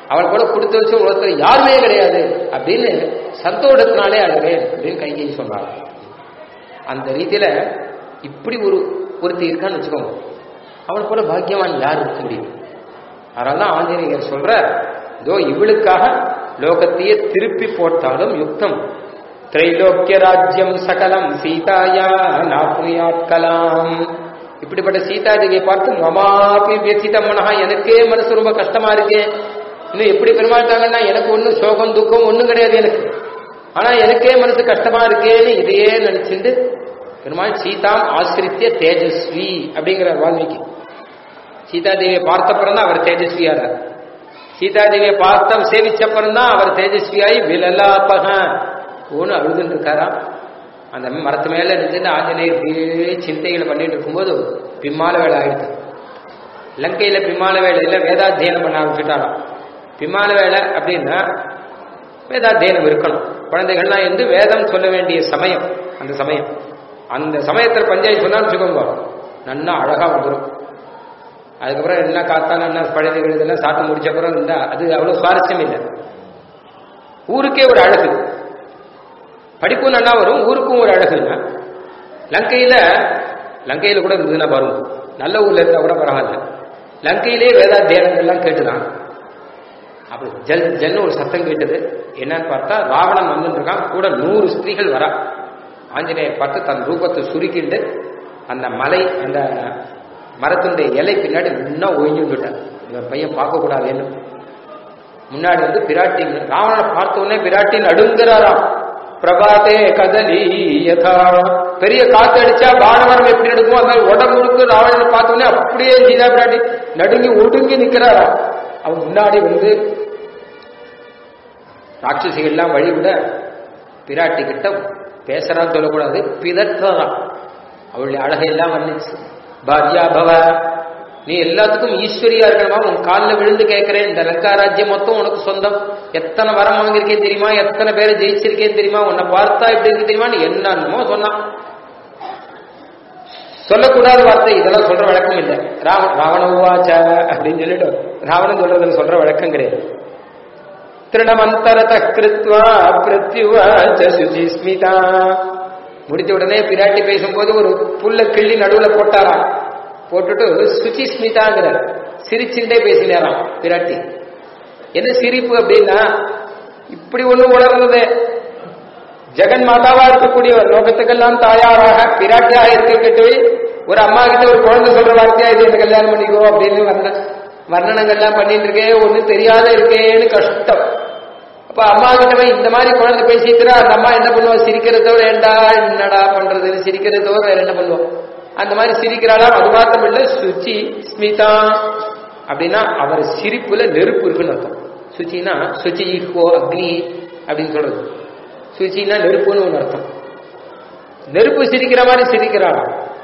அவள் கூட கொடுத்து வச்சு ஒருத்தர் யாருமே கிடையாது அப்படின்னு சந்தோஷத்தினாலே அழுகிறேன் அப்படின்னு கைகை சொன்னாங்க அந்த ரீதியில இப்படி ஒரு ஒருத்தி இருக்கான்னு வச்சுக்கோங்க அவள் போல பாக்கியவான் யார் இருக்க முடியும் அதனால தான் ஆஞ்சநேயர் சொல்ற இதோ இவளுக்காக லோகத்தையே திருப்பி போட்டாலும் யுக்தம் திரைலோக்கிய ராஜ்யம் சகலம் சீதாயா நாப்னுயாத்கலாம் இப்படிப்பட்ட சீதா தேவியை பார்த்து மமாபி வியசித மனஹா எனக்கே மனசு ரொம்ப கஷ்டமா இருக்கே இன்னும் எப்படி பெருமாட்டாங்கன்னா எனக்கு ஒன்றும் சோகம் துக்கம் ஒன்றும் கிடையாது எனக்கு ஆனா எனக்கே மனசு கஷ்டமா இருக்கேன்னு இதையே நினைச்சிட்டு பெருமாள் சீதாம் ஆசிரித்திய தேஜஸ்வி அப்படிங்கிற வால்மீகி சீதாதேவியை பார்த்தப்புறம் தான் அவர் தேஜஸ்வியாரார் சீதாதேவியை பார்த்த சேவிச்சப்புறம் தான் அவர் தேஜஸ்வியாகி விலலாபக ஒன்று அழுதுன்னு இருக்காராம் அந்த மரத்து மேல நின்று ஆஞ்சநேயர் இப்படியே சிந்தைகளை பண்ணிட்டு இருக்கும்போது பிம்மால வேலை ஆயிடுது லங்கையில பிம்மால வேலையில வேதாத்தியனம் பண்ண ஆரம்பிச்சுட்டாராம் பிம்மால வேலை அப்படின்னா வேதாத்தியனம் இருக்கணும் குழந்தைகள்லாம் வந்து வேதம் சொல்ல வேண்டிய சமயம் அந்த சமயம் அந்த சமயத்தில் பஞ்சாயத்து சொன்னா வச்சுக்கோங்க நல்லா அழகா வந்துடும் அதுக்கப்புறம் என்ன காத்தாலும் என்ன பழைய இதெல்லாம் சாப்பிட்டு முடிச்ச அப்புறம் இருந்தா அது அவ்வளவு சுவாரஸ்யம் இல்லை ஊருக்கே ஒரு அழகு படிப்பும் நல்லா வரும் ஊருக்கும் ஒரு அழகுன்னா லங்கையில லங்கையில கூட இருந்ததுன்னா பாருங்க நல்ல ஊர்ல இருந்தா கூட பரவாயில்ல லங்கையிலே வேதாத்தியானங்கள்லாம் கேட்டுதான் அப்படி ஜல் ஜல்னு ஒரு சத்தம் கேட்டது என்னன்னு பார்த்தா ராவணன் வந்துட்டு இருக்கான் கூட நூறு ஸ்திரீகள் வரா ஆஞ்சநேயர் பார்த்து தன் ரூபத்தை சுருக்கிண்டு அந்த மலை அந்த மரத்தினுடைய இலை பின்னாடி முன்னா ஒழிஞ்சு விட்டார் இந்த பையன் பார்க்கக்கூடாதுன்னு முன்னாடி வந்து பிராட்டி ராவணனை பார்த்த உடனே பிராட்டி நடுங்கிறாராம் பிரபாத்தே கதலி யதா பெரிய காத்து அடிச்சா பானவரம் எப்படி நடுக்கும் அந்த மாதிரி உடம்பு முழுக்க ராவணனை பார்த்த உடனே அப்படியே சீதா பிராட்டி நடுங்கி ஒடுங்கி நிக்கிறாராம் அவன் முன்னாடி வந்து ராட்சசிகள்லாம் வழிவிட பிராட்டி கிட்ட பேசுறான்னு சொல்லக்கூடாது பிதற்றலாம் அவளுடைய அழகையெல்லாம் வந்துச்சு பாரியா பவ நீ எல்லாத்துக்கும் ஈஸ்வரியா இருக்கணுமா உன் காலில் விழுந்து கேட்கிறேன் இந்த லங்கா ராஜ்யம் மொத்தம் உனக்கு சொந்தம் எத்தனை வரம் வாங்கியிருக்கேன் தெரியுமா எத்தனை பேரை ஜெயிச்சிருக்கேன் தெரியுமா உன்னை பார்த்தா இப்படி இருக்கு தெரியுமா என்னன்னமோ சொன்னான் சொல்லக்கூடாத வார்த்தை இதெல்லாம் சொல்ற வழக்கம் இல்லை ராவ ராவண உவாச்ச அப்படின்னு சொல்லிட்டு ராவணன் சொல்றதுன்னு சொல்ற வழக்கம் கிடையாது திருணமந்தரத கிருத்வா பிரத்யுவாச்ச சுஜிஸ்மிதா முடித்த உடனே பிராட்டி பேசும்போது ஒரு புல்ல கிள்ளி நடுவுல போட்டாராம் போட்டுட்டு சுச்சி ஸ்மிதாங்கிறார் சிரிச்சுட்டே பேசினாராம் பிராட்டி என்ன சிரிப்பு அப்படின்னா இப்படி ஒண்ணு உணர்ந்தது ஜெகன் மாதாவா இருக்கக்கூடியவர் லோகத்துக்கெல்லாம் தாயாராக பிராட்டியாக இருக்கட்டு ஒரு அம்மா கிட்ட ஒரு குழந்தை சொல்ற வார்த்தையா இது என்ன கல்யாணம் பண்ணிக்கோ அப்படின்னு வர்ண வர்ணனங்கள்லாம் பண்ணிட்டு இருக்கே ஒன்னும் தெரியாத இருக்கேன்னு கஷ்டம் அப்ப அம்மா கிட்ட போய் இந்த மாதிரி குழந்தை பேசிக்கிறா அந்த அம்மா என்ன பண்ணுவா சிரிக்கிறத தவிர ஏண்டா என்னடா பண்றது சிரிக்கிறத தவிர வேற என்ன பண்ணுவோம் அந்த மாதிரி சிரிக்கிறாளா அது மாத்திரம் இல்ல சுச்சி ஸ்மிதா அப்படின்னா அவர் சிரிப்புல நெருப்பு இருக்குன்னு அர்த்தம் சுச்சினா சுச்சி ஹோ அக்னி அப்படின்னு சொல்றது சுச்சினா நெருப்புன்னு ஒன்று அர்த்தம் நெருப்பு சிரிக்கிற மாதிரி சிரிக்கிறாரா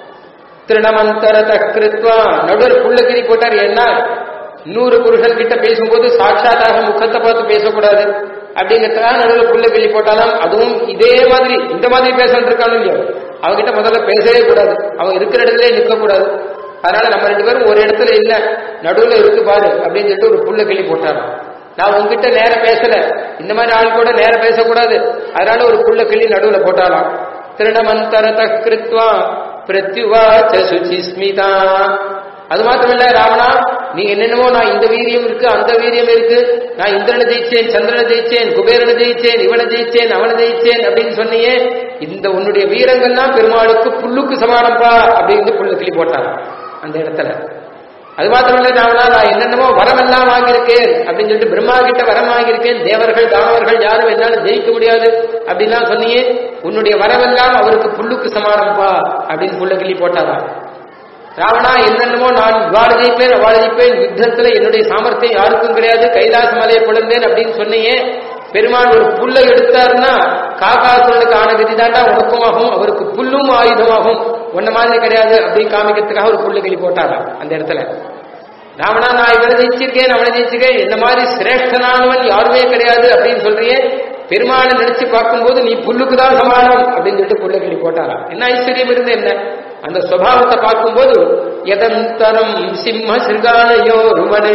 திருணமந்தரத கிருத்வா நடுவர் புள்ளகிரி போட்டார் என்ன நூறு புருஷன் கிட்ட பேசும்போது சாட்சாத்தாக முகத்தை பார்த்து பேசக்கூடாது அப்படிங்கிறதுக்காக நடுவில் புள்ள கிள்ளி போட்டாலும் அதுவும் இதே மாதிரி இந்த மாதிரி பேசணும் இருக்கானு இல்லையோ அவங்ககிட்ட முதல்ல பேசவே கூடாது அவன் இருக்கிற இடத்துல நிற்க கூடாது அதனால நம்ம ரெண்டு பேரும் ஒரு இடத்துல இல்ல நடுவுல இருக்கு பாரு அப்படின்னு சொல்லிட்டு ஒரு புள்ள கிள்ளி போட்டாராம் நான் உங்ககிட்ட நேரம் பேசல இந்த மாதிரி ஆள் கூட நேரம் பேசக்கூடாது அதனால ஒரு புள்ள கிள்ளி நடுவுல போட்டாலாம் திருணமந்தரத கிருத்வா பிரத்யுவாச்ச சுச்சி ஸ்மிதா அது மாத்திரமில்ல ராவணா நீ என்னென்னமோ நான் இந்த வீரியம் இருக்கு அந்த வீரியம் இருக்கு நான் இந்திரனை ஜெயிச்சேன் சந்திரனை ஜெயிச்சேன் குபேரனை ஜெயிச்சேன் இவனை ஜெயிச்சேன் அவனை ஜெயிச்சேன் அப்படின்னு சொன்னியே இந்த உன்னுடைய வீரங்கள்லாம் பெருமாளுக்கு புல்லுக்கு சமானம்பா அப்படின்னு புல்லு கிளி போட்டாங்க அந்த இடத்துல அது மாத்திரமில்ல ராவணா நான் என்னென்னமோ வரமெல்லாம் வாங்கியிருக்கேன் அப்படின்னு சொல்லிட்டு பிரம்மா கிட்ட வரம் வாங்கியிருக்கேன் தேவர்கள் தானவர்கள் யாரும் என்னால ஜெயிக்க முடியாது அப்படின்லாம் சொன்னியே உன்னுடைய வரவெல்லாம் அவருக்கு புல்லுக்கு சமானம்பா அப்படின்னு புல்ல கிள்ளி போட்டாரா ராவணா என்னென்னமோ நான் வாழ ஜெயிப்பேன் வாழ ஜெயிப்பேன் யுத்தத்துல என்னுடைய சாமர்த்தியம் யாருக்கும் கிடையாது கைலாச மலையை பிளந்தேன் அப்படின்னு சொன்னியே பெருமாள் ஒரு புல்லை எடுத்தாருன்னா காக்காசுரனுக்கு ஆன கதி தாண்டா உனக்கும் ஆகும் அவருக்கு புல்லும் ஆயுதமாகும் உன்ன மாதிரி கிடையாது அப்படின்னு காமிக்கிறதுக்காக ஒரு புல்லு கிளி போட்டாராம் அந்த இடத்துல ராவணா நான் இவனை ஜெயிச்சிருக்கேன் அவனை ஜெயிச்சிருக்கேன் என்ன மாதிரி சிரேஷ்டனானவன் யாருமே கிடையாது அப்படின்னு சொல்றியே பெருமாளை நினைச்சு பார்க்கும்போது நீ புல்லுக்கு தான் சமானம் அப்படின்னு சொல்லிட்டு புல்ல கிளி போட்டாராம் என்ன ஐஸ்வர்யம் இருந்து என்ன அந்த சுவாவத்தை பார்க்கும்போது எதந்தரம் சிம்ம சிறுகாலையோ ருமனே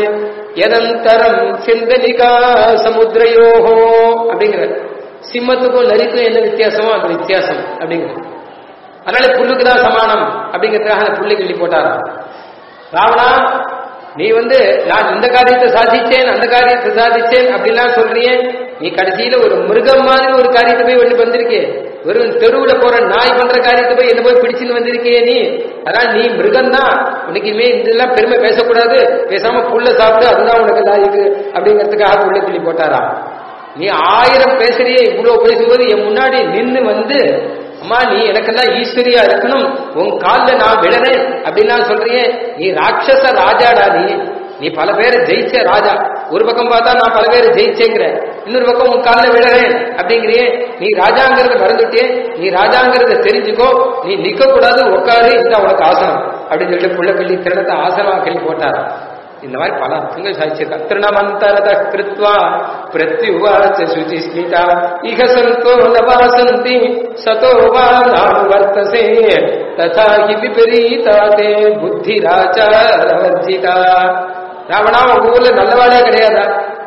எதந்தரம் சிந்தனிகா சமுத்திரயோகோ அப்படிங்கிற சிம்மத்துக்கும் நரிக்கும் என்ன வித்தியாசமோ அந்த வித்தியாசம் அப்படிங்கிற அதனால புல்லுக்கு தான் சமானம் அப்படிங்கிறதுக்காக அந்த புல்லை கிள்ளி போட்டாராம் ராவணா நீ வந்து நான் இந்த காரியத்தை சாதிச்சேன் அந்த காரியத்தை சாதிச்சேன் அப்படிலாம் சொல்றியே நீ கடைசியில ஒரு மிருகம் மாதிரி ஒரு காரியத்தை போய் ஒண்ணு வந்திருக்கே வெறும் தெருவுல போற நாய் பண்ற காரியத்தை போய் என்ன போய் பிடிச்சுன்னு வந்திருக்கியே நீ அதான் நீ மிருகம் தான் உனக்குமே இதெல்லாம் பெருமை பேசக்கூடாது பேசாம புல்ல சாப்பிட்டு அதுதான் உனக்கு லாய்க்கு அப்படிங்கிறதுக்காக புள்ள கிள்ளி போட்டாராம் நீ ஆயிரம் பேசுறியே இவ்வளவு பேசும்போது என் முன்னாடி நின்னு வந்து அம்மா நீ எனக்கெல்லாம் ஈஸ்வரியா இருக்கணும் உன் கால்ல நான் விழறேன் அப்படின்லாம் சொல்றியே நீ ராட்சச ராஜாடா நீ நீ பல பேரை ஜெயிச்ச ராஜா ஒரு பக்கம் பார்த்தா நான் பல பேரை ஜெயிச்சேங்கிற இன்னொரு பக்கம் உன் காலில் விழறேன் அப்படிங்கிறியே நீ ராஜாங்கிறத மறந்துட்டே நீ ராஜாங்கிறத தெரிஞ்சுக்கோ நீ நிக்க கூடாது உட்காரு இந்த உனக்கு ஆசனம் அப்படின்னு சொல்லிட்டு புள்ள கிள்ளி திருடத்தை ஆசனமா கிள்ளி போட்டாரா இந்த மாதிரி பல அர்த்தங்கள் சாதிச்சிருக்கா திருணமந்தரத கிருத்வா பிரத்யுவாச்ச சுச்சிஸ்மிதா இக சந்தோ நவாசந்தி சதோ வா நானுவர்த்தசே ததா ஹி விபரீதா தே புத்திராச்சாரவர்ஜிதா ராவணா உங்க ஊர்ல நல்லவாளே கிடையாதா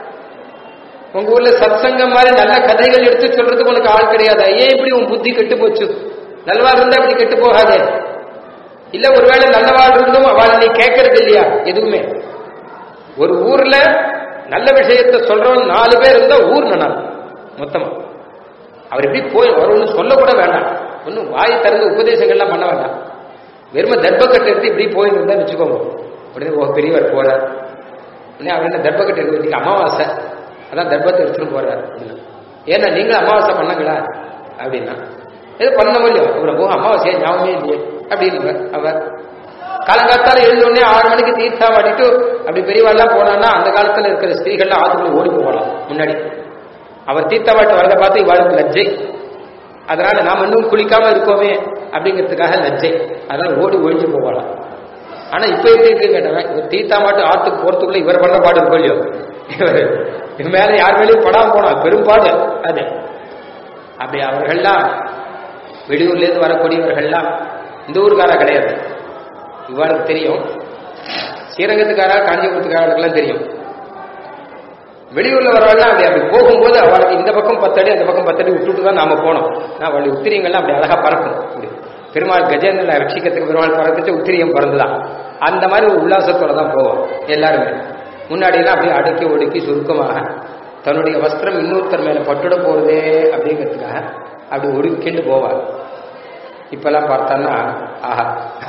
உங்க ஊர்ல சத்சங்கம் மாதிரி நல்ல கதைகள் எடுத்து சொல்றதுக்கு உனக்கு ஆள் கிடையாதா ஏன் இப்படி உன் புத்தி கெட்டு போச்சு நல்லவா இருந்தா இப்படி கெட்டு போகாதே இல்ல ஒருவேளை நல்லவாள் இருந்தும் அவள் நீ கேட்கறது இல்லையா எதுவுமே ஒரு ஊர்ல நல்ல விஷயத்த சொல்றவன் நாலு பேர் இருந்தா ஊர் நல்லா மொத்தமா அவர் எப்படி போய் அவர் ஒன்றும் சொல்ல கூட வேண்டாம் ஒன்றும் வாய் திறந்து உபதேசங்கள்லாம் பண்ண வேண்டாம் வெறும தர்ப்பக்கட்டை எடுத்து இப்படி போய் இருந்தா வச்சுக்கோங்க உடனே ஓ பெரியவர் போறார் உடனே அவர் என்ன தர்ப்பக்கட்டை எடுத்து இன்னைக்கு அமாவாசை அதான் தர்ப்பத்தை எடுத்துட்டு போறார் அப்படின்னா ஏன்னா நீங்களும் அமாவாசை பண்ணங்களா அப்படின்னா எது பண்ண முடியும் இவரை போக அமாவாசையா ஞாபகமே இல்லையே அப்படின்னு அவர் காலங்காத்தால எழுந்த உடனே ஆறு மணிக்கு தீர்த்தா வாடிட்டு அப்படி பெரியவாள்லாம் போனான்னா அந்த காலத்துல இருக்கிற ஸ்திரீகள்லாம் ஆத்துக்குள்ள ஓடி போகலாம் முன்னாடி அவர் தீர்த்தாவாட்டு வரதை பார்த்து இவாளுக்கு லஜ்ஜை அதனால நாம் இன்னும் குளிக்காம இருக்கோமே அப்படிங்கிறதுக்காக லஜ்ஜை அதனால ஓடி ஒழிஞ்சு போகலாம் ஆனா இப்ப எப்படி இருக்கு கேட்டவன் இவர் தீர்த்தா மாட்டு ஆத்துக்கு போறதுக்குள்ள இவர் பண்ண பாடு இருக்கும் இல்லையோ இவர் இது மேல யார் மேலேயும் படாம போனா பெரும்பாடு அது அப்படி அவர்கள்லாம் வெளியூர்ல இருந்து வரக்கூடியவர்கள்லாம் இந்த ஊருக்காரா கிடையாது இவ்வாளுக்கு தெரியும் ஸ்ரீரங்கத்துக்காரா காஞ்சிபுரத்துக்காரர்களுக்கெல்லாம் தெரியும் வெளியூர்ல வரவாள்லாம் அப்படி அப்படி போகும்போது அவளுக்கு இந்த பக்கம் பத்தடி அந்த பக்கம் பத்தடி விட்டுட்டு தான் நாம போனோம் நான் அவளுடைய உத்திரியங்கள்லாம் அப்படி அழகா பறக்கும் அப்படி பெருமாள் கஜேந்திரனை ரட்சிக்கிறதுக்கு பெருமாள் பறந்துட்டு உத்திரியம் பறந்துதான் அந்த மாதிரி ஒரு உல்லாசத்தோட தான் போவோம் எல்லாருமே முன்னாடிலாம் அப்படியே அடுக்கி ஒடுக்கி சுருக்கமாக தன்னுடைய வஸ்திரம் இன்னொருத்தர் மேல பட்டுட போறதே அப்படிங்கிறதுக்காக அப்படி ஒடுக்கிண்டு போவார் இப்பெல்லாம் பார்த்தோன்னா ஆஹா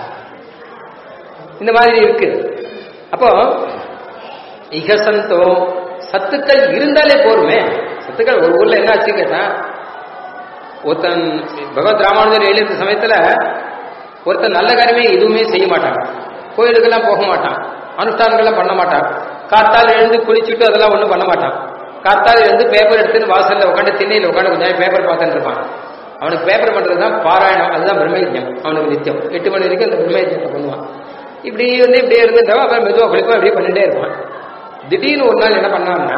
இந்த மாதிரி இருக்கு அப்போ இகசந்தோ சத்துக்கள் இருந்தாலே போருமே சத்துக்கள் ஒரு ஊர்ல என்ன ஆச்சு கேட்டா ஒருத்தன் பகவத் ராமானுஜர் எழுந்த சமயத்துல ஒருத்தன் நல்ல காரியமே எதுவுமே செய்ய மாட்டான் கோயிலுக்கெல்லாம் போக மாட்டான் அனுஷ்டானங்கள்லாம் பண்ண மாட்டான் காத்தால் எழுந்து குளிச்சுட்டு அதெல்லாம் ஒன்றும் பண்ண மாட்டான் காத்தால் எழுந்து பேப்பர் எடுத்துன்னு வாசல்ல உட்காந்து திண்ணையில் உட்காந்து கொஞ்சம் நேரம் பேப்பர் பார்த்துட்டு இருப்பான் அவனுக்கு பேப்பர் பண்றது தான் பாராயணம் அதுதான் பிரம்மயஜம் அவனுக்கு நித்தியம் எட்டு மணி வரைக்கும் அந்த பிரம்மயஜத்தை பண்ணுவான் இப்படி வந்து இப்படியே இருந்துட்டவன் அப்புறம் மெதுவாக குளிப்பா அப்படியே பண்ணிட்டே இருப்பான் திடீர்னு ஒரு நாள் என்ன பண்ணான்னா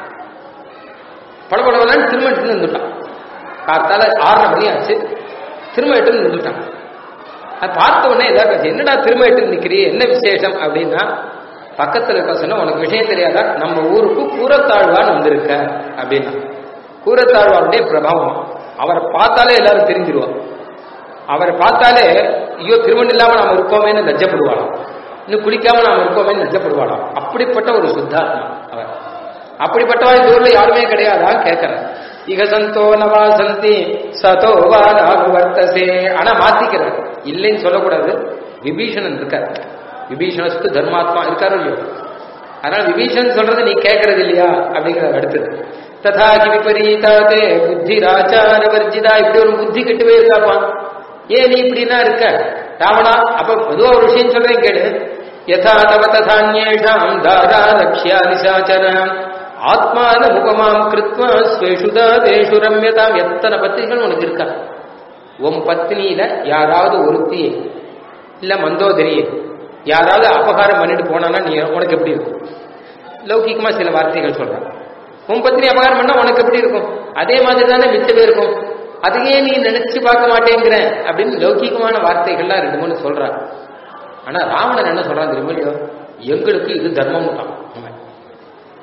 படப்படவெல்லாம் திரும்ப எடுத்துன்னு வந்துட்டான் காத்தால ஆறரை மணி ஆச்சு திரும்ப எடுத்துன்னு வந்துட்டான் அது பார்த்த உடனே ஏதாவது பேசு என்னடா திரும்ப எடுத்து நிக்கிறீ என்ன விசேஷம் அப்படின்னா பக்கத்துல இருக்க சொன்னா உனக்கு விஷயம் தெரியாதா நம்ம ஊருக்கு கூரத்தாழ்வான் வந்திருக்க அப்படின்னா கூரத்தாழ்வாருடைய பிரபாவம் அவரை பார்த்தாலே எல்லாரும் தெரிஞ்சிருவான் அவரை பார்த்தாலே ஐயோ திருமணம் இல்லாம நாம இருக்கோமேன்னு லஜ்ஜப்படுவாளாம் இன்னும் குளிக்காம நாம இருக்கோமேன்னு லஜ்ஜப்படுவாளாம் அப்படிப்பட்ட ஒரு சுத்தாத்மா அவர் அப்படிப்பட்டவா இந்த ஊர்ல யாருமே கிடையாதா கேட்கிறேன் இக சந்தோ நவா சந்தி சதோ வா வர்த்தசே ஆனா மாத்திக்கிறார் இல்லைன்னு சொல்லக்கூடாது விபீஷணன் இருக்கார் விபீஷணஸ்து தர்மாத்மா இருக்காரு இல்லையோ அதனால விபீஷன் சொல்றது நீ கேட்கறது இல்லையா அப்படிங்கிறது அடுத்தது ததாகி விபரீதாதே புத்தி ராச்சார வர்ஜிதா இப்படி ஒரு புத்தி கெட்டு போயிருக்காப்பா ஏன் நீ இப்படின்னா இருக்க ராவணா அப்ப பொதுவா ஒரு விஷயம் சொல்றேன் கேடு யதா தவ ததான்யேஷாம் தாரா ரக்ஷா நிசாச்சரம் ஆத்மான முகமாம் கிருத்வா ஸ்வேஷு தாதேஷு ரம்யதாம் எத்தனை பத்திரிகள் உனக்கு இருக்கா உன் பத்னியில யாராவது ஒருத்தி இல்ல மந்தோதரியே யாராவது அபகாரம் பண்ணிட்டு போனானா நீ உனக்கு எப்படி இருக்கும் லௌகிகமா சில வார்த்தைகள் சொல்றான் உன் பத்னி அபகாரம் பண்ணா உனக்கு எப்படி இருக்கும் அதே மாதிரி தானே மிச்சமே இருக்கும் அதையே நீ நினைச்சு பார்க்க மாட்டேங்கிற அப்படின்னு லௌகிகமான வார்த்தைகள்லாம் ரெண்டு மூணு சொல்றான் ஆனா ராவணன் என்ன சொல்றான் தெரியுமா இல்லையோ எங்களுக்கு இது தர்மம் தான்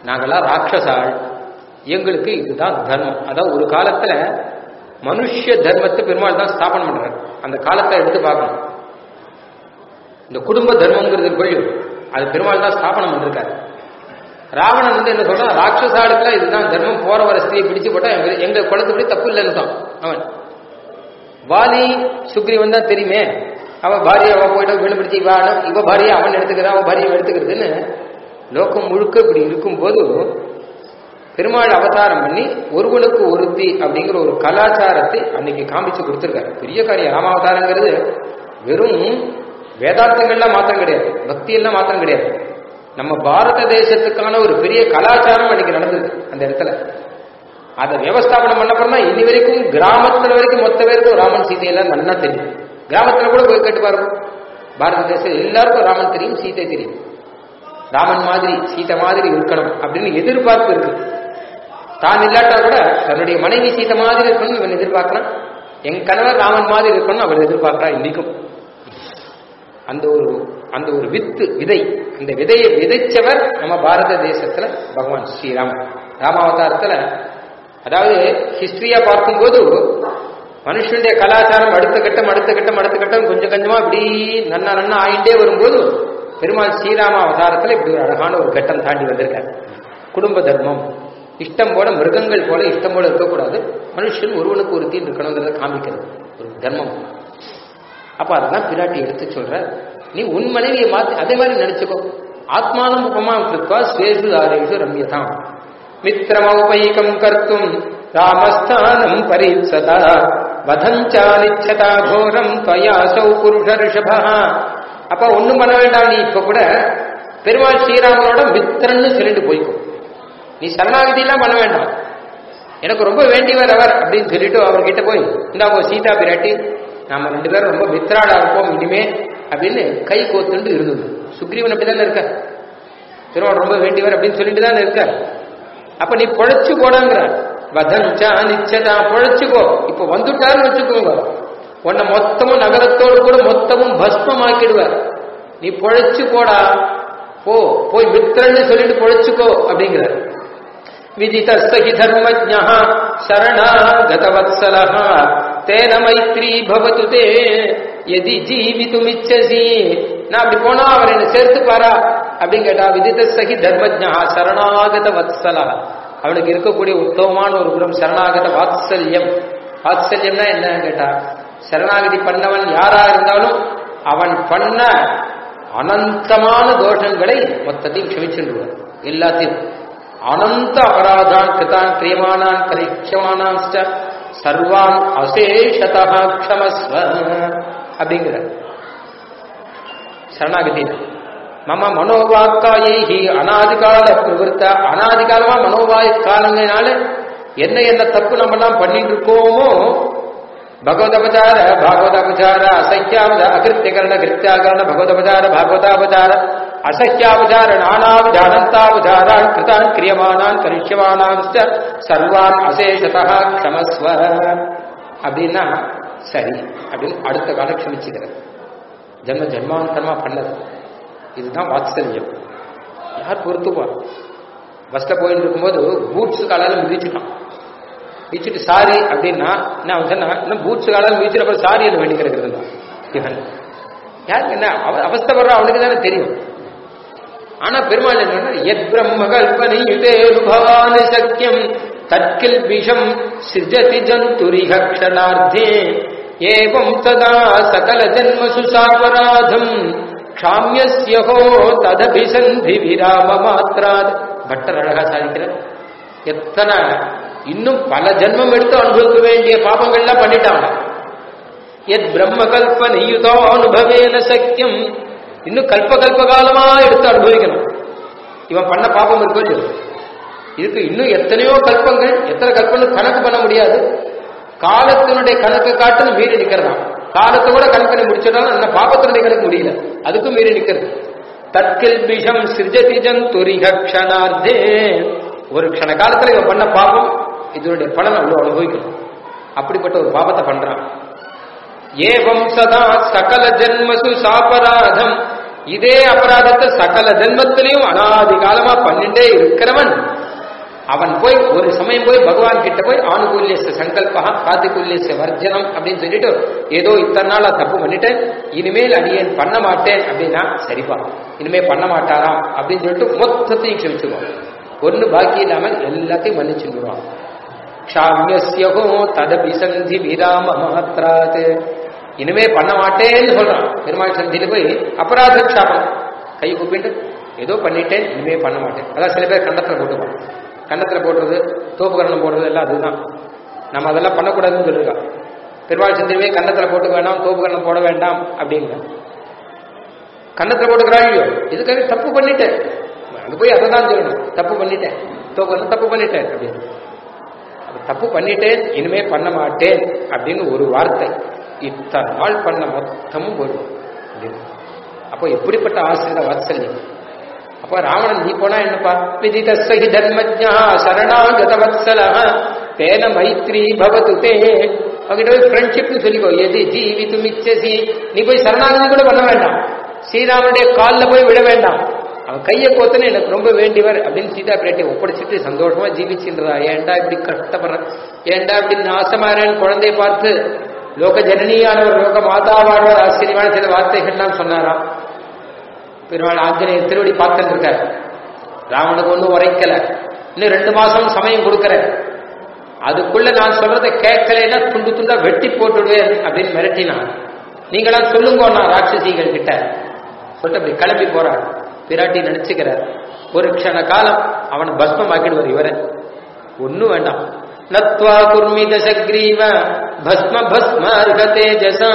நாங்களாம் ராட்சசாள் எங்களுக்கு இதுதான் தர்மம் அதான் ஒரு காலத்துல மனுஷ தர்மத்தை பெருமாள் தான் ஸ்தாபனம் பண்றாரு அந்த காலத்தை எடுத்து பார்க்கணும் இந்த குடும்ப தர்மங்கிறது கொள்ளும் அது பெருமாள் தான் ஸ்தாபனம் பண்ணிருக்காரு ராவணன் வந்து என்ன சொல்றான் ராட்சசாளுக்குலாம் இதுதான் தர்மம் போற வர ஸ்திரியை பிடிச்சு போட்டா எங்க எங்க குளத்துப்படி தப்பு இல்லைன்னு தான் அவன் வாலி சுக்ரீவன் தான் தெரியுமே அவ பாரிய அவ போயிட்டு வீடு பிடிச்சி இவ ஆளும், இவ பாரிய அவன் எடுத்துக்கிறான் அவ பாரிய எடுத்துக்கிறதுன்னு லோகம் முழுக்க இப்படி இருக்கும்போது பெருமாள் அவதாரம் பண்ணி ஒருவனுக்கு ஒருத்தி அப்படிங்கிற ஒரு கலாச்சாரத்தை அன்னைக்கு காமிச்சு கொடுத்திருக்காரு பெரிய காரியம் ராமாவதாரங்கிறது வெறும் வேதாந்தங்கள்லாம் மாத்திரம் கிடையாது பக்தி எல்லாம் மாத்திரம் கிடையாது நம்ம பாரத தேசத்துக்கான ஒரு பெரிய கலாச்சாரம் அன்னைக்கு நடந்தது அந்த இடத்துல அதை வியவஸ்தாபனம் பண்ணப்பறம் தான் இனி வரைக்கும் கிராமத்துல வரைக்கும் மொத்த பேருக்கும் ராமன் சீதையெல்லாம் நல்லா தெரியும் கிராமத்துல கூட போய் கேட்டு பாருங்க பாரத தேசம் எல்லாருக்கும் ராமன் தெரியும் சீதை தெரியும் ராமன் மாதிரி சீதை மாதிரி இருக்கணும் அப்படின்னு எதிர்பார்ப்பு இருக்கு தான் இல்லாட்டா கூட தன்னுடைய மனைவி சீதை மாதிரி இருக்கணும்னு இவன் எதிர்பார்க்கிறான் என் கணவர் ராமன் மாதிரி இருக்கணும்னு அவள் எதிர்பார்க்கிறா இன்னைக்கும் அந்த ஒரு அந்த ஒரு வித்து விதை அந்த விதையை விதைச்சவர் நம்ம பாரத தேசத்துல பகவான் ஸ்ரீராமன் ராமாவதாரத்துல அதாவது ஹிஸ்டரியா பார்க்கும்போது மனுஷனுடைய கலாச்சாரம் அடுத்த கட்டம் அடுத்த கட்டம் அடுத்த கட்டம் கொஞ்சம் கொஞ்சமா இப்படி நன்னா நன்னா ஆயிட்டே வரும்போது பெருமாள் ஸ்ரீராம அவதாரத்துல இப்படி ஒரு அழகான ஒரு கட்டம் தாண்டி வந்திருக்காரு குடும்ப தர்மம் இஷ்டம் போல மிருகங்கள் போல இஷ்டம் போல இருக்கக்கூடாது மனுஷன் ஒருவனுக்கு ஒரு தீன் இருக்கணுங்கிறத காமிக்கிறது ஒரு தர்மம் அப்ப அதெல்லாம் பிராட்டி எடுத்து சொல்ற நீ உன் மனைவியை மாத்தி அதே மாதிரி நினைச்சுக்கோ ஆத்மானம் உபமாம் கிருத்வா ஸ்வேசு ஆரேஷு ரம்யதாம் மித்திரமௌபைகம் கர்த்தும் ராமஸ்தானம் பரீட்சதா வதஞ்சாலிச்சதா கோரம் துவயாசௌ புருஷ ரிஷபா அப்ப ஒண்ணும் பண்ண வேண்டாம் நீ இப்ப கூட பெருமாள் ஸ்ரீராமனோட மித்திரன்னு சொல்லிட்டு போய்க்கோ நீ சரணாகதி எல்லாம் பண்ண வேண்டாம் எனக்கு ரொம்ப வேண்டியவர் அவர் அப்படின்னு சொல்லிட்டு அவர்கிட்ட போய் இந்தாப்போ சீதா பிராட்டி நாம ரெண்டு பேரும் ரொம்ப மித்ராடா இருப்போம் இனிமே அப்படின்னு கை கோத்துண்டு இருந்தது சுக்ரீவன் அப்படிதானே இருக்க திருவாள் ரொம்ப வேண்டியவர் அப்படின்னு சொல்லிட்டு தானே இருக்க அப்ப நீ பொழைச்சு போடாங்கிற வதஞ்சா நிச்சதா பொழைச்சுக்கோ இப்ப வந்துட்டாருன்னு வச்சுக்கோங்க உன்னை மொத்தமும் நகரத்தோடு கூட மொத்தமும் பஸ்மமாக்கிடுவார் நீ பொழைச்சு போடா போ போய் மித்திரன்னு சொல்லிட்டு பொழைச்சுக்கோ அப்படிங்கிறார் விதிதஸ்தகி தர்மஜா சரணாகதவத்சல தேன மைத்ரி பவத்து தே எதி ஜீவித்துமிச்சசி நான் அப்படி போனா அவர் என்ன சேர்த்துப்பாரா அப்படின்னு கேட்டா விதிதஸ்தகி தர்மஜா சரணாகத வத்சல அவனுக்கு இருக்கக்கூடிய உத்தமமான ஒரு குணம் சரணாகத வாத்சல்யம் வாத்சல்யம்னா என்னன்னு கேட்டா சரணாகதி பண்ணவன் யாரா இருந்தாலும் அவன் பண்ண அனந்தமான தோஷங்களை மொத்தத்தையும் க்ஷமிச்சுடுவார் எல்லாத்தையும் அனந்த அபராதான் கிருதான் கிரியமானான் கரிஷ்யமானான் சர்வான் அசேஷதா க்ஷமஸ்வ அப்படிங்கிற சரணாகதியில் மம மனோவாக்காயி அனாதிகால பிரவருத்த அனாதிகாலமா மனோவாய் காலங்களால என்ன என்ன தப்பு நம்ம எல்லாம் பண்ணிட்டு இருக்கோமோ ಭಗವದಪಚಾರ ಭಾಗವತಾಪಚಾರ ಅಸಹ್ಯಾವಧ ಅಕೃತ್ಯಕರಣ ಕೃತ್ಯಾಕರಣ ಭಗವದಪಚಾರ ಭಾಗವತಾಪಚಾರ ಅಸಹ್ಯಾಪಚಾರ ನಾನಾವಿಧ ಅನಂತಾಪಚಾರಾನ್ ಕೃತಾನ್ ಕ್ರಿಯಮಾನಾನ್ ಕರಿಷ್ಯಮಾನಾಂಶ್ಚ சர்வான் அசேஷதா க்ஷமஸ்வ அப்படின்னா சரி அப்படின்னு அடுத்த காலம் க்ஷமிச்சுக்கிறது ஜென்ம ஜென்மாந்தரமா பண்ணது இதுதான் வாத்சல்யம் யார் பொறுத்துப்பா பஸ்ல போயிட்டு இருக்கும்போது பூட்ஸ் காலால மிதிச்சுட்டான் மிதிச்சுட்டு சாரி அப்படின்னா என்ன அவன் சொன்னா இன்னும் பூட்ஸ் காலால மிதிச்சுட்டு சாரி என்ன வேண்டி கிடக்குறது இவன் யாருக்கு என்ன அவ அவஸ்தப்படுற அவனுக்கு தானே தெரியும் ஆனா பெருமாள் என்ன எத் பிரம்ம கல்பனை யுதேனுபவான் சக்கியம் தற்கில் விஷம் சிஜதி ஜந்துரிக க்ஷணார்த்தே ஏவம் ததா சகல ஜன்மசு சாபராதம் க்ஷாமியஸ்யஹோ ததபிசந்தி விராம மாத்திராத் பட்டர் அழகா சாதிக்கிறார் எத்தனை இன்னும் பல ஜென்மம் எடுத்து அனுபவிக்க வேண்டிய பாபங்கள்லாம் பண்ணிட்டாங்க எத் பிரம்ம கல்பனையுதோ அனுபவேன சக்கியம் இன்னும் கல்ப கல்ப காலமா எடுத்து அனுபவிக்கணும் இவன் பண்ண பாபம் இருக்கு இல்லையோ? இதுக்கு இன்னும் எத்தனையோ கல்பங்கள் எத்தனை கல்பங்கள் கணக்கு பண்ண முடியாது காலத்தினுடைய கணக்கு காட்டுன்னு மீறி நிக்கிறதாம் காலத்தை கூட கணக்கு பண்ணி முடிச்சிட்டாலும் அந்த பாபத்தினுடைய கணக்கு முடியல அதுக்கும் மீறி நிக்கிறது தற்கில் விஷம் சிருஜதி ஜந்துரிக க்ஷணார்த்தே ஒரு க்ஷண காலத்துல இவன் பண்ண பாபம் இதனுடைய பலன் அவ்வளவு அனுபவிக்கணும் அப்படிப்பட்ட ஒரு பாபத்தை பண்றான் ஏவம் சதா சகல ஜன்மசு சாபராதம் இதே அபராதத்தை சகல ஜென்மத்திலையும் அனாதி காலமா பண்ணிட்டே இருக்கிறவன் அவன் போய் ஒரு சமயம் போய் பகவான் கிட்ட போய் ஆணுகூல்ய சங்கல்பா பிராத்திகூல்ய வர்ஜனம் அப்படின்னு சொல்லிட்டு ஏதோ இத்தனை நாளா தப்பு பண்ணிட்டேன் இனிமேல் அடியேன் பண்ண மாட்டேன் அப்படின்னா சரிப்பா இனிமே பண்ண மாட்டாராம் அப்படின்னு சொல்லிட்டு மொத்தத்தையும் க்ஷமிச்சுக்குவான் ஒண்ணு பாக்கி இல்லாமல் எல்லாத்தையும் மன்னிச்சுடுவான் க்ஷாமியஸ்யகோ ததபி சந்தி விராம மாத்திராத் இனிமே பண்ண மாட்டேன்னு சொல்றான் பெருமாள் சந்தியில போய் அபராத க்ஷாபம் கை கூப்பிட்டு ஏதோ பண்ணிட்டேன் இனிமே பண்ண மாட்டேன் அதான் சில பேர் கண்டத்துல போட்டுப்பான் கன்னத்துல போடுறது தோப்பு கரணம் போடுறது எல்லாம் அதுதான் நம்ம அதெல்லாம் பண்ணக்கூடாதுன்னு சொல்லிருக்கோம் பெருமாள் சந்திரமே கன்னத்துல போட்டுக்க வேண்டாம் தோப்பு கரணம் போட வேண்டாம் அப்படிங்க கன்னத்துல போட்டுக்கிறாள் இதுக்காக தப்பு பண்ணிட்டேன் அங்க போய் அதை தான் சொல்லணும் தப்பு பண்ணிட்டேன் தோப்பு கரணம் தப்பு பண்ணிட்டேன் அப்படின்னு அப்ப தப்பு பண்ணிட்டேன் இனிமே பண்ண மாட்டேன் அப்படின்னு ஒரு வார்த்தை இத்தனை நாள் பண்ண மொத்தமும் வரும் அப்படின்னு. அப்போ எப்படிப்பட்ட ஆசிரியர வாத்சல்யம் அப்ப ராவணன் நீ போனா என்னப்பா விதிதஸ்ஸஹி தர்மஜா சரணாகத வத்சல தேன மைத்ரி பவது தே அவகிட்ட போய் ஃப்ரெண்ட்ஷிப்னு சொல்லிக்கோ எது ஜீவித்து மிச்சசி நீ போய் சரணாகதி கூட பண்ண வேண்டாம் ஸ்ரீராமனுடைய காலில் போய் விட வேண்டாம் அவன் கையை கோத்தனே எனக்கு ரொம்ப வேண்டியவர் அப்படின்னு சீதா பிராட்டியை ஒப்படைச்சிட்டு சந்தோஷமா ஜீவிச்சுன்றதா ஏன்டா இப்படி கஷ்டப்படுறேன் ஏன்டா இப்படி நாசமாறேன்னு குழந்தையை பார்த்து லோக ஜனனியானவர் லோக மாதாவானவர் ஆச்சரியமான சில வார்த்தைகள்லாம் சொன்னாராம் பெருமாள் ஆஞ்சநேயர் திருவடி பார்த்துட்டு இருக்காரு ராவனுக்கு ஒன்றும் உரைக்கல இன்னும் ரெண்டு மாசம் சமயம் கொடுக்கறேன் அதுக்குள்ள நான் சொல்றதை கேட்கலைன்னா துண்டு துண்டா வெட்டி போட்டுடுவேன் அப்படின்னு மிரட்டினான் நீங்களாம் சொல்லுங்கண்ணா ராட்சசிகள் கிட்ட சொல்லிட்டு அப்படி கிளம்பி போறார் பிராட்டி நினைச்சுக்கிறார் ஒரு க்ஷண காலம் அவனை பஸ்மம் ஆக்கிடுவார் இவரை ஒன்னும் வேண்டாம் நத்வா குர்மி தசக்ரீவ பஸ்ம பஸ்ம அர்ஹ தேஜசா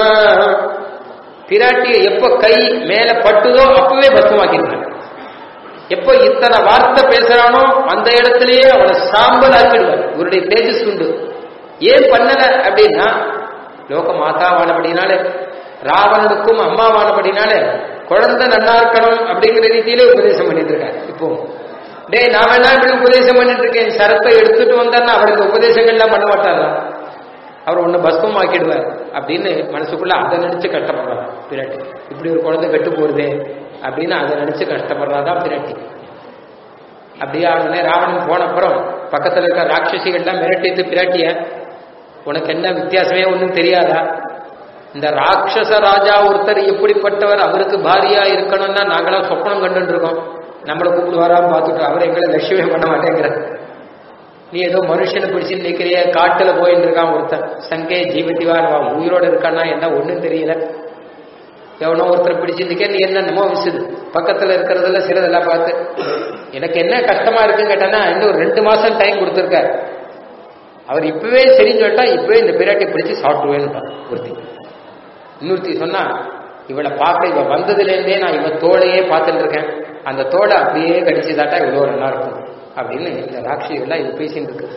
பிராட்டிய எப்ப கை மேல பட்டுதோ அப்பவே பஸ்மமாக்கிடுறாங்க எப்போ இத்தனை வார்த்தை பேசுறானோ அந்த இடத்திலேயே அவனை சாம்பல் ஆக்கிடுவார் இவருடைய தேஜஸ் உண்டு ஏன் பண்ணல அப்படின்னா லோக மாதாவானபடினாலே ராவணனுக்கும் அம்மாவானபடினாலே குழந்தை நன்னா இருக்கணும் அப்படிங்கிற ரீதியிலே உபதேசம் பண்ணிட்டு இருக்காரு இப்போ டேய் நான் வேணா இப்படி உபதேசம் பண்ணிட்டு இருக்கேன் சரத்தை எடுத்துட்டு வந்தான்னா அவருக்கு உபதேசங்கள்லாம் பண்ண மாட்டாரா அவர் ஒன்னு பஸ்மம் ஆக்கிடுவார் அப்படின்னு மனசுக்குள்ள அதை நினைச்சு கஷ்டப்படுறாரு பிராட்டி இப்படி ஒரு குழந்தை கெட்டு போகுதே அப்படின்னு அதை நினைச்சு கஷ்டப்படுறாதான் பிராட்டி அப்படியே உடனே ராவணன் போன அப்புறம் பக்கத்துல இருக்க ராட்சசிகள்லாம் மிரட்டிட்டு பிராட்டிய உனக்கு என்ன வித்தியாசமே ஒன்றும் தெரியாதா இந்த ராட்சச ராஜா ஒருத்தர் எப்படிப்பட்டவர் அவருக்கு பாரியா இருக்கணும்னா நாங்களாம் சொப்பனம் கண்டுட்டு இருக்கோம் நம்மளை கூப்பிட்டு வராம பார்த்துட்டு அவர் எங்களை லட்சியமே பண்ண மாட்டேங்கிறார் நீ ஏதோ மனுஷனை பிடிச்சு நிக்கிறிய காட்டுல போயிட்டு இருக்கான் ஒருத்தன் சங்கே ஜீவதிவா அவன் உயிரோட இருக்கானா என்ன ஒண்ணும் தெரியல எவனோ ஒருத்தர் பிடிச்சு நிக்க நீ என்னென்னமோ விசுது பக்கத்துல இருக்கிறதுல சிலதெல்லாம் பார்த்து எனக்கு என்ன கஷ்டமா இருக்குன்னு கேட்டானா இன்னும் ஒரு ரெண்டு மாசம் டைம் கொடுத்துருக்காரு அவர் இப்பவே சரின்னு சொல்லிட்டா இப்பவே இந்த பிராட்டி பிடிச்சு சாப்பிட்டுவேன்னு ஒருத்தி இன்னொருத்தி சொன்னா இவளை பார்க்க இவ வந்ததுலேருந்தே நான் இவ தோளையே பார்த்துட்டு இருக்கேன் அந்த தோலை அப்படியே கடிச்சுதாட்டா இவ்வளோ நல்லா இருக்கும் அப்படின்னு இந்த ராட்சிகள்லாம் இது பேசிட்டு இருக்கு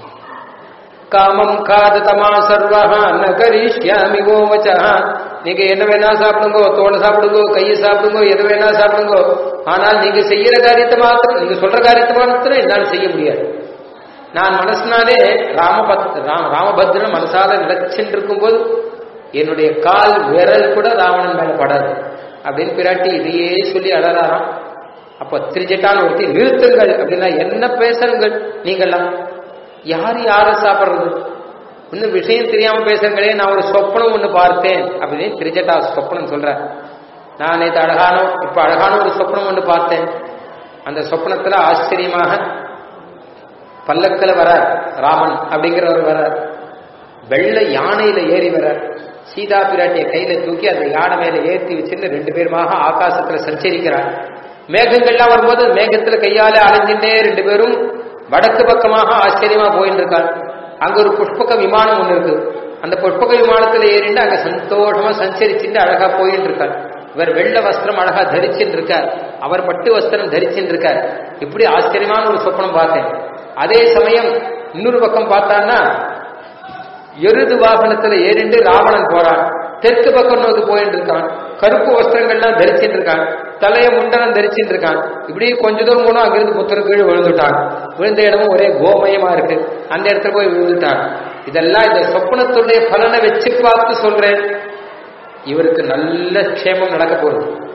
காமம் காததமா சர்வா ந கரிஷ்யாமி கோவச்சா நீங்க என்ன வேணா சாப்பிடுங்கோ தோலை சாப்பிடுங்கோ கையை சாப்பிடுங்கோ எது வேணா சாப்பிடுங்கோ ஆனால் நீங்க செய்யற காரியத்தை மாத்திரம் நீங்க சொல்ற காரியத்தை மாத்திரம் என்னால் செய்ய முடியாது நான் மனசுனாலே ராமபத் ராம ராமபத்ரன் மனசால நினைச்சுட்டு இருக்கும்போது என்னுடைய கால் விரல் கூட ராவணன் மேல படாது அப்படின்னு பிராட்டி இதையே சொல்லி அழறாராம் அப்ப திரிஜட்டான ஒருத்தி நிறுத்துங்கள் அப்படின்னா என்ன பேசுறங்கள் நீங்கெல்லாம் யார் யார சாப்பிடுறது இன்னும் விஷயம் தெரியாம பேசுறங்களே நான் ஒரு சொப்பனம் ஒண்ணு பார்த்தேன் அப்படின்னு திரிஜட்டா சொப்பனம் சொல்ற நான் நேற்று அழகான இப்ப அழகான ஒரு சொப்பனம் ஒண்ணு பார்த்தேன் அந்த சொப்பனத்துல ஆச்சரியமாக பல்லக்கில் வரார் ராமன் அப்படிங்கிறவர் வரார் வெள்ளை யானையில ஏறி வரார் சீதா பிராட்டிய கையில தூக்கி அந்த யானை மேல ஏற்றி வச்சுன்னு ரெண்டு பேருமாக ஆகாசத்துல சஞ்சரிக்கிறார் மேகங்கள்லாம் வரும்போது மேகத்துல கையால அலைஞ்சுட்டே ரெண்டு பேரும் வடக்கு பக்கமாக ஆச்சரியமா போயிட்டு இருக்கார் அங்க ஒரு புஷ்பக விமானம் ஒண்ணு இருக்கு அந்த புஷ்பக விமானத்துல ஏறிண்டு அங்க சந்தோஷமா சஞ்சரிச்சுட்டு அழகா போயிட்டு இருக்கார் இவர் வெள்ள வஸ்திரம் அழகா தரிச்சுட்டு இருக்கார் அவர் பட்டு வஸ்திரம் தரிச்சுட்டு இருக்கார் இப்படி ஆச்சரியமான ஒரு சொப்பனம் பார்த்தேன் அதே சமயம் இன்னொரு பக்கம் பார்த்தான்னா எருது வாகனத்துல ஏறிண்டு ராவணன் போறான் தெற்கு பக்கம் நோக்கி போயிட்டு இருக்கான் கருப்பு வஸ்திரங்கள்லாம் தரிச்சுட்டு இருக்கான் தலைய முண்டனம் தரிச்சுட்டு இருக்கான் இப்படி கொஞ்ச தூரம் போனோம் அங்கிருந்து புத்தர் கீழே விழுந்துட்டான் விழுந்த இடமும் ஒரே கோமயமா இருக்கு அந்த இடத்துல போய் விழுந்துட்டான் இதெல்லாம் இந்த சொப்பனத்துடைய பலனை வச்சு பார்த்து சொல்றேன் இவருக்கு நல்ல க்ஷேமம் நடக்க போகுது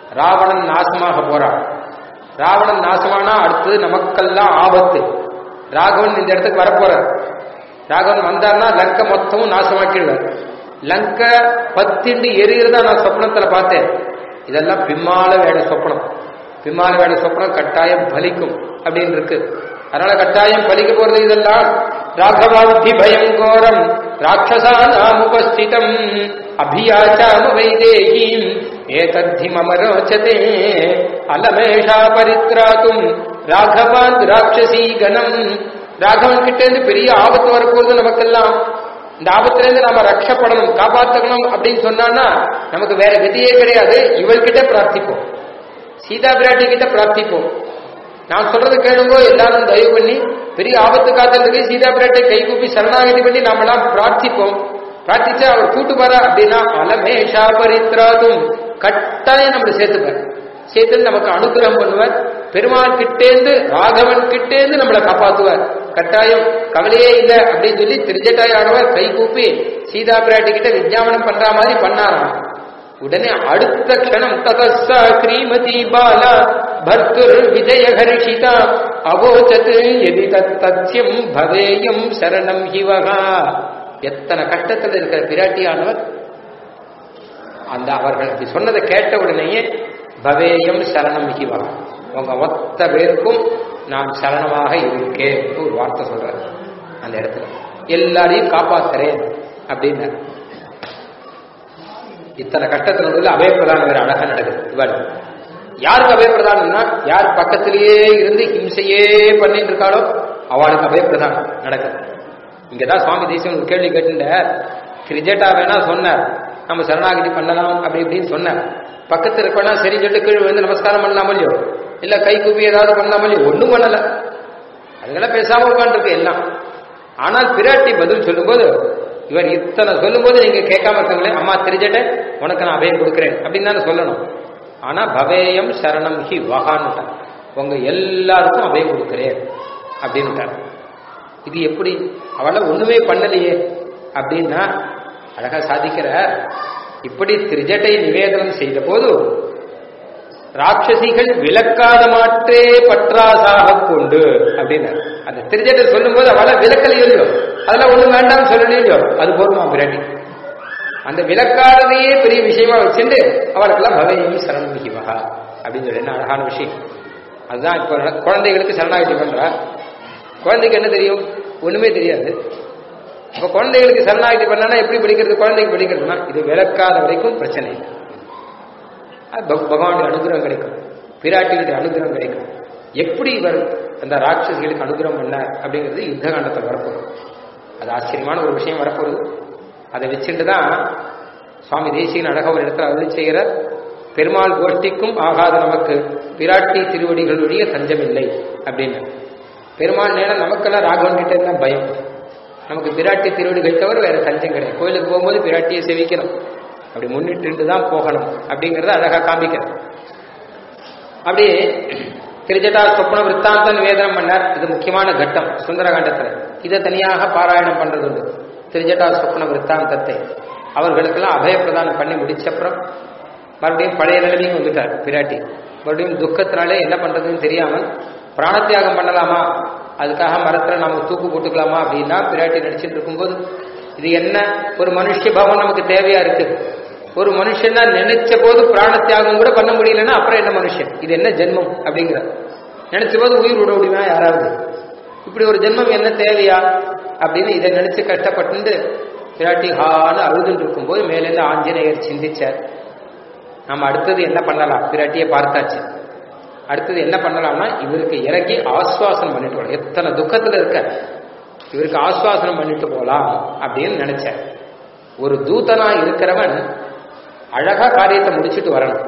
ராவணன் நாசமாக போறான் ராவணன் நாசமானா அடுத்தது நமக்கெல்லாம் ஆபத்து ராகவன் இந்த இடத்துக்கு வரப்போறார் ராகவன் வந்தார்னா லங்க மொத்தமும் நாசமாக்கிடுவார் லங்க பத்திண்டு எரிகிறதா நான் சொப்னத்துல பார்த்தேன் இதெல்லாம் பிம்மால வேட சொப்னம் பிம்மால வேட சொப்னம் கட்டாயம் பலிக்கும் அப்படின்னு இருக்கு அதனால கட்டாயம் பலிக்க போறது இதெல்லாம் ராகவாந்தி பயங்கோரம் ராட்சசானாம் உபஸ்திதம் அபியாச்சாம வைதேகீம் ஏதத்தி மம ரோச்சதே அலமேஷா பரித்ராத்தும் ராகவாந்த் ராட்சசி கணம் ராகவன் கிட்ட இருந்து பெரிய ஆபத்து வரப்போகுது நமக்கெல்லாம் இந்த ஆபத்துல இருந்து நாம ரட்சப்படணும் காப்பாத்தணும் அப்படின்னு சொன்னான்னா நமக்கு வேற கதியே கிடையாது இவள்கிட்ட பிரார்த்திப்போம் சீதா பிராட்டி கிட்ட பிரார்த்திப்போம் நான் சொல்றது கேளுங்கோ எல்லாரும் தயவு பண்ணி பெரிய ஆபத்து காத்துறதுக்கு சீதா பிராட்டை கை கூப்பி சரணாகதி பண்ணி நாமெல்லாம் பிரார்த்திப்போம் பிரார்த்திச்சா அவர் கூட்டு வரா அப்படின்னா அலமேஷா பரித்ராதும் கட்டாயம் நம்மளை சேர்த்துப்பார் சேர்த்து நமக்கு அனுகிரகம் பண்ணுவார் பெருமாள் கிட்டேந்து ராகவன் கிட்டேந்து நம்மளை காப்பாத்துவார் கட்டாயம் கவலையே இல்லை அப்படின்னு சொல்லி திருஜட்டாய் ஆனவர் கை கூப்பி சீதா பிராட்டி கிட்ட விஜயாபனம் பண்ற மாதிரி பண்ணாராம் உடனே அடுத்த க்ஷணம் ததஸ்ஸா ஸ்ரீமதி பாலா பர்துர் விஜய ஹர்ஷிதா அவோச்சத் எதி தத் தத்யம் பவேயம் சரணம் ஹிவகா எத்தனை கஷ்டத்தில் இருக்கிற பிராட்டியானவர் அந்த அவர்கள் அப்படி சொன்னதை கேட்ட உடனேயே பவேயம் சரணம் ஹிவகா உங்க மொத்த பேருக்கும் நான் சரணமாக இருக்கேன் ஒரு வார்த்தை சொல்றாரு அந்த இடத்துல எல்லாரையும் காப்பாத்துறேன் அப்படின்னு இத்தனை கஷ்டத்துல உள்ள அபயப்பிரதானம் வேற அழகா நடக்குது இவள் யாருக்கு அபயப்பிரதானம்னா யார் பக்கத்திலேயே இருந்து ஹிம்சையே பண்ணிட்டு இருக்காளோ அவளுக்கு அபயப்பிரதானம் நடக்குது இங்கதான் சுவாமி தேசியம் ஒரு கேள்வி கேட்டுட்ட கிரிஜெட்டா வேணா சொன்னார் நம்ம சரணாகிதி பண்ணலாம் அப்படி இப்படின்னு சொன்னார் பக்கத்துல இருக்கோம்னா சரி சொல்லிட்டு கீழ் வந்து நமஸ்காரம் பண்ணலாமோ இல்லையோ இல்ல கை கூப்பி ஏதாவது பண்ணலாமோ இல்லையோ ஒண்ணும் பண்ணல அதுக்கெல்லாம் பேசாம உட்காந்துருக்கு எல்லாம் ஆனால் பிராட்டி பதில் சொல்லும்போது இவர் இத்தனை சொல்லும்போது நீங்க கேட்காம இருக்காங்களே அம்மா தெரிஞ்சட்ட உனக்கு நான் அபயம் கொடுக்கிறேன் அப்படின்னு தானே சொல்லணும் ஆனா பவேயம் சரணம் ஹி வகான்னு உங்க எல்லாருக்கும் அபயம் கொடுக்கிறேன் அப்படின்னு இது எப்படி அவள ஒண்ணுமே பண்ணலையே அப்படின்னா அழகா சாதிக்கிற இப்படி திரிஜட்டை நிவேதனம் செய்த போது ராட்சசிகள் விளக்காத மாற்றே பற்றாசாக கொண்டு அப்படின்னு அந்த திருஜட்டை சொல்லும் போது அவளை விளக்கலையோ இல்லையோ அதெல்லாம் ஒண்ணும் வேண்டாம்னு சொல்லலையோ அது போதுமா பிராட்டி அந்த விளக்காததையே பெரிய விஷயமா வச்சுட்டு அவளுக்கெல்லாம் பவையும் சரணம் மிகிவகா அப்படின்னு சொல்லி என்ன அழகான விஷயம் அதுதான் இப்போ குழந்தைகளுக்கு சரணாகிதி பண்றா குழந்தைக்கு என்ன தெரியும் ஒண்ணுமே தெரியாது இப்ப குழந்தைகளுக்கு சரணாகிதி பண்ணா எப்படி படிக்கிறது குழந்தைக்கு படிக்கிறதுனா இது விளக்காத வரைக்கும் பிரச்சனை இல்லை பகவானுடைய அனுகிரகம் கிடைக்கும் பிராட்டியுடைய அனுகிரகம் கிடைக்கும் எப்படி இவர் அந்த ராட்சசிகளுக்கு அனுகிரகம் பண்ணார் அப்படிங்கிறது யுத்த காண்டத்தில் வரப்போகுது அது ஆச்சரியமான ஒரு விஷயம் வரப்போகுது அதை வச்சுட்டு தான் சுவாமி தேசியன் அழக ஒரு இடத்துல அருளி செய்கிற பெருமாள் கோஷ்டிக்கும் ஆகாத நமக்கு பிராட்டி திருவடிகளுடைய தஞ்சமில்லை அப்படின்னு பெருமாள் நேரம் நமக்கெல்லாம் ராகவன் கிட்ட இருந்தா பயம் நமக்கு பிராட்டி திருவடிகள் தவிர வேற தஞ்சம் கிடையாது கோயிலுக்கு போகும்போது பிராட்டியை சேவிக்கணும் அப்படி முன்னிட்டு தான் போகணும் அப்படிங்கறத அழகா காமிக்கிறது அப்படி திருஜட்டா சொப்ன விற்த்தாந்த நிவேதனம் பண்ணார் இது முக்கியமான கட்டம் சுந்தரகாண்டத்துல இதை தனியாக பாராயணம் பண்றது உண்டு திருஜட்டா சொப்ன விற்த்தாந்தத்தை அவர்களுக்கெல்லாம் அபயப்பிரதானம் பண்ணி முடிச்சப்புறம் மறுபடியும் பழைய நிலைமைக்கு வந்துட்டார் பிராட்டி மறுபடியும் துக்கத்தினாலே என்ன பண்றதுன்னு தெரியாமல் பிராணத்தியாகம் பண்ணலாமா அதுக்காக மரத்துல நம்ம தூக்கு போட்டுக்கலாமா அப்படின்னா பிராட்டி நடிச்சிட்டு இருக்கும்போது இது என்ன ஒரு மனுஷ பாவம் நமக்கு தேவையா இருக்கு ஒரு மனுஷனா நினைச்ச போது பிராண தியாகம் கூட பண்ண முடியலன்னா அப்புறம் என்ன மனுஷன் இது என்ன ஜென்மம் அப்படிங்கிற நினைச்ச போது உயிர் விட முடியுமா யாராவது இப்படி ஒரு ஜென்மம் என்ன தேவையா அப்படின்னு இதை நினைச்சு கஷ்டப்பட்டு பிராட்டி ஹான்னு அழுதுன்னு இருக்கும்போது மேலேருந்து ஆஞ்சநேயர் சிந்திச்சார் நம்ம அடுத்தது என்ன பண்ணலாம் பிராட்டியை பார்த்தாச்சு அடுத்தது என்ன பண்ணலாம்னா இவருக்கு இறங்கி ஆஸ்வாசனம் பண்ணிட்டு போகலாம் எத்தனை துக்கத்துல இருக்க இவருக்கு ஆஸ்வாசனம் பண்ணிட்டு போலாம் அப்படின்னு நினைச்சார் ஒரு தூதனா இருக்கிறவன் அழகா காரியத்தை முடிச்சுட்டு வரணும்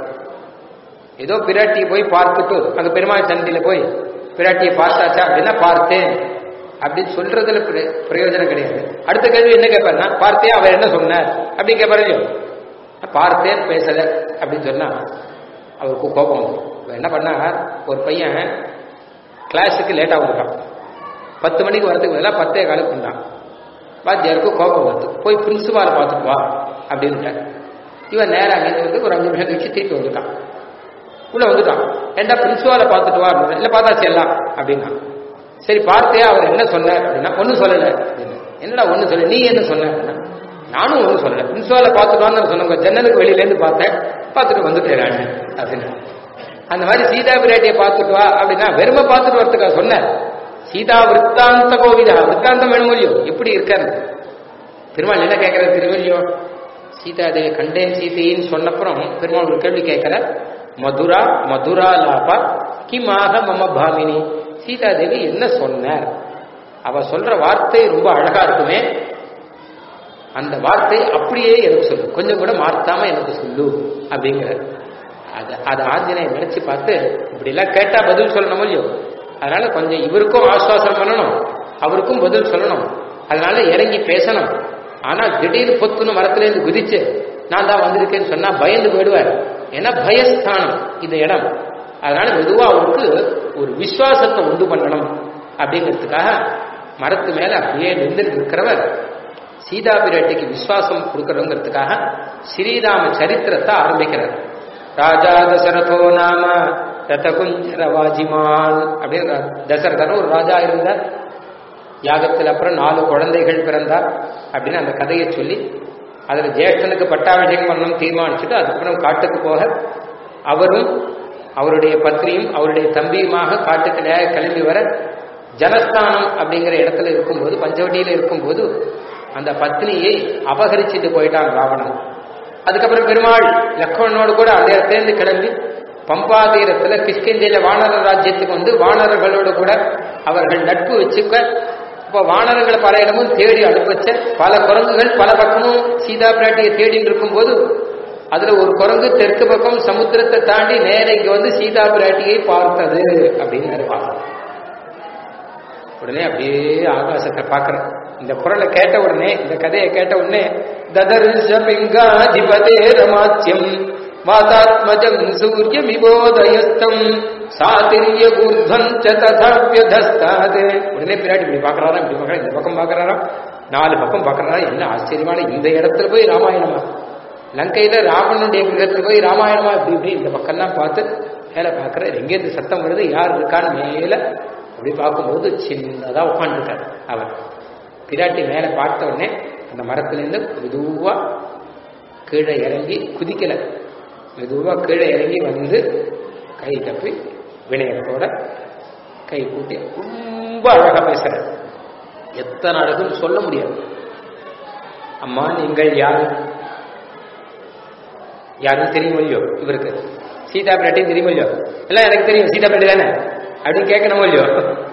ஏதோ பிராட்டியை போய் பார்த்துட்டு அங்க பெருமாள் சந்தியில போய் பிராட்டியை பார்த்தாச்சா அப்படின்னா பார்த்தேன் அப்படின்னு சொல்றதுல பிரயோஜனம் கிடையாது அடுத்த கேள்வி என்ன கேட்பாருன்னா பார்த்தேன் அவர் என்ன சொன்னார் அப்படின்னு கேட்பாரு பார்த்தேன் பேசல அப்படின்னு சொன்னா அவருக்கு கோபம் வரும் என்ன பண்ணா ஒரு பையன் கிளாஸுக்கு லேட்டாக வந்துட்டான் பத்து மணிக்கு வரதுக்கு பதிலாக பத்தே காலுக்கு வந்தான் வாத்தியாருக்கு கோபம் வந்து போய் பிரின்சிபாலை பார்த்துட்டு வா அப்படின்ட்டார் இவன் நேரம் அங்கேருந்து வந்து ஒரு அஞ்சு நிமிஷம் கழிச்சு திருப்பி வந்துட்டான் உள்ள வந்துட்டான் ஏண்டா பிரின்சிபாலை பார்த்துட்டு வா அப்படின்னா இல்ல பார்த்தாச்சு எல்லாம் அப்படின்னா சரி பார்த்தே அவர் என்ன சொன்னார் அப்படின்னா ஒன்றும் சொல்லல அப்படின்னா. என்னடா ஒன்றும் சொல்ல நீ என்ன சொன்ன அப்படின்னா, நானும் ஒன்றும் சொல்லல பிரின்சிபாலை பார்த்துட்டு வான்னு சொன்னவங்க ஜன்னலுக்கு வெளியில இருந்து பார்த்தேன் பார்த்துட்டு வந்துட்டேன் நான் அப்படின்னு அந்த மாதிரி சீதா பிராட்டியை பார்த்துட்டு வா அப்படின்னா வெறுமை பார்த்துட்டு வரதுக்கா சொன்ன சீதா விற்த்தாந்த கோவிதா விற்த்தாந்தம் வேணுமோ இல்லையோ எப்படி இருக்காரு பெருமாள் என்ன கேட்கறது திருவள்ளியோ சீதா தேவி கண்டேன் சீதைன்னு சொன்னப்புறம் பெருமாள் ஒரு கேள்வி கேட்கிற மதுரா மதுரா லாபா கிமாக மம பாமினி சீதா தேவி என்ன சொன்னார் அவ சொல்ற வார்த்தை ரொம்ப அழகா இருக்குமே அந்த வார்த்தை அப்படியே எனக்கு சொல்லு கொஞ்சம் கூட மாற்றாம எனக்கு சொல்லு அப்படிங்கிற அது அது ஆஞ்சநேயர் நினைச்சு பார்த்து இப்படி எல்லாம் கேட்டா பதில் சொல்லணும் இல்லையோ அதனால கொஞ்சம் இவருக்கும் ஆசுவாசம் பண்ணணும் அவருக்கும் பதில் சொல்லணும் அதனால இறங்கி பேசணும் ஆனா திடீர்னு பொத்துன்னு மரத்துல இருந்து குதிச்சு நான் தான் வந்திருக்கேன்னு சொன்னா பயந்து போயிடுவார் ஏன்னா பயஸ்தானம் இந்த இடம் அதனால மெதுவா அவருக்கு ஒரு விசுவாசத்தை உண்டு பண்ணணும் அப்படிங்கிறதுக்காக மரத்து மேல அப்படியே நின்று இருக்கிறவர் சீதா பிராட்டிக்கு விசுவாசம் கொடுக்கறதுங்கிறதுக்காக ஸ்ரீராம சரித்திரத்தை ஆரம்பிக்கிறார் ராஜா தசரதோ நாம ரதகுஞ்சர வாஜிமான் அப்படின்னு தசரதன் ஒரு ராஜா இருந்தார் யாகத்தில் அப்புறம் நாலு குழந்தைகள் பிறந்தார் அப்படின்னு அந்த கதையை சொல்லி அதில் ஜேஷ்டனுக்கு பட்டாபிஷேகம் பண்ணணும் தீர்மானிச்சுட்டு அதுக்கப்புறம் காட்டுக்கு போக அவரும் அவருடைய பத்னியும் அவருடைய தம்பியுமாக காட்டுக்கு நேர கிளம்பி வர ஜனஸ்தானம் அப்படிங்கிற இடத்துல இருக்கும்போது பஞ்சவட்டியில இருக்கும்போது அந்த பத்னியை அபகரிச்சுட்டு போயிட்டான் ராவணன் அதுக்கப்புறம் பெருமாள் லக்ஷ்மணனோடு கூட அந்த இடத்துலேருந்து கிளம்பி பம்பா தீரத்துல கிஷ்கிந்தையில வானர ராஜ்யத்துக்கு வந்து வானரர்களோடு கூட அவர்கள் நட்பு வச்சுக்க இப்போ வானரங்களை பல இடமும் தேடி அனுப்பச்ச பல குரங்குகள் பல பக்கமும் சீதா பிராட்டியை தேடிட்டு இருக்கும்போது அதுல ஒரு குரங்கு தெற்கு பக்கம் சமுத்திரத்தை தாண்டி நேர இங்க வந்து சீதா பிராட்டியை பார்த்தது அப்படின்னு பார்க்கலாம் உடனே அப்படியே ஆகாசத்தை பார்க்கறேன் இந்த குரலை கேட்ட உடனே இந்த கதையை கேட்ட உடனே ததர்ஷபிங்காதிபதே ரமாத்தியம் வாதாத்மஜம் சூரியமிபோதயஸ்தம் சாதிரிய ஊர்தம் ததாபியதஸ்தாது உடனே பிராட்டி இப்படி பார்க்கறாரா இப்படி பார்க்கறா இந்த பக்கம் பார்க்கறாரா நாலு பக்கம் பார்க்கறாரா என்ன ஆச்சரியமான இந்த இடத்துல போய் ராமாயணமா லங்கையில ராவணனுடைய கிரகத்துல போய் ராமாயணமா இப்படி இப்படி இந்த பக்கம்லாம் பார்த்து மேலே பார்க்கற எங்கேருந்து சத்தம் வருது யார் இருக்கான்னு மேல அப்படி பார்க்கும்போது சின்னதா உட்காந்துருக்காரு அவர் பிராட்டி மேலே பார்த்த உடனே அந்த மரத்திலேருந்து மெதுவா கீழே இறங்கி குதிக்கல மெதுவா கீழே இறங்கி வந்து கை தப்பி வினயத்தோட கை கூட்டி ரொம்ப அழகா பேசுற எத்தனை அழகுன்னு சொல்ல முடியாது அம்மா நீங்கள் யாரு யாரும் தெரியும் இல்லையோ இவருக்கு சீதா பிராட்டியும் தெரியும் இல்லையோ எல்லாம் எனக்கு தெரியும் சீதா பிராட்டி தானே அப்படின்னு கேட்கணும் இல்லையோ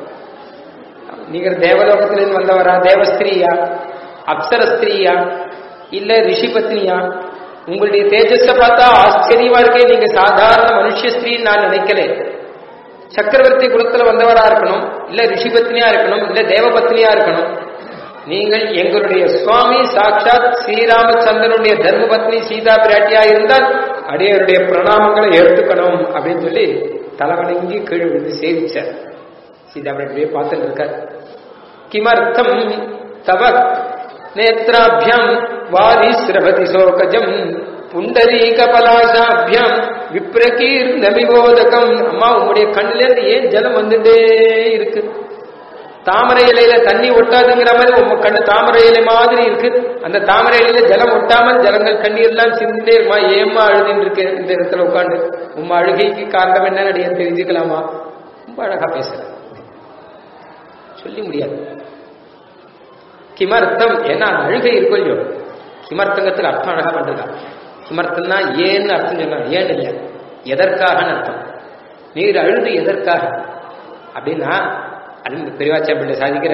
நீங்க தேவலோகத்திலிருந்து வந்தவரா தேவஸ்திரீயா அப்சரஸ்திரீயா இல்ல ரிஷி பத்னியா உங்களுடைய தேஜஸ பார்த்தா ஆச்சரியமா இருக்கே நீங்க சாதாரண மனுஷ ஸ்திரீன்னு நான் நினைக்கல சக்கரவர்த்தி குலத்துல வந்தவரா இருக்கணும் இல்ல ரிஷி பத்னியா இருக்கணும் இல்ல தேவபத்னியா இருக்கணும் நீங்கள் எங்களுடைய சுவாமி சாட்சாத் ஸ்ரீராமச்சந்திரனுடைய தர்மபத்னி சீதா பிராட்டியா இருந்தால் அடியருடைய பிரணாமங்களை எடுத்துக்கணும் அப்படின்னு சொல்லி தலைவணங்கி கீழ் விழுந்து சேவிச்சார் சீதா பிராட்டியே பார்த்துட்டு இருக்கார் கிமர்த்தம் தவ நேத்ராபியம் வாரி சிரபதி சோகஜம் புண்டரீக பலாசாபியம் விப்ரகீர் நமிவோதகம் அம்மா உங்களுடைய கண்ணுல இருந்து ஏன் ஜலம் வந்துட்டே இருக்கு தாமரை இலையில தண்ணி ஒட்டாதுங்கிற மாதிரி உங்க கண்ணு தாமரை இலை மாதிரி இருக்கு அந்த தாமரை இலையில ஜலம் ஒட்டாமல் ஜலங்கள் கண்ணீர் எல்லாம் சிந்தே இருக்குமா ஏமா அழுதுன்னு இருக்கு இந்த இடத்துல உட்காந்து உங்க அழுகைக்கு காரணம் என்னன்னு அடைய தெரிஞ்சுக்கலாமா ரொம்ப அழகா பேசுற சொல்லி முடியாது கிமர்த்தம் ஏன்னா அந்த அழுகை இருக்கும் இல்லையோ கிமர்த்தங்கத்துக்கு அர்த்தம் அழகா பண்றதா கிமர்த்தம்னா ஏன்னு அர்த்தம் சொன்னா ஏன் இல்லை எதற்காகன்னு அர்த்தம் நீர் அழுது எதற்காக அப்படின்னா அது பெரியவாச்சா பிள்ளை சாதிக்கிற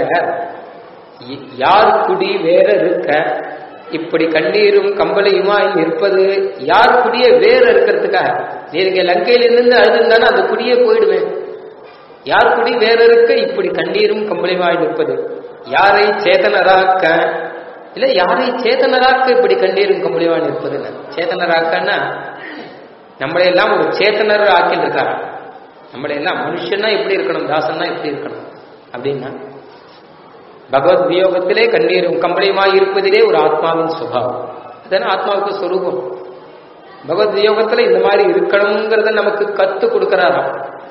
யார் குடி வேற இருக்க இப்படி கண்ணீரும் கம்பளையுமாய் நிற்பது யார் குடிய வேற இருக்கிறதுக்காக நீங்க லங்கையில இருந்து அழுதுந்தானே அந்த குடியே போயிடுமே யார் குடி வேற இருக்க இப்படி கண்ணீரும் கம்பளையுமாய் நிற்பது யாரை சேதனராக்க இல்ல யாரை சேத்தனராக்க இப்படி கண்ணீரும் கம்பளியுமாய் நிற்பதுன்னு சேத்தனராக்கன்னா நம்மளை எல்லாம் ஒரு சேத்தனர் ஆக்கிட்டு இருக்காங்க நம்மளை எல்லாம் மனுஷன்னா எப்படி இருக்கணும் தாசன்னா எப்படி இருக்கணும் அப்படின்னா பகவத் வியோகத்திலே கண்ணீரும் கம்பளியுமாய் இருப்பதிலே ஒரு ஆத்மாவின் சுபாவம் அதுதானே ஆத்மாவுக்கு சொரூபம் பகவத் யோகத்துல இந்த மாதிரி இருக்கணுங்கிறத நமக்கு கத்து கொடுக்கிறாராம்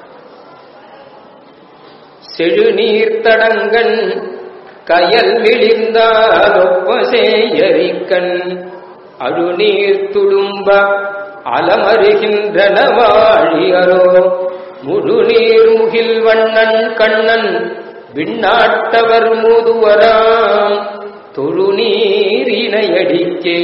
செழுநீர்த்தடங்கன் கயல் விழிந்தாலொப்பசேயரிக்கண் அழுநீர் துளும்ப அலமருகின்றன வாழியரோ முழுநீர் முகில் வண்ணன் கண்ணன் விண்ணாட்டவர் மூதுவராம் தொழுநீரினையடிக்கே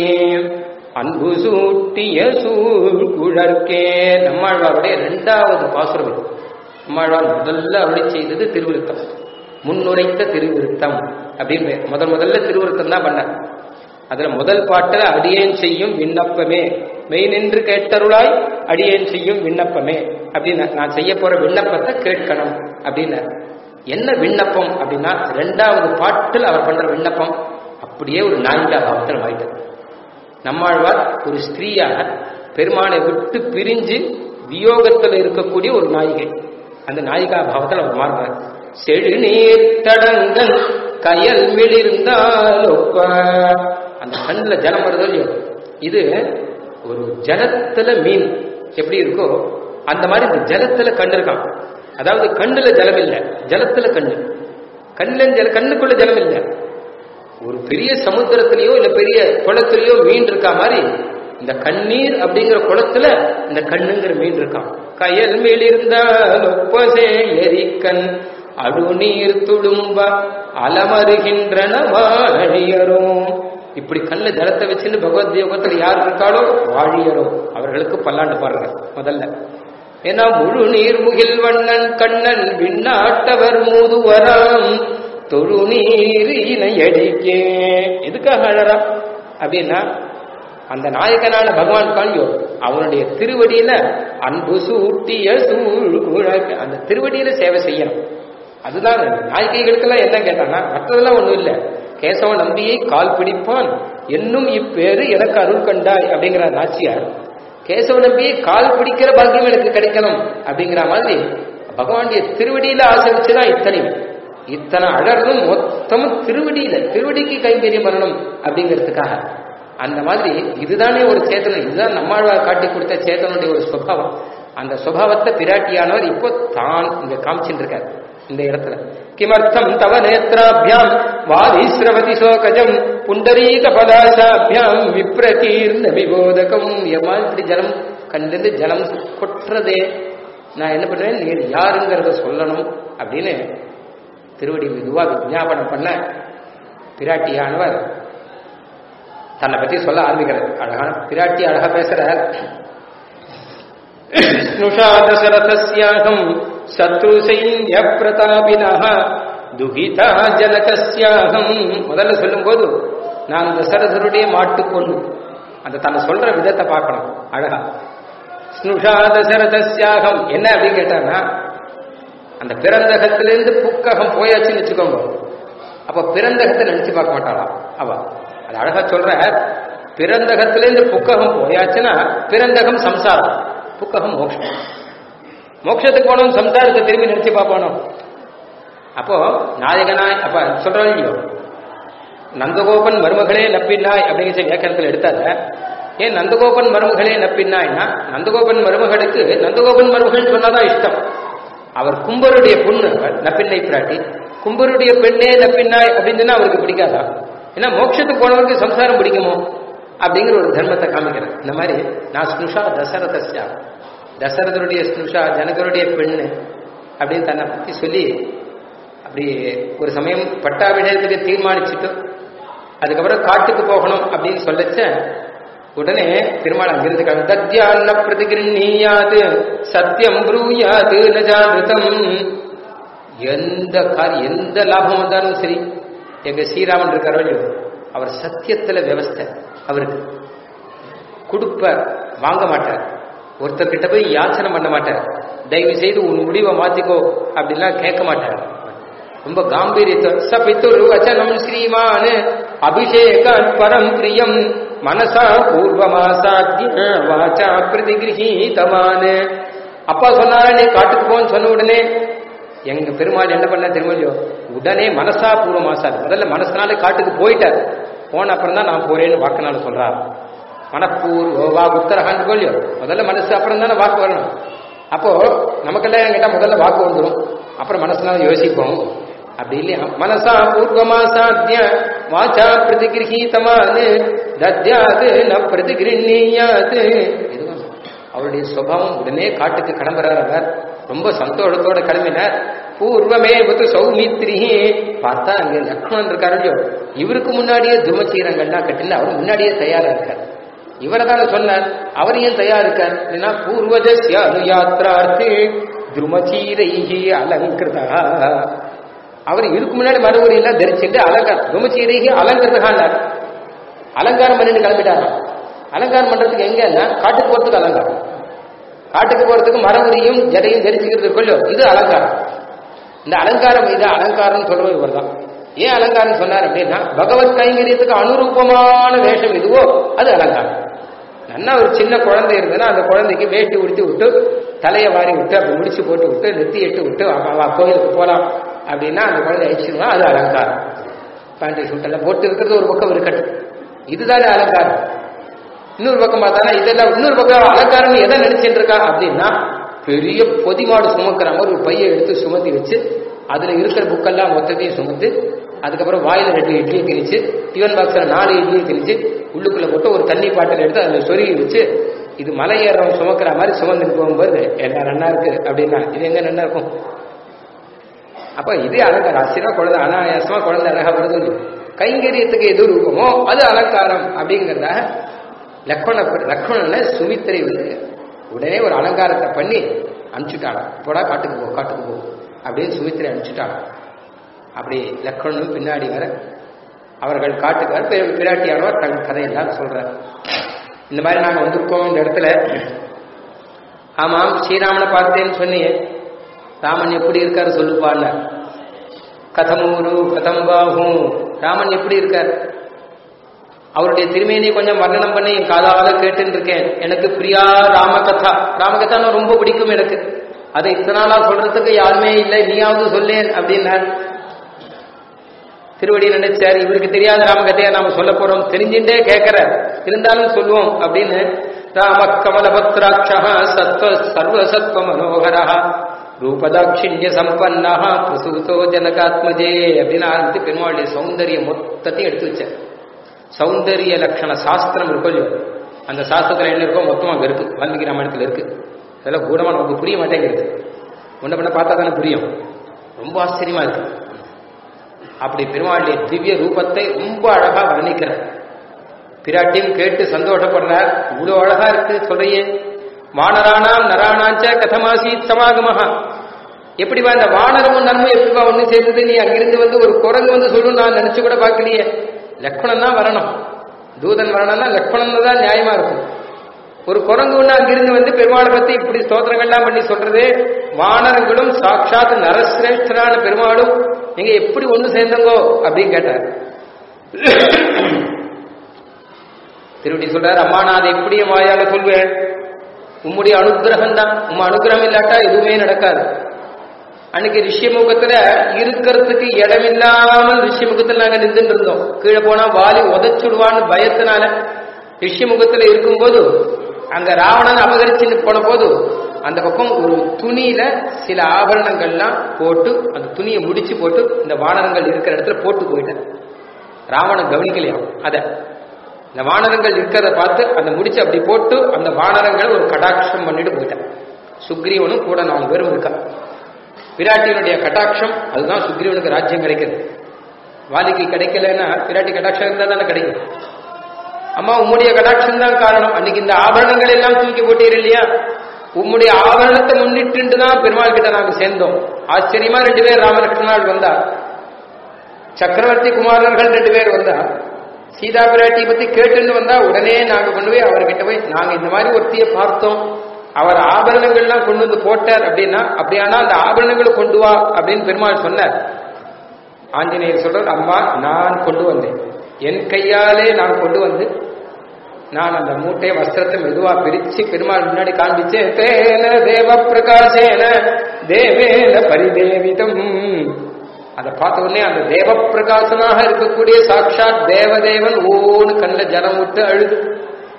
அன்பு சூட்டிய சூழ் குழற்கே நம்மாழ்வாருடைய இரண்டாவது பாசுரம் இது நம்மாழ்வார் முதல்ல அருளி செய்தது திருவிருத்தம் முன்னுரைத்த திருவிருத்தம் அப்படின்னு பெயர். முதல் முதல்ல திருவிருத்தம் தான் பண்ண அதுல முதல் பாட்டுல அடியேன் செய்யும் விண்ணப்பமே மெய் நின்று கேட்டருளாய் அடியேன் செய்யும் விண்ணப்பமே அப்படின்னு நான் செய்ய போற விண்ணப்பத்தை கேட்கணும் அப்படின்னு என்ன விண்ணப்பம் அப்படின்னா ரெண்டாவது பாட்டில் அவர் பண்ற விண்ணப்பம் அப்படியே ஒரு நாயிகா பாவத்தில் ஆயிட்டது நம்மாழ்வார் ஒரு ஸ்திரீயாக பெருமானை விட்டு பிரிஞ்சு வியோகத்தில் இருக்கக்கூடிய ஒரு நாயிகை அந்த நாயிகா பாவத்தில் அவர் மாறுவார் செழுநீர் தடங்கள் கயல் விழிருந்தால் ஒப்ப அந்த கண்ணில் ஜலம் வருதோ இல்லையோ இது ஒரு ஜலத்துல மீன் எப்படி இருக்கோ அந்த மாதிரி இந்த ஜலத்துல கண்ணு இருக்கான் அதாவது கண்ணுல ஜலம் இல்லை ஜலத்துல கண்ணு கண்ணுல ஜல கண்ணுக்குள்ள ஜலம் இல்லை ஒரு பெரிய சமுத்திரத்திலேயோ இல்ல பெரிய குளத்திலேயோ மீன் இருக்கா மாதிரி இந்த கண்ணீர் அப்படிங்கிற குளத்துல இந்த கண்ணுங்கிற மீன் இருக்கான் கயல் மேலிருந்தால் ஒப்பசே எரிக்கண் அழுநீர் துளும்ப அலமருகின்றன வாழியரும் இப்படி கண்ணில் ஜலத்தை வச்சுன்னு பகவத் யோகத்தில் யார் இருக்காளோ வாழியரும் அவர்களுக்கு பல்லாண்டு பாருங்க முதல்ல ஏன்னா முழு நீர் முகில் வண்ணன் கண்ணன் விண்ணாட்டவர் மூதுவராம் தொழுநீர் இணையடிக்கே எதுக்காக அழறா அப்படின்னா அந்த நாயகனான பகவான் காணியோ அவனுடைய திருவடியில அன்பு சூட்டிய சூழ் குழல் அந்த திருவடியில சேவை செய்யணும் அதுதான் நாயகிகளுக்கெல்லாம் என்ன கேட்டானா மற்றதெல்லாம் ஒண்ணும் இல்ல கேசவ நம்பியை கால் பிடிப்பான் என்னும் இப்பேரு எனக்கு அருள் கண்டாய் அப்படிங்கிற நாச்சியார் கேசவ நம்பியை கால் பிடிக்கிற பாக்கியம் எனக்கு கிடைக்கணும் அப்படிங்கிற மாதிரி பகவானுடைய திருவடியில ஆசை வச்சுதான் இத்தனையும் இத்தனை அழகும் மொத்தமும் திருவடியில திருவடிக்கு கைங்கரியம் பண்ணணும் அப்படிங்கிறதுக்காக அந்த மாதிரி இதுதானே ஒரு சேத்தனம் இதுதான் நம்மாழ்வார் காட்டி கொடுத்த சேத்தனுடைய ஒரு சுபாவம் அந்த சுபாவத்தை பிராட்டியானவர் இப்போ தான் இங்க காமிச்சுட்டு இருக்கார் இந்த இடத்துல கிமர்த்தம் தவ நேத்ராபியாம் வாதிஸ்ரவதி சோகஜம் புண்டரீக பலாசாபியாம் விப்ரகீர்ந்த விபோதகம் எம்மா இப்படி ஜலம் கண்டிருந்து ஜலம் கொட்டுறதே நான் என்ன பண்றேன் நீர் யாருங்கிறத சொல்லணும் அப்படின்னு திருவடி மெதுவா விஞ்ஞாபனம் பண்ண பிராட்டியானவர் தன்னை பத்தி சொல்ல ஆரம்பிக்கிறார் அழகான பிராட்டி அழகா பேசுறார் ஸ்னுஷா தசரதஸ்யாகம் சத்ரு சைன்ய பிரதாபினஹ துகிதா ஜனகஸ்யாகம் முதல்ல சொல்லும்போது நான் தசரதருடைய மாட்டுக்கொண்டு அந்த தன்னை சொல்ற விதத்தை பார்க்கணும் அழகா ஸ்னுஷா தசரதஸ்யாகம் என்ன அப்படின்னு கேட்டான்னா அந்த பிறந்தகத்திலிருந்து புக்ககம் போயாச்சுன்னு வச்சுக்கோங்க அப்ப பிறந்தகத்தை நினைச்சு பார்க்க மாட்டாளா அவ அது அழகா சொல்ற பிறந்தகத்திலிருந்து புக்ககம் போயாச்சுன்னா பிறந்தகம் சம்சாரம் புக்ககம் மோட்சம் மோட்சத்துக்கு போனோம் சம்சாரத்தை திரும்பி நினைச்சு பார்ப்பானோ அப்போ நாயகனாய் அப்ப சொல்றாங்க இல்லையோ நந்தகோபன் மருமகளே நப்பின்னாய் அப்படிங்கிற வியாக்கியானத்தில் எடுத்தார ஏன் நந்தகோபன் மருமகளே நப்பின்னாய்னா நந்தகோபன் மருமகளுக்கு நந்தகோபன் மருமகள் சொன்னாதான் இஷ்டம் அவர் கும்பருடைய பொண்ணு அவர் நப்பிண்ணை பிராட்டி கும்பருடைய பெண்ணே நப்பின்னாய் அப்படின்னு சொன்னா அவருக்கு பிடிக்காதா ஏன்னா மோட்சத்துக்கு போனவருக்கு சம்சாரம் பிடிக்குமோ அப்படிங்கிற ஒரு தர்மத்தை காமிக்கிறேன் இந்த மாதிரி நான் ஸ்னுஷா தசரதஸ்யா தசரதருடைய ஸ்னுஷா ஜனகருடைய பெண்ணு அப்படின்னு தன்னை பத்தி சொல்லி அப்படி ஒரு சமயம் பட்டாபிஷேகத்துக்கு தீர்மானிச்சுட்டு அதுக்கப்புறம் காட்டுக்கு போகணும் அப்படின்னு சொல்லச்ச உடனே பெருமாள் அங்கிருந்து கிளம்பி தத்யான்ன பிரதிகிருணியாது சத்தியம் ப்ரூயாது நஜாகிருதம் எந்த கார் எந்த லாபம் வந்தாலும் சரி எங்க ஸ்ரீராமன் இருக்காரோ இல்லையோ அவர் சத்தியத்துல விவஸ்தை அவருக்கு கொடுப்ப வாங்க மாட்டார் ஒருத்தர்கிட்ட போய் யாச்சனை பண்ண மாட்டார் தயவு செய்து உன் முடிவை மாத்திக்கோ அப்படிலாம் கேட்க மாட்டார் ரொம்ப காம்பீரியத்தை சபித்துரு வச்சனம் ஸ்ரீமான் அபிஷேக பரம் பிரியம் மனசா பூர்வமாசாத்திய வாச்சா பிரதிகிரகீதவான் அப்பா சொன்னாரா நீ காட்டுக்கு போன்னு சொன்ன உடனே எங்க பெருமாள் என்ன பண்ண தெரியுமோ உடனே மனசா பூர்வமாசாது முதல்ல மனசனால காட்டுக்கு போயிட்டார் போன அப்புறம் தான் நான் போறேன்னு வாக்குனால சொல்றார் மனப்பூர்வ வா உத்தரகான்னு கொள்ளியோ முதல்ல மனசு அப்புறம் தானே வாக்கு வரணும் அப்போ நமக்கெல்லாம் கேட்டா முதல்ல வாக்கு வந்துடும் அப்புறம் மனசுனால யோசிப்போம் அப்படி இல்லையா மனசா பூர்வமா சாத்திய வாச்சா பிரதிகிரகீதமானு தத்யாது ந பிரதிகிருண்ணியாது இதுதான் அவருடைய சுபாவம் உடனே காட்டுக்கு கிளம்புறார் அவர் ரொம்ப சந்தோஷத்தோட கிளம்பினார் பூர்வமே வந்து சௌமித்ரி பார்த்தா அங்க லக்ஷ்மணன் இருக்காரு இல்லையோ இவருக்கு முன்னாடியே துமச்சீரங்கள்லாம் கட்டில அவர் முன்னாடியே தயாரா இருக்கார் இவரை தானே சொன்னார் அவர் ஏன் தயார் இருக்கார் ஏன்னா பூர்வஜஸ்ய அனுயாத்ரார்த்தி துருமச்சீரைஹி அலங்கிருதா அவர் இதுக்கு முன்னாடி மறுபடியெல்லாம் தரிச்சுட்டு அலங்காரம் துமச்சீரைஹி அலங்கிருதான்னார் அலங்காரம் பண்ணிட்டு கிளம்பிட்டாராம் அலங்காரம் பண்றதுக்கு எங்கன்னா காட்டுக்கு போறதுக்கு அலங்காரம் காட்டுக்கு போறதுக்கு மரபுரியும் ஜடையும் தரிச்சுக்கிறது கொள்ளோ இது அலங்காரம் இந்த அலங்காரம் இது அலங்காரம் சொல்றது இவர் தான் ஏன் அலங்காரம் சொன்னார் அப்படின்னா பகவத் கைங்கரியத்துக்கு அனுரூபமான வேஷம் எதுவோ அது அலங்காரம் நல்லா ஒரு சின்ன குழந்தை இருந்ததுன்னா அந்த குழந்தைக்கு வேட்டி உடுத்தி விட்டு தலையை வாரி விட்டு அப்படி முடிச்சு போட்டு விட்டு நெத்தி எட்டு விட்டு அவ- அவ கோயிலுக்கு போலாம் அப்படின்னா அந்த குழந்தை அழிச்சிருவா அது அலங்காரம் பேண்ட் ஷூட்டெல்லாம் போட்டு இருக்கிறது ஒரு பக்கம் இருக்கட்டும் இதுதானே அலங்காரம் இன்னொரு பக்கம் பார்த்தானா இதெல்லாம் இன்னொரு பக்கம் அலங்காரம் எதை நினைச்சிட்டு இருக்கா அப்படின்னா பெரிய பொதிமாடு சுமக்கிற மாதிரி ஒரு பையை எடுத்து சுமத்தி வச்சு அதுல இருக்கிற புக்கெல்லாம் மொத்தத்தையும் சுமந்து அதுக்கப்புறம் வாயில ரெண்டு இட்லியை திணிச்சு டிஃபன் பாக்ஸ்ல நாலு இட்லியை திணிச்சு உள்ளுக்குள்ள போட்டு ஒரு தண்ணி பாட்டில் எடுத்து அதுல சொருகி வச்சு இது மலை ஏறவன் சுமக்கிற மாதிரி சுமந்துட்டு போகும்போது என்ன நன்னா இருக்கு அப்படின்னா இது எங்க நன்னா இருக்கும் அப்ப இதே அலங்காரம் ஆச்சரியா குழந்தை அனாயாசமா குழந்தை அழகா வருது கைங்கரியத்துக்கு எது ரூபமோ அது அலங்காரம் அப்படிங்கிறதாக லக்ஷ்மண லக்ஷ்மணனை சுமித்திரை வந்து உடனே ஒரு அலங்காரத்தை பண்ணி அனுப்பிச்சுட்டாளாம் போடா காட்டுக்கு போ காட்டுக்கு போ அப்படின்னு சுமித்திரை அனுப்பிச்சுட்டாளாம் அப்படி லக்ஷ்மணனும் பின்னாடி வர அவர்கள் காட்டுக்கு வர பி- பிராட்டியானவர் தன் கதையெல்லாம் சொல்றார் இந்த மாதிரி நாங்க வந்திருக்கோம் இந்த இடத்துல ஆமாம் ஸ்ரீராமனை பார்த்தேன்னு சொன்னியே ராமன் எப்படி இருக்காரு சொல்லுப்பான்னு கதமூரு கதம்பாஹூ ராமன் எப்படி இருக்கார் அவருடைய திருமேனியை கொஞ்சம் வர்ணனம் பண்ணி என் காதால கேட்டுன்னு இருக்கேன் எனக்கு பிரியா ராமகதா ராமகதான்னு ரொம்ப பிடிக்கும் எனக்கு அதை இத்தனை நாளா சொல்றதுக்கு யாருமே இல்லை நீயாவது சொல்லேன் அப்படின்னார் திருவடி நினைச்சார் இவருக்கு தெரியாத ராமகதையா நாம சொல்ல போறோம் தெரிஞ்சுட்டே கேட்கிற இருந்தாலும் சொல்லுவோம் அப்படின்னு ராம கமலபத்ராட்சா சத்வ சர்வசத்வ மனோகரா ரூபதாட்சிண்ய சம்பன்னா பிரசூதோ ஜனகாத்மஜே அப்படின்னு ஆரம்பித்து பெருமாளுடைய சௌந்தரிய மொத்தத்தையும் எடுத்து வச்சார் சௌந்தரிய லட்சண சாஸ்திரம் இருக்கும் இல்லையோ அந்த சாஸ்திரத்துல என்ன இருக்கோ மொத்தமா அங்க இருக்கு வால்மீகி ராமாயணத்துல இருக்கு அதெல்லாம் கூடமா நமக்கு புரிய மாட்டேங்கிறது முன்ன பண்ண பார்த்தா தானே புரியும் ரொம்ப ஆச்சரியமா இருக்கு அப்படி பெருமாளுடைய திவ்ய ரூபத்தை ரொம்ப அழகா வர்ணிக்கிறார் பிராட்டியும் கேட்டு சந்தோஷப்படுறார் இவ்வளவு அழகா இருக்கு சொல்றியே வானராணாம் நராணாஞ்ச கதமாசீத் சமாகமஹா எப்படிவா இந்த வானரமும் நன்மை எப்படிவா ஒண்ணு சேர்ந்தது நீ அங்கிருந்து வந்து ஒரு குரங்கு வந்து சொல்லணும் நான் நினைச்சு கூட பார்க்கலையே லக்ஷ்மணன் தான் வரணும் தூதன் வரணும்னா லக்ஷ்மணன் தான் நியாயமா இருக்கும் ஒரு குரங்கு ஒண்ணு அங்கிருந்து வந்து பெருமாளை பத்தி இப்படி ஸ்தோத்திரங்கள்லாம் பண்ணி சொல்றது வானரங்களும் சாட்சாத் நரசிரேஷ்டரான பெருமாளும் நீங்க எப்படி ஒண்ணு சேர்ந்தங்கோ அப்படின்னு கேட்டார் திருவடி சொல்றாரு அம்மா நான் அதை எப்படி என் வாயால சொல்வேன் உம்முடைய அனுகிரகம் தான் உம்ம அனுகிரகம் இல்லாட்டா எதுவுமே நடக்காது அன்னைக்கு ரிஷியமுகத்துல இருக்கிறதுக்கு இடமில்லாமல் ரிஷியமுகத்துல நாங்க நின்றுட்டு இருந்தோம் கீழே போனா வாலி உதச்சுடுவான்னு பயத்தினால ரிஷியமுகத்துல இருக்கும்போது அங்க ராவணன் அபகரிச்சுட்டு போன போது அந்த பக்கம் ஒரு துணியில சில ஆபரணங்கள்லாம் போட்டு அந்த துணியை முடிச்சு போட்டு இந்த வானரங்கள் இருக்கிற இடத்துல போட்டு போயிட்டேன் ராவணன் கவனிக்கலையாம் அத இந்த வானரங்கள் இருக்கிறத பார்த்து அந்த முடிச்சு அப்படி போட்டு அந்த வானரங்களை ஒரு கடாட்சம் பண்ணிட்டு போயிட்டேன் சுக்ரீவனும் கூட நாலு பேரும் இருக்கா பிராட்டியினுடைய கட்டாட்சம் அதுதான் சுக்ரீவனுக்கு ராஜ்யம் கிடைக்குது வாலிக்கு கிடைக்கலன்னா பிராட்டி கட்டாட்சம் இருந்தா தானே கிடைக்கும் அம்மா உம்முடைய கடாட்சம் தான் காரணம் அன்னைக்கு இந்த ஆபரணங்கள் எல்லாம் தூக்கி போட்டீர் இல்லையா உம்முடைய ஆபரணத்தை முன்னிட்டு தான் பெருமாள் கிட்ட நாங்க சேர்ந்தோம் ஆச்சரியமா ரெண்டு பேர் ராமலட்சுமணால் வந்தா சக்கரவர்த்தி குமாரர்கள் ரெண்டு பேர் வந்தா சீதா பிராட்டி பத்தி கேட்டுன்னு வந்தா உடனே நாங்க கொண்டு போய் அவர்கிட்ட போய் நாங்க இந்த மாதிரி ஒருத்திய பார்த்தோம் அவர் ஆபரணங்கள்லாம் கொண்டு வந்து போட்டார் அப்படின்னா அப்படியானா அந்த ஆபரணங்களை கொண்டு வா அப்படின்னு பெருமாள் சொன்னார் ஆஞ்சநேயர் சொல்றார் அம்மா நான் கொண்டு வந்தேன் என் கையாலே நான் கொண்டு வந்து நான் அந்த மூட்டை வஸ்திரத்தை மெதுவா பிரிச்சு பெருமாள் முன்னாடி காண்பிச்சேன் தேன தேவ பிரகாசேன தேவேன பரிதேவிதம் அதை பார்த்த உடனே அந்த தேவ பிரகாசனாக இருக்கக்கூடிய சாட்சாத் தேவதேவன் ஓன்னு கண்ணில் ஜலம் விட்டு அழுது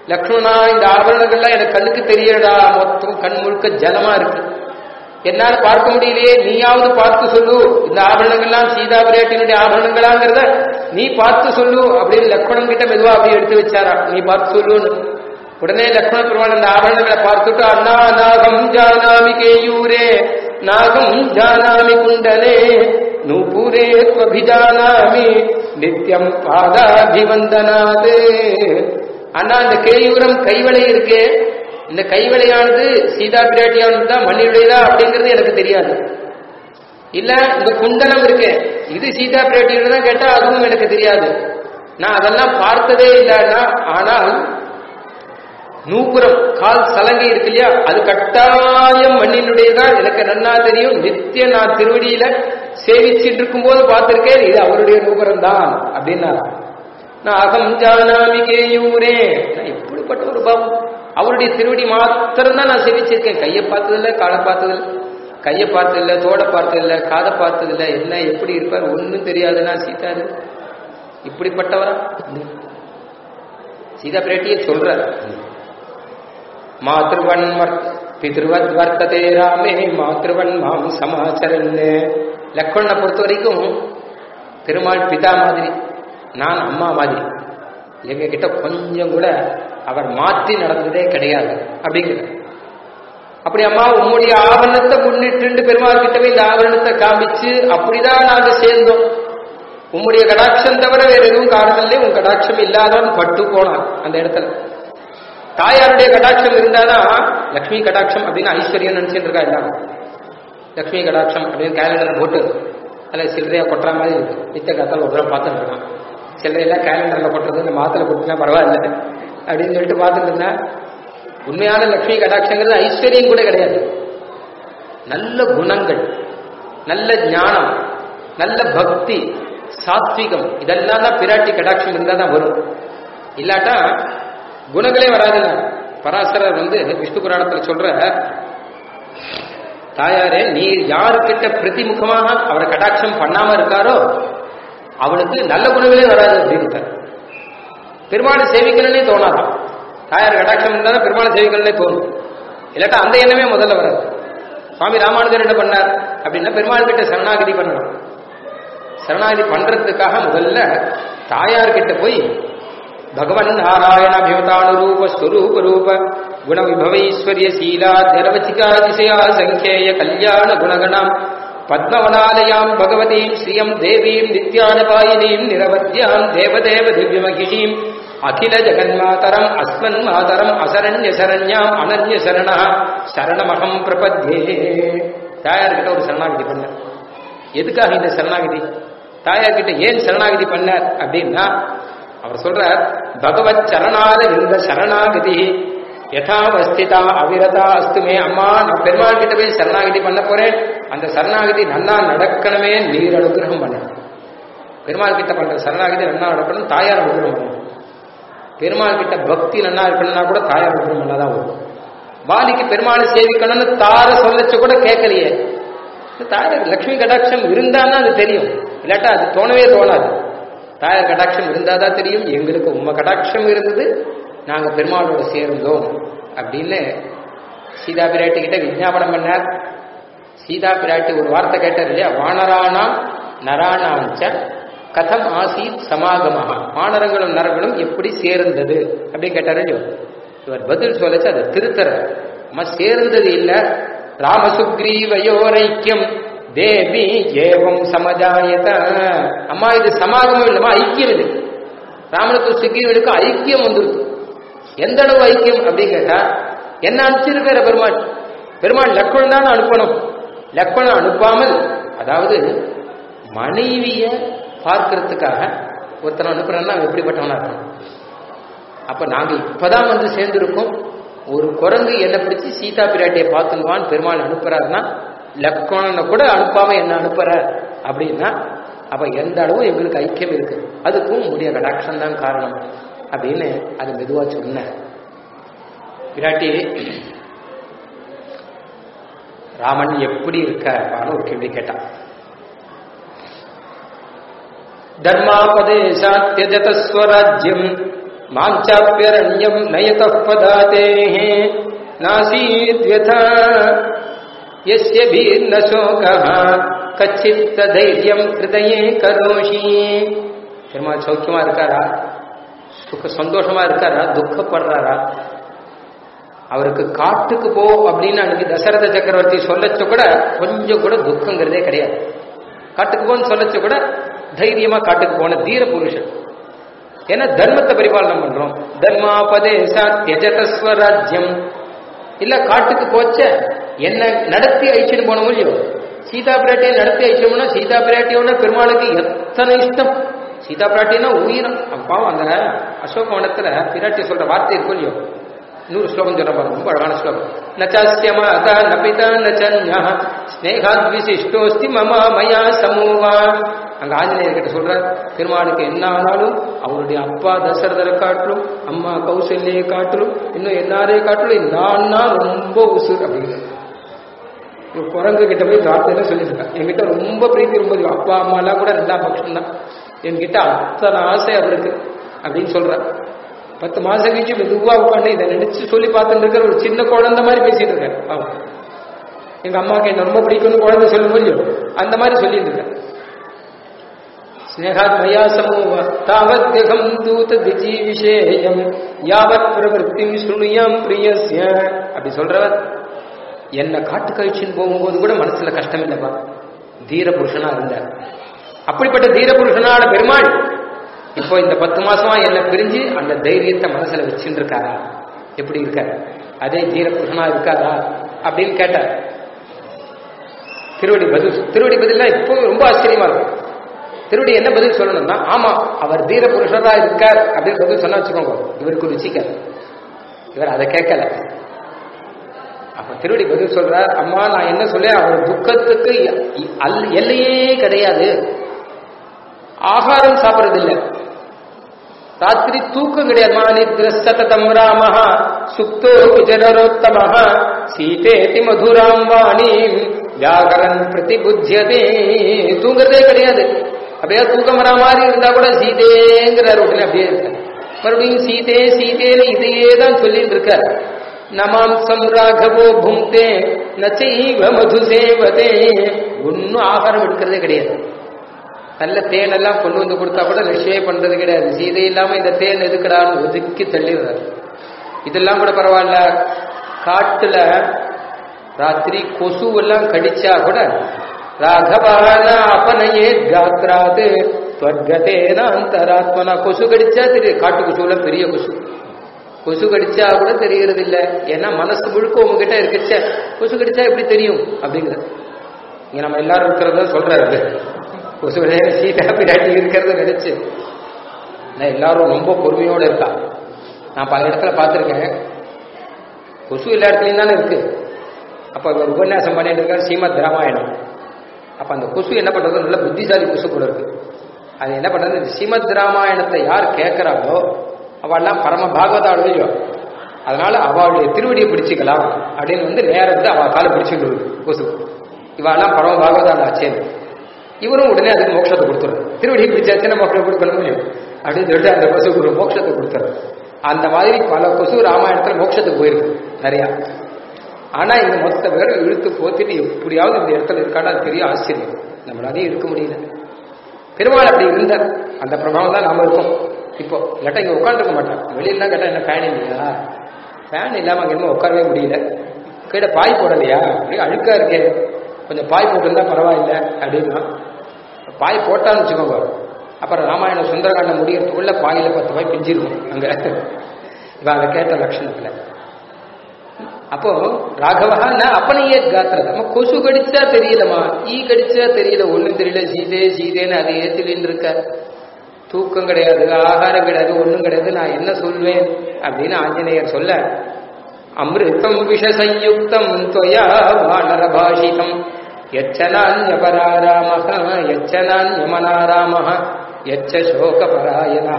லக்ஷ்மணா இந்த ஆபரணங்கள்லாம் எனக்கு கண்ணுக்கு தெரியடா மொத்தம் கண் முழுக்க ஜலமா இருக்கு என்னால பார்க்க முடியலையே நீயாவது பார்த்து சொல்லு இந்த ஆபரணங்கள்லாம் சீதா பிராட்டியினுடைய ஆபரணங்களாங்கிறத நீ பார்த்து சொல்லு அப்படின்னு லக்ஷ்மணன் கிட்ட மெதுவா அப்படி எடுத்து வச்சாரா நீ பார்த்து சொல்லுன்னு உடனே லக்ஷ்மண பெருமாள் அந்த ஆபரணங்களை பார்த்துட்டு அண்ணா நாகம் ஜானாமி கேயூரே நாகம் ஜானாமி குண்டலே நூபூரே துவபிஜானாமி நித்யம் பாதாபிவந்தனாது அண்ணா இந்த கேயூரம் கைவளை இருக்கே இந்த கைவளையானது சீதா பிராட்டியானது தான் மண்ணியுடையதா அப்படிங்கிறது எனக்கு தெரியாது இல்ல இந்த குண்டலம் இருக்கே இது சீதா பிராட்டியோட தான் கேட்டா அதுவும் எனக்கு தெரியாது நான் அதெல்லாம் பார்த்ததே இல்லைன்னா ஆனால் நூப்புறம் கால் சலங்கை இருக்கு இல்லையா அது கட்டாயம் மண்ணினுடையதான் எனக்கு நன்னா தெரியும் நித்திய நான் திருவடியில சேவிச்சுட்டு இருக்கும் போது பார்த்திருக்கேன் இது அவருடைய நூபுரம் தான் அப்படின்னா நான் அகம் ஜானாமி கேயூரே நான் எப்படிப்பட்ட ஒரு பாவம் அவருடைய திருவடி மாத்திரம் தான் நான் சேவிச்சிருக்கேன் கையை பார்த்ததில்ல காலை பார்த்ததில்ல கையை பார்த்ததில்ல தோட பார்த்ததில்ல காதை பார்த்ததில்ல என்ன எப்படி இருப்பார் ஒன்றும் தெரியாதுன்னா சீதாரு இப்படிப்பட்டவரா சீதா பிராட்டியை சொல்றார் மாத்ருவன் பிதிருவத் வர்த்ததே ராமே மாத்ருவன் மாம் சமாச்சரன் லக்ஷ்மணனை பொறுத்த வரைக்கும் பெருமாள் பிதா மாதிரி நான் அம்மா மாதிரி எங்க கிட்ட கொஞ்சம் கூட அவர் மாற்றி நடந்ததே கிடையாது அப்படிங்கிற அப்படி அம்மா உம்முடைய ஆவரணத்தை முன்னிட்டு பெருமாள் கிட்டவே இந்த ஆவரணத்தை காமிச்சு அப்படிதான் நாங்க சேர்ந்தோம் உம்முடைய கடாட்சம் தவிர வேற எதுவும் காரணம் இல்லை உன் கடாட்சம் இல்லாதவன் பட்டு போனான் அந்த இடத்துல தாயாருடைய கடாட்சம் இருந்தாதான் லக்ஷ்மி கடாட்சம் அப்படின்னு ஐஸ்வர்யம் நினைச்சிட்டு இருக்கா எல்லாம் லக்ஷ்மி கடாட்சம் அப்படின்னு கேலண்டர் போட்டு அதில் சில்லறையா கொட்டுற மாதிரி இருக்கு நித்த கத்தால் ஒரு தடவை பார்த்துட்டு இருக்கான் சில்லறையெல்லாம் கேலண்டர்ல கொட்டுறது இந்த மாத்துல கொடுத்தா பரவாயில்ல அப்படின்னு சொல்லிட்டு பார்த்துட்டு இருந்தேன் உண்மையான லக்ஷ்மி கடாட்சங்கிறது ஐஸ்வர்யம் கூட கிடையாது நல்ல குணங்கள் நல்ல ஞானம் நல்ல பக்தி சாத்விகம் இதெல்லாம் தான் பிராட்டி கடாட்சம் இருந்தால் தான் வரும் இல்லாட்டா குணங்களே வராதுங்க பராசரர் வந்து விஷ்ணு புராணத்தில் சொல்ற தாயாரே நீ யாருக்கிட்ட பிரதிமுகமாக அவரை கடாட்சம் பண்ணாம இருக்காரோ அவனுக்கு நல்ல குணங்களே வராது அப்படின்னு பெருமாளை சேவிக்கணும்னே தோணாதான் தாயார் கடாட்சம் இருந்தாலும் பெருமாளை சேவிக்கணும்னே தோணும் இல்லாட்டா அந்த எண்ணமே முதல்ல வராது சுவாமி ராமானுஜர் என்ன பண்ணார் அப்படின்னா பெருமாள் கிட்ட சரணாகதி பண்ணணும் சரணாகதி பண்றதுக்காக முதல்ல தாயார்கிட்ட போய் பகவன் நாராயணாபிமதானுரூப ஸ்வரூப ரூப குண விபவைஸ்வர்ய சீலா நிரவச்சிகாதிசயா சங்கேய கல்யாண குணகணாம் பத்மவனாலயாம் பகவதீம் ஸ்ரீயம் தேவீம் நித்யானபாயினீம் நிரவத்யாம் தேவதேவ திவ்யமகிஷீம் அகில ஜெகன்மாதரம் அஸ்மன் மாதரம் அசரண்ய சரண்யாம் அனன்ய சரண சரணமகம் பிரபத்யே தாயார்கிட்ட ஒரு சரணாகதி பண்ண எதுக்காக இந்த சரணாகதி தாயார்கிட்ட ஏன் சரணாகதி பண்ணார் அப்படின்னா அவர் சொல்றார் பகவத் சரணாத இந்த சரணாகதி யதாவஸ்திதா அவிரதா அஸ்துமே அம்மா நான் பெருமாள் கிட்ட போய் சரணாகதி பண்ண போறேன் அந்த சரணாகதி நன்னா நடக்கணுமே நீர் அனுகிரகம் பண்ண பெருமாள் கிட்ட பண்ற சரணாகதி நன்னா நடக்கணும் தாயார் அனுகிரகம் பண்ணணும் பெருமாள் கிட்ட பக்தி நன்னா இருக்கணும்னா கூட தாயார் அனுகிரகம் பண்ணாதான் வரும் வாலிக்கு பெருமாளை சேவிக்கணும்னு தார சொல்லச்சு கூட கேட்கலையே தாயார் லக்ஷ்மி கடாட்சம் இருந்தான்னா அது தெரியும் இல்லாட்டா அது தோணவே தோணாது தாயார் கடாட்சம் இருந்தாதான் தெரியும் எங்களுக்கு உண்மை கடாட்சம் இருந்தது நாங்க பெருமாளோட சேர்ந்தோம் அப்படின்னு சீதா பிராட்டி கிட்ட விஜாபனம் பண்ணார் சீதா பிராட்டி ஒரு வார்த்தை கேட்டார் இல்லையா வானராணாம் நராணாஞ்ச கதம் ஆசீத் சமாகமாக வானரங்களும் நரங்களும் எப்படி சேர்ந்தது அப்படின்னு கேட்டார் இல்லையோ இவர் பதில் சொல்லச்சு அதை திருத்தர அம்மா சேர்ந்தது இல்ல ராமசுக்ரீவயோரைக்கியம் தேவி ஏவம் சமஜாயத அம்மா இது சமாகமம் இல்லமா ஐக்கியம் இது ராமனுக்கு சுக்ரீவனுக்கு ஐக்கியம் வந்துருக்கு எந்த அளவு ஐக்கியம் அப்படின்னு கேட்டா என்ன அனுப்பிச்சிருக்கிற பெருமாள் பெருமாள் லக்ஷ்மணன் தான் அனுப்பணும் லக்ஷ்மணன் அனுப்பாமல் அதாவது மனைவிய பார்க்கறதுக்காக ஒருத்தனை அனுப்புறேன்னா அவன் எப்படிப்பட்டவனா இருக்கணும் அப்ப நாங்க இப்பதான் வந்து சேர்ந்திருக்கோம் ஒரு குரங்கு என்ன பிடிச்சி சீதா பிராட்டியை பார்த்துக்குவான் பெருமாள் அனுப்புறாருன்னா லக்ஷ்மணனை கூட அனுப்பாம என்ன அனுப்புற அப்படின்னா அப்ப எந்த அளவு எங்களுக்கு ஐக்கியம் இருக்கு அதுக்கும் உடைய கடாட்சம் தான் காரணம் அப்படின்னு அது மெதுவா சொன்ன பிராட்டி ராமன் எப்படி இருக்காருப்பான்னு ஒரு கேள்வி கேட்டான் தர்மாபதேசாத்யஜத ஸ்வராஜ்யம் மாஞ்சாப்பியரண்யம் நயத பதாதே நாசீத்யதா यस्य भीर्न शोकः கச்சித்த தைரியம் ஹிருதயே கரோஷி பெருமாள் சௌக்கியமா இருக்காரா சுக சந்தோஷமா இருக்காரா துக்கப்படுறாரா அவருக்கு காட்டுக்கு போ அப்படின்னு அன்னைக்கு தசரத சக்கரவர்த்தி சொல்லச்ச கூட கொஞ்சம் கூட துக்கங்கிறதே கிடையாது காட்டுக்கு போன்னு சொல்லச்ச கூட தைரியமா காட்டுக்கு போன தீர புருஷன் ஏன்னா தர்மத்தை பரிபாலனம் பண்றோம் தர்மாபதேசா தியஜத ஸ்வராஜ்யம் இல்ல காட்டுக்கு போச்ச என்ன நடத்தி அழிச்சுட்டு போன முடியும் சீதா பிராட்டியை நடத்தி அழிச்சோம்னா சீதா பிராட்டியோட பெருமாளுக்கு எத்தனை இஷ்டம் சீதா பிராட்டினா உயிரம் அப்பாவும் அந்த அசோக வனத்துல பிராட்டி சொல்ற வார்த்தை இருக்கும் இல்லையோ நூறு ஸ்லோகம் சொல்ல பாருங்க ரொம்ப அழகான ஸ்லோகம் நச்சாஸ்ய மாதா நபிதா நச்சன்யா ஸ்னேகாத் விசிஷ்டோஸ்தி மமா மயா சமூவா அங்க ஆஞ்சநேயர் கிட்ட சொல்ற பெருமாளுக்கு என்ன ஆனாலும் அவருடைய அப்பா தசரதரை காட்டிலும் அம்மா கௌசல்யை காட்டிலும் இன்னும் எல்லாரையும் காட்டிலும் இந்த அண்ணா ரொம்ப உசுர் அப்படிங்கிறது ஒரு குரங்கு கிட்ட போய் வார்த்தையில சொல்லியிருக்கேன் என்கிட்ட ரொம்ப பிரீத்தி ரொம்ப இருக்கு. அப்பா அம்மா எல்லாம் கூட ரெண்டாம் பட்சம் தான் என்கிட்ட அத்தனை ஆசை அவருக்கு அப்படின்னு சொல்ற பத்து மாசம் கழிச்சு மெதுவா உட்காந்து இதை நினைச்சு சொல்லி பார்த்துட்டு இருக்கிற ஒரு சின்ன குழந்தை மாதிரி பேசிட்டு இருக்கேன் அவன் எங்க அம்மாவுக்கு என்ன ரொம்ப பிடிக்கும்னு குழந்தை சொல்லும் முடியும் அந்த மாதிரி சொல்லிட்டு இருக்கேன் ஸ்னேகாத் மயா சமூக தாவத் திகம் தூத திஜி விஷேயம் யாவத் பிரவருத்திம் சுணுயாம் பிரியஸ்ய அப்படி சொல்றவர் என்ன காட்டு கழிச்சுன்னு போகும்போது கூட மனசுல கஷ்டம் இல்லப்பா தீர புருஷனா இருந்தார் அப்படிப்பட்ட தீர புருஷனான பெருமாள் இப்போ இந்த பத்து மாசமா என்ன பிரிஞ்சு அந்த தைரியத்தை மனசுல வச்சுட்டு இருக்காரா எப்படி இருக்காரு அதே தீர புருஷனா இருக்காரா அப்படின்னு கேட்டார் திருவடி பதில் திருவடி பதிலாம் இப்போ ரொம்ப ஆச்சரியமா இருக்கும் திருவடி என்ன பதில் சொல்லணும்னா ஆமா அவர் தீர புருஷரா இருக்கார் அப்படின்னு பதில் சொன்னா வச்சுக்கோங்க இவருக்கு ருச்சிக்கார் இவர் அதை கேட்கல அப்ப திருவடி பதில் சொல்றார் அம்மா நான் என்ன சொல்ல அவர் துக்கத்துக்கு இ- அல்- எல்லையே கிடையாது ஆகாரம் சாப்பிடுறது இல்ல ராத்திரி தூக்கம் கிடையாது மானித்ரசதம் ராம சுப்தோ விஜனரோத்தம சீதேதி மதுராம் வாணீம் வியாகரன் பிரதிபுத்தியதே தூங்குறதே கிடையாது அப்படியே தூக்கம் வரா மாதிரி இருந்தா கூட சீதேங்கிறார் உடனே அப்படியே இருக்கார் மறுபடியும் சீதே சீதேன்னு இதையே தான் சொல்லிட்டு இருக்கார் நமாம்சம் ராகவோ புங்தே நச்சைவ மது சேவதே ஒன்னும் ஆகாரம் எடுக்கிறதே கிடையாது நல்ல தேன் எல்லாம் கொண்டு வந்து கொடுத்தா கூட நிச்சயம் பண்றது கிடையாது சீதை இல்லாம இந்த தேன் எதுக்குடான்னு ஒதுக்கி தள்ளிடுறாரு இதெல்லாம் கூட பரவாயில்ல காட்டுல ராத்திரி கொசு எல்லாம் கடிச்சா கூட ராகவான அப்பனையே காத்ராது துவர்கதேன அந்தராத்மனா கொசு கடிச்சா தெரியும் காட்டு கொசுல பெரிய கொசு கொசு கடிச்சா கூட தெரியறது இல்ல ஏன்னா மனசு முழுக்க உங்ககிட்ட இருக்குச்சே கொசு கடிச்சா எப்படி தெரியும் அப்படிங்கிறது இங்க நம்ம எல்லாரும் இருக்கிறத சொல்றாரு கொசு விளையாட சீதா பிராட்டி இருக்கிறத நினைச்சு நான் எல்லாரும் ரொம்ப பொறுமையோட இருக்கா நான் பல இடத்துல பார்த்துருக்கேன் கொசு எல்லா இடத்துலையும் தானே இருக்கு அப்ப இவர் உபன்யாசம் பண்ணிட்டு இருக்காரு ஸ்ரீமத் ராமாயணம் அப்ப அந்த கொசு என்ன பண்றது நல்ல புத்திசாலி கொசு கூட இருக்கு அது என்ன பண்றது இந்த ஸ்ரீமத் ராமாயணத்தை யார் கேட்கிறாளோ அவள்லாம் பரம பாகவதாள் இல்லையோ அதனால அவளுடைய திருவடியை பிடிச்சிக்கலாம் அப்படின்னு வந்து நேரத்தை அவள் காலை பிடிச்சிட்டு வருது கொசு இவாள்லாம் பரம பாகவதாள் ஆச்சே இவரும் உடனே அதுக்கு மோட்சத்தை கொடுத்துரும் திருவடியை பிடிச்சாச்சுன்னா மோட்சம் கொடுக்கணும் முடியும் அப்படின்னு சொல்லிட்டு அந்த கொசுக்கு ஒரு மோட்சத்தை கொடுத்துரும் அந்த மாதிரி பல கொசு ராமாயணத்துல மோட்சத்துக்கு போயிருக்கு நிறையா ஆனா இந்த மொத்த பேர் இழுத்து போத்திட்டு எப்படியாவது இந்த இடத்துல இருக்காடா அது பெரிய ஆச்சரியம் நம்மளாலே இருக்க முடியல பெருமாள் அப்படி இருந்தார் அந்த பிரபாவம் தான் நாம இருக்கோம் இப்போ இல்லாட்டா இங்க உட்காந்துருக்க மாட்டான் வெளியிலாம் கேட்டா என்ன ஃபேன் இல்லையா ஃபேன் இல்லாம அங்க இன்னும் உட்காரவே முடியல கீழே பாய் போடலையா அப்படியே அழுக்கா இருக்கே கொஞ்சம் பாய் போட்டிருந்தா பரவாயில்ல அப்படின்னா பாய் போட்டான்னு வச்சுக்கோங்க அப்புறம் ராமாயண சுந்தரகாண்டம் முடியறதுக்குள்ள பாயில பத்து பாய் பிஞ்சிருக்கும் அங்க இவன் அதை கேட்ட லட்சணத்துல அப்போ ராகவா நான் அப்பனையே காத்திர நம்ம கொசு கடிச்சா தெரியலமா ஈ கடிச்சா தெரியல ஒண்ணும் தெரியல சீதே சீதேன்னு அதை ஏத்திலின்னு இருக்க தூக்கம் கிடையாது ஆகாரம் கிடையாது ஒண்ணும் கிடையாது நான் என்ன சொல்வேன் அப்படின்னு ஆஞ்சநேயர் சொல்ல அமிர்தம் விஷசயுக்தம் துவயா வானர பாஷிதம் எச்சனான்யபராராம எச்சனான்யமனாராம எச்ச சோகபராயணா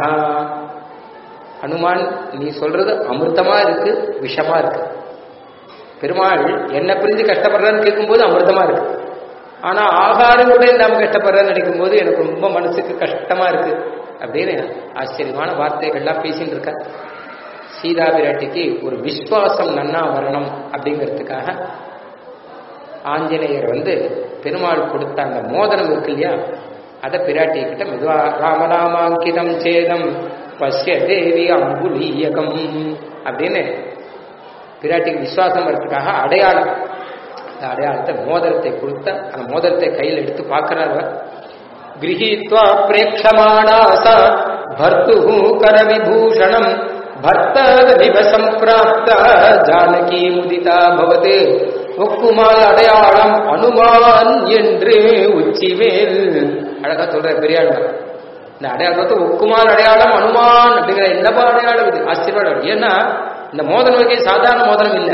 ஹனுமான் நீ சொல்றது அமிர்தமா இருக்கு விஷமா இருக்கு பெருமாள் என்ன பிரிஞ்சு கஷ்டப்படுறான்னு கேட்கும்போது அமிர்தமா இருக்கு ஆனா ஆகாரம் கூட இல்லாம கஷ்டப்படுறான்னு நினைக்கும் போது எனக்கு ரொம்ப மனசுக்கு கஷ்டமா இருக்கு அப்படின்னு ஆச்சரியமான வார்த்தைகள்லாம் பேசிட்டு இருக்க சீதா பிராட்டிக்கு ஒரு விஸ்வாசம் நன்னா வரணும் அப்படிங்கிறதுக்காக ஆஞ்சநேயர் வந்து பெருமாள் கொடுத்த அந்த மோதிரம் இருக்கு இல்லையா அதை பிராட்டி கிட்ட மெதுவா ராமராமாங்கிதம் சேதம் பசிய தேவி அங்குலீயகம் அப்படின்னு பிராட்டிக்கு விசுவாசம் வர்றதுக்காக அடையாளம் அந்த அடையாளத்தை மோதிரத்தை கொடுத்த அந்த மோதிரத்தை கையில் எடுத்து பார்க்கிறார் கிரகீத்வா பிரேட்சமானாச பர்த்து கர விபூஷணம் பர்த்தவிவ சம்பிராப்த ஜானகி முதிதா பவது ஒக்குமால் அடையாளம் அனுமான் என்று உச்சிவேல் அழகா சொல்ற பெரியாள் இந்த அடையாளத்தை ஒக்குமால் அடையாளம் அனுமான் அப்படிங்கிற என்னப்பா அடையாளம் இது ஆச்சரியம் ஏன்னா இந்த மோதனம் வகை சாதாரண மோதனம் இல்லை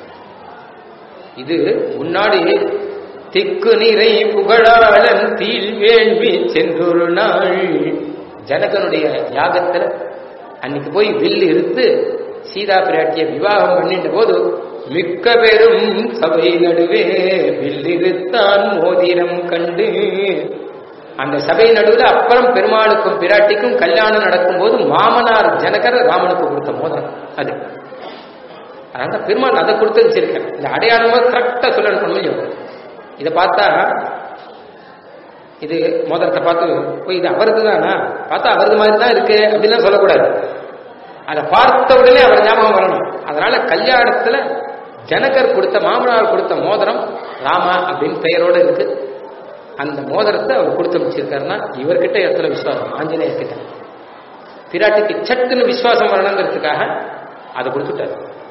இது முன்னாடி திக்கு நிறை புகழாளன் தீல் வேள்வி சென்றொரு நாள் ஜனகனுடைய யாகத்துல அன்னைக்கு போய் வில் இருத்து சீதா பிராட்டிய விவாகம் பண்ணிட்ட போது மிக்க பெரும் சபை நடுவே வில்லிருத்தான் மோதிரம் கண்டு அந்த சபை நடுவில் அப்புறம் பெருமாளுக்கும் பிராட்டிக்கும் கல்யாணம் நடக்கும்போது மாமனார் ஜனகர் ராமனுக்கு கொடுத்த மோதிரம் அது அதனால பெருமாள் அதை கொடுத்து வச்சிருக்கேன் இந்த அடையாளமா கரெக்டா சொல்லணும் முடியும் இதை பார்த்தா இது மோதிரத்தை பார்த்து ஓ இது அவரது தானா பார்த்தா அவரது மாதிரி தான் இருக்கு அப்படின்லாம் சொல்லக்கூடாது அதை பார்த்த உடனே அவர் ஞாபகம் வரணும் அதனால கல்யாணத்துல ஜனகர் கொடுத்த மாமனார் கொடுத்த மோதிரம் ராமா அப்படின்னு பெயரோட இருக்கு அந்த மோதிரத்தை அவர் கொடுத்து வச்சிருக்காருன்னா இவர்கிட்ட எத்தனை விசுவாசம் ஆஞ்சநேயர் கிட்ட பிராட்டிக்கு சட்டுன்னு விசுவாசம் வரணுங்கிறதுக்காக அதை கொடுத்துட்டாரு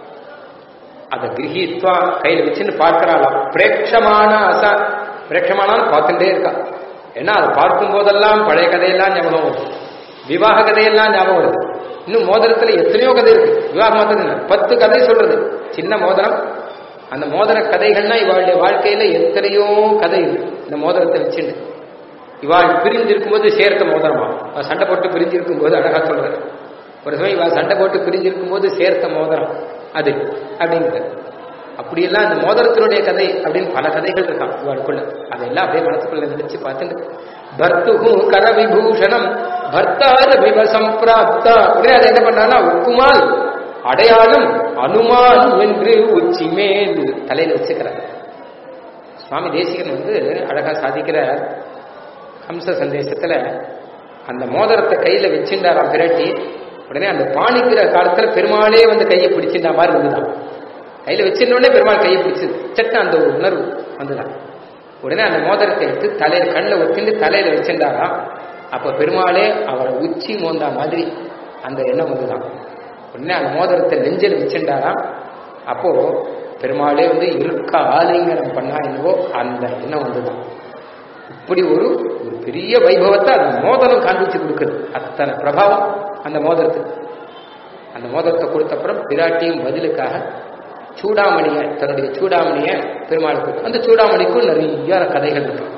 அதை கிரகித்வா கையில் வச்சுன்னு பார்க்கிறாளாம் பிரேட்சமான அசா பிரேட்சமானாலும் பார்த்துட்டே இருக்கா ஏன்னா அதை பார்க்கும் போதெல்லாம் பழைய கதையெல்லாம் ஞாபகம் வருது விவாக கதையெல்லாம் ஞாபகம் வருது இன்னும் மோதிரத்துல எத்தனையோ கதை இருக்கு விவாகம் மாத்திரம் இல்லை பத்து கதை சொல்றது சின்ன மோதிரம் அந்த மோதிர கதைகள்னா இவாளுடைய வாழ்க்கையில எத்தனையோ கதை இருக்கு இந்த மோதிரத்தை வச்சுட்டு இவாள் பிரிஞ்சிருக்கும் போது சேர்த்த மோதிரமா அவ சண்டை போட்டு பிரிஞ்சிருக்கும் போது அழகா சொல்றது ஒரு சமயம் இவா சண்டை போட்டு பிரிஞ்சிருக்கும் போது சேர்த்த மோதிரம் அது அப்படிங்கிறது அப்படியெல்லாம் இந்த மோதிரத்தினுடைய கதை அப்படின்னு பல கதைகள் இருக்கான் இவாளுக்குள்ள அதெல்லாம் அப்படியே மனசுக்குள்ள நினைச்சு பார்த்துட்டு பர்த்துகு கர விபூஷணம் பர்த்தார விவ சம்பிராப்தா உடனே அதை என்ன பண்ணான்னா உக்குமால் அடையாளம் அனுமான் என்று உச்சி மேல் தலையில வச்சுக்கிறார் சுவாமி தேசிகன் வந்து அழகா சாதிக்கிற ஹம்ச சந்தேசத்துல அந்த மோதிரத்தை கையில வச்சுட்டாராம் பிரட்டி உடனே அந்த பாணிக்கிற காலத்துல பெருமாளே வந்து கையை பிடிச்சிருந்த மாதிரி இருந்துதான் கையில வச்சிருந்தோடனே பெருமாள் கையை பிடிச்சது சட்ட அந்த ஒரு உணர்வு வந்துதான் உடனே அந்த மோதிரத்தை எடுத்து தலையில கண்ணில் வச்சுட்டு தலையில வச்சிருந்தாராம் அப்ப பெருமாளே அவரை உச்சி மோந்தா மாதிரி அந்த எண்ணம் வந்துதான் உடனே அந்த மோதிரத்தை நெஞ்சில் வச்சிருந்தாராம் அப்போ பெருமாளே வந்து இருக்க ஆலிங்கனம் பண்ணா என்னவோ அந்த எண்ணம் வந்துதான் இப்படி ஒரு ஒரு பெரிய வைபவத்தை அந்த மோதிரம் காண்பிச்சு கொடுக்குது அத்தனை பிரபாவம் அந்த மோதிரத்துக்கு அந்த மோதிரத்தை கொடுத்தப்புறம் பிராட்டியும் பதிலுக்காக சூடாமணிய தன்னுடைய சூடாமணிய பெருமாளுக்கு அந்த சூடாமணிக்கும் நிறைய கதைகள் இருக்கு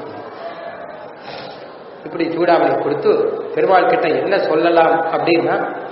இப்படி சூடாமணி கொடுத்து பெருமாள் கிட்ட என்ன சொல்லலாம் அப்படின்னா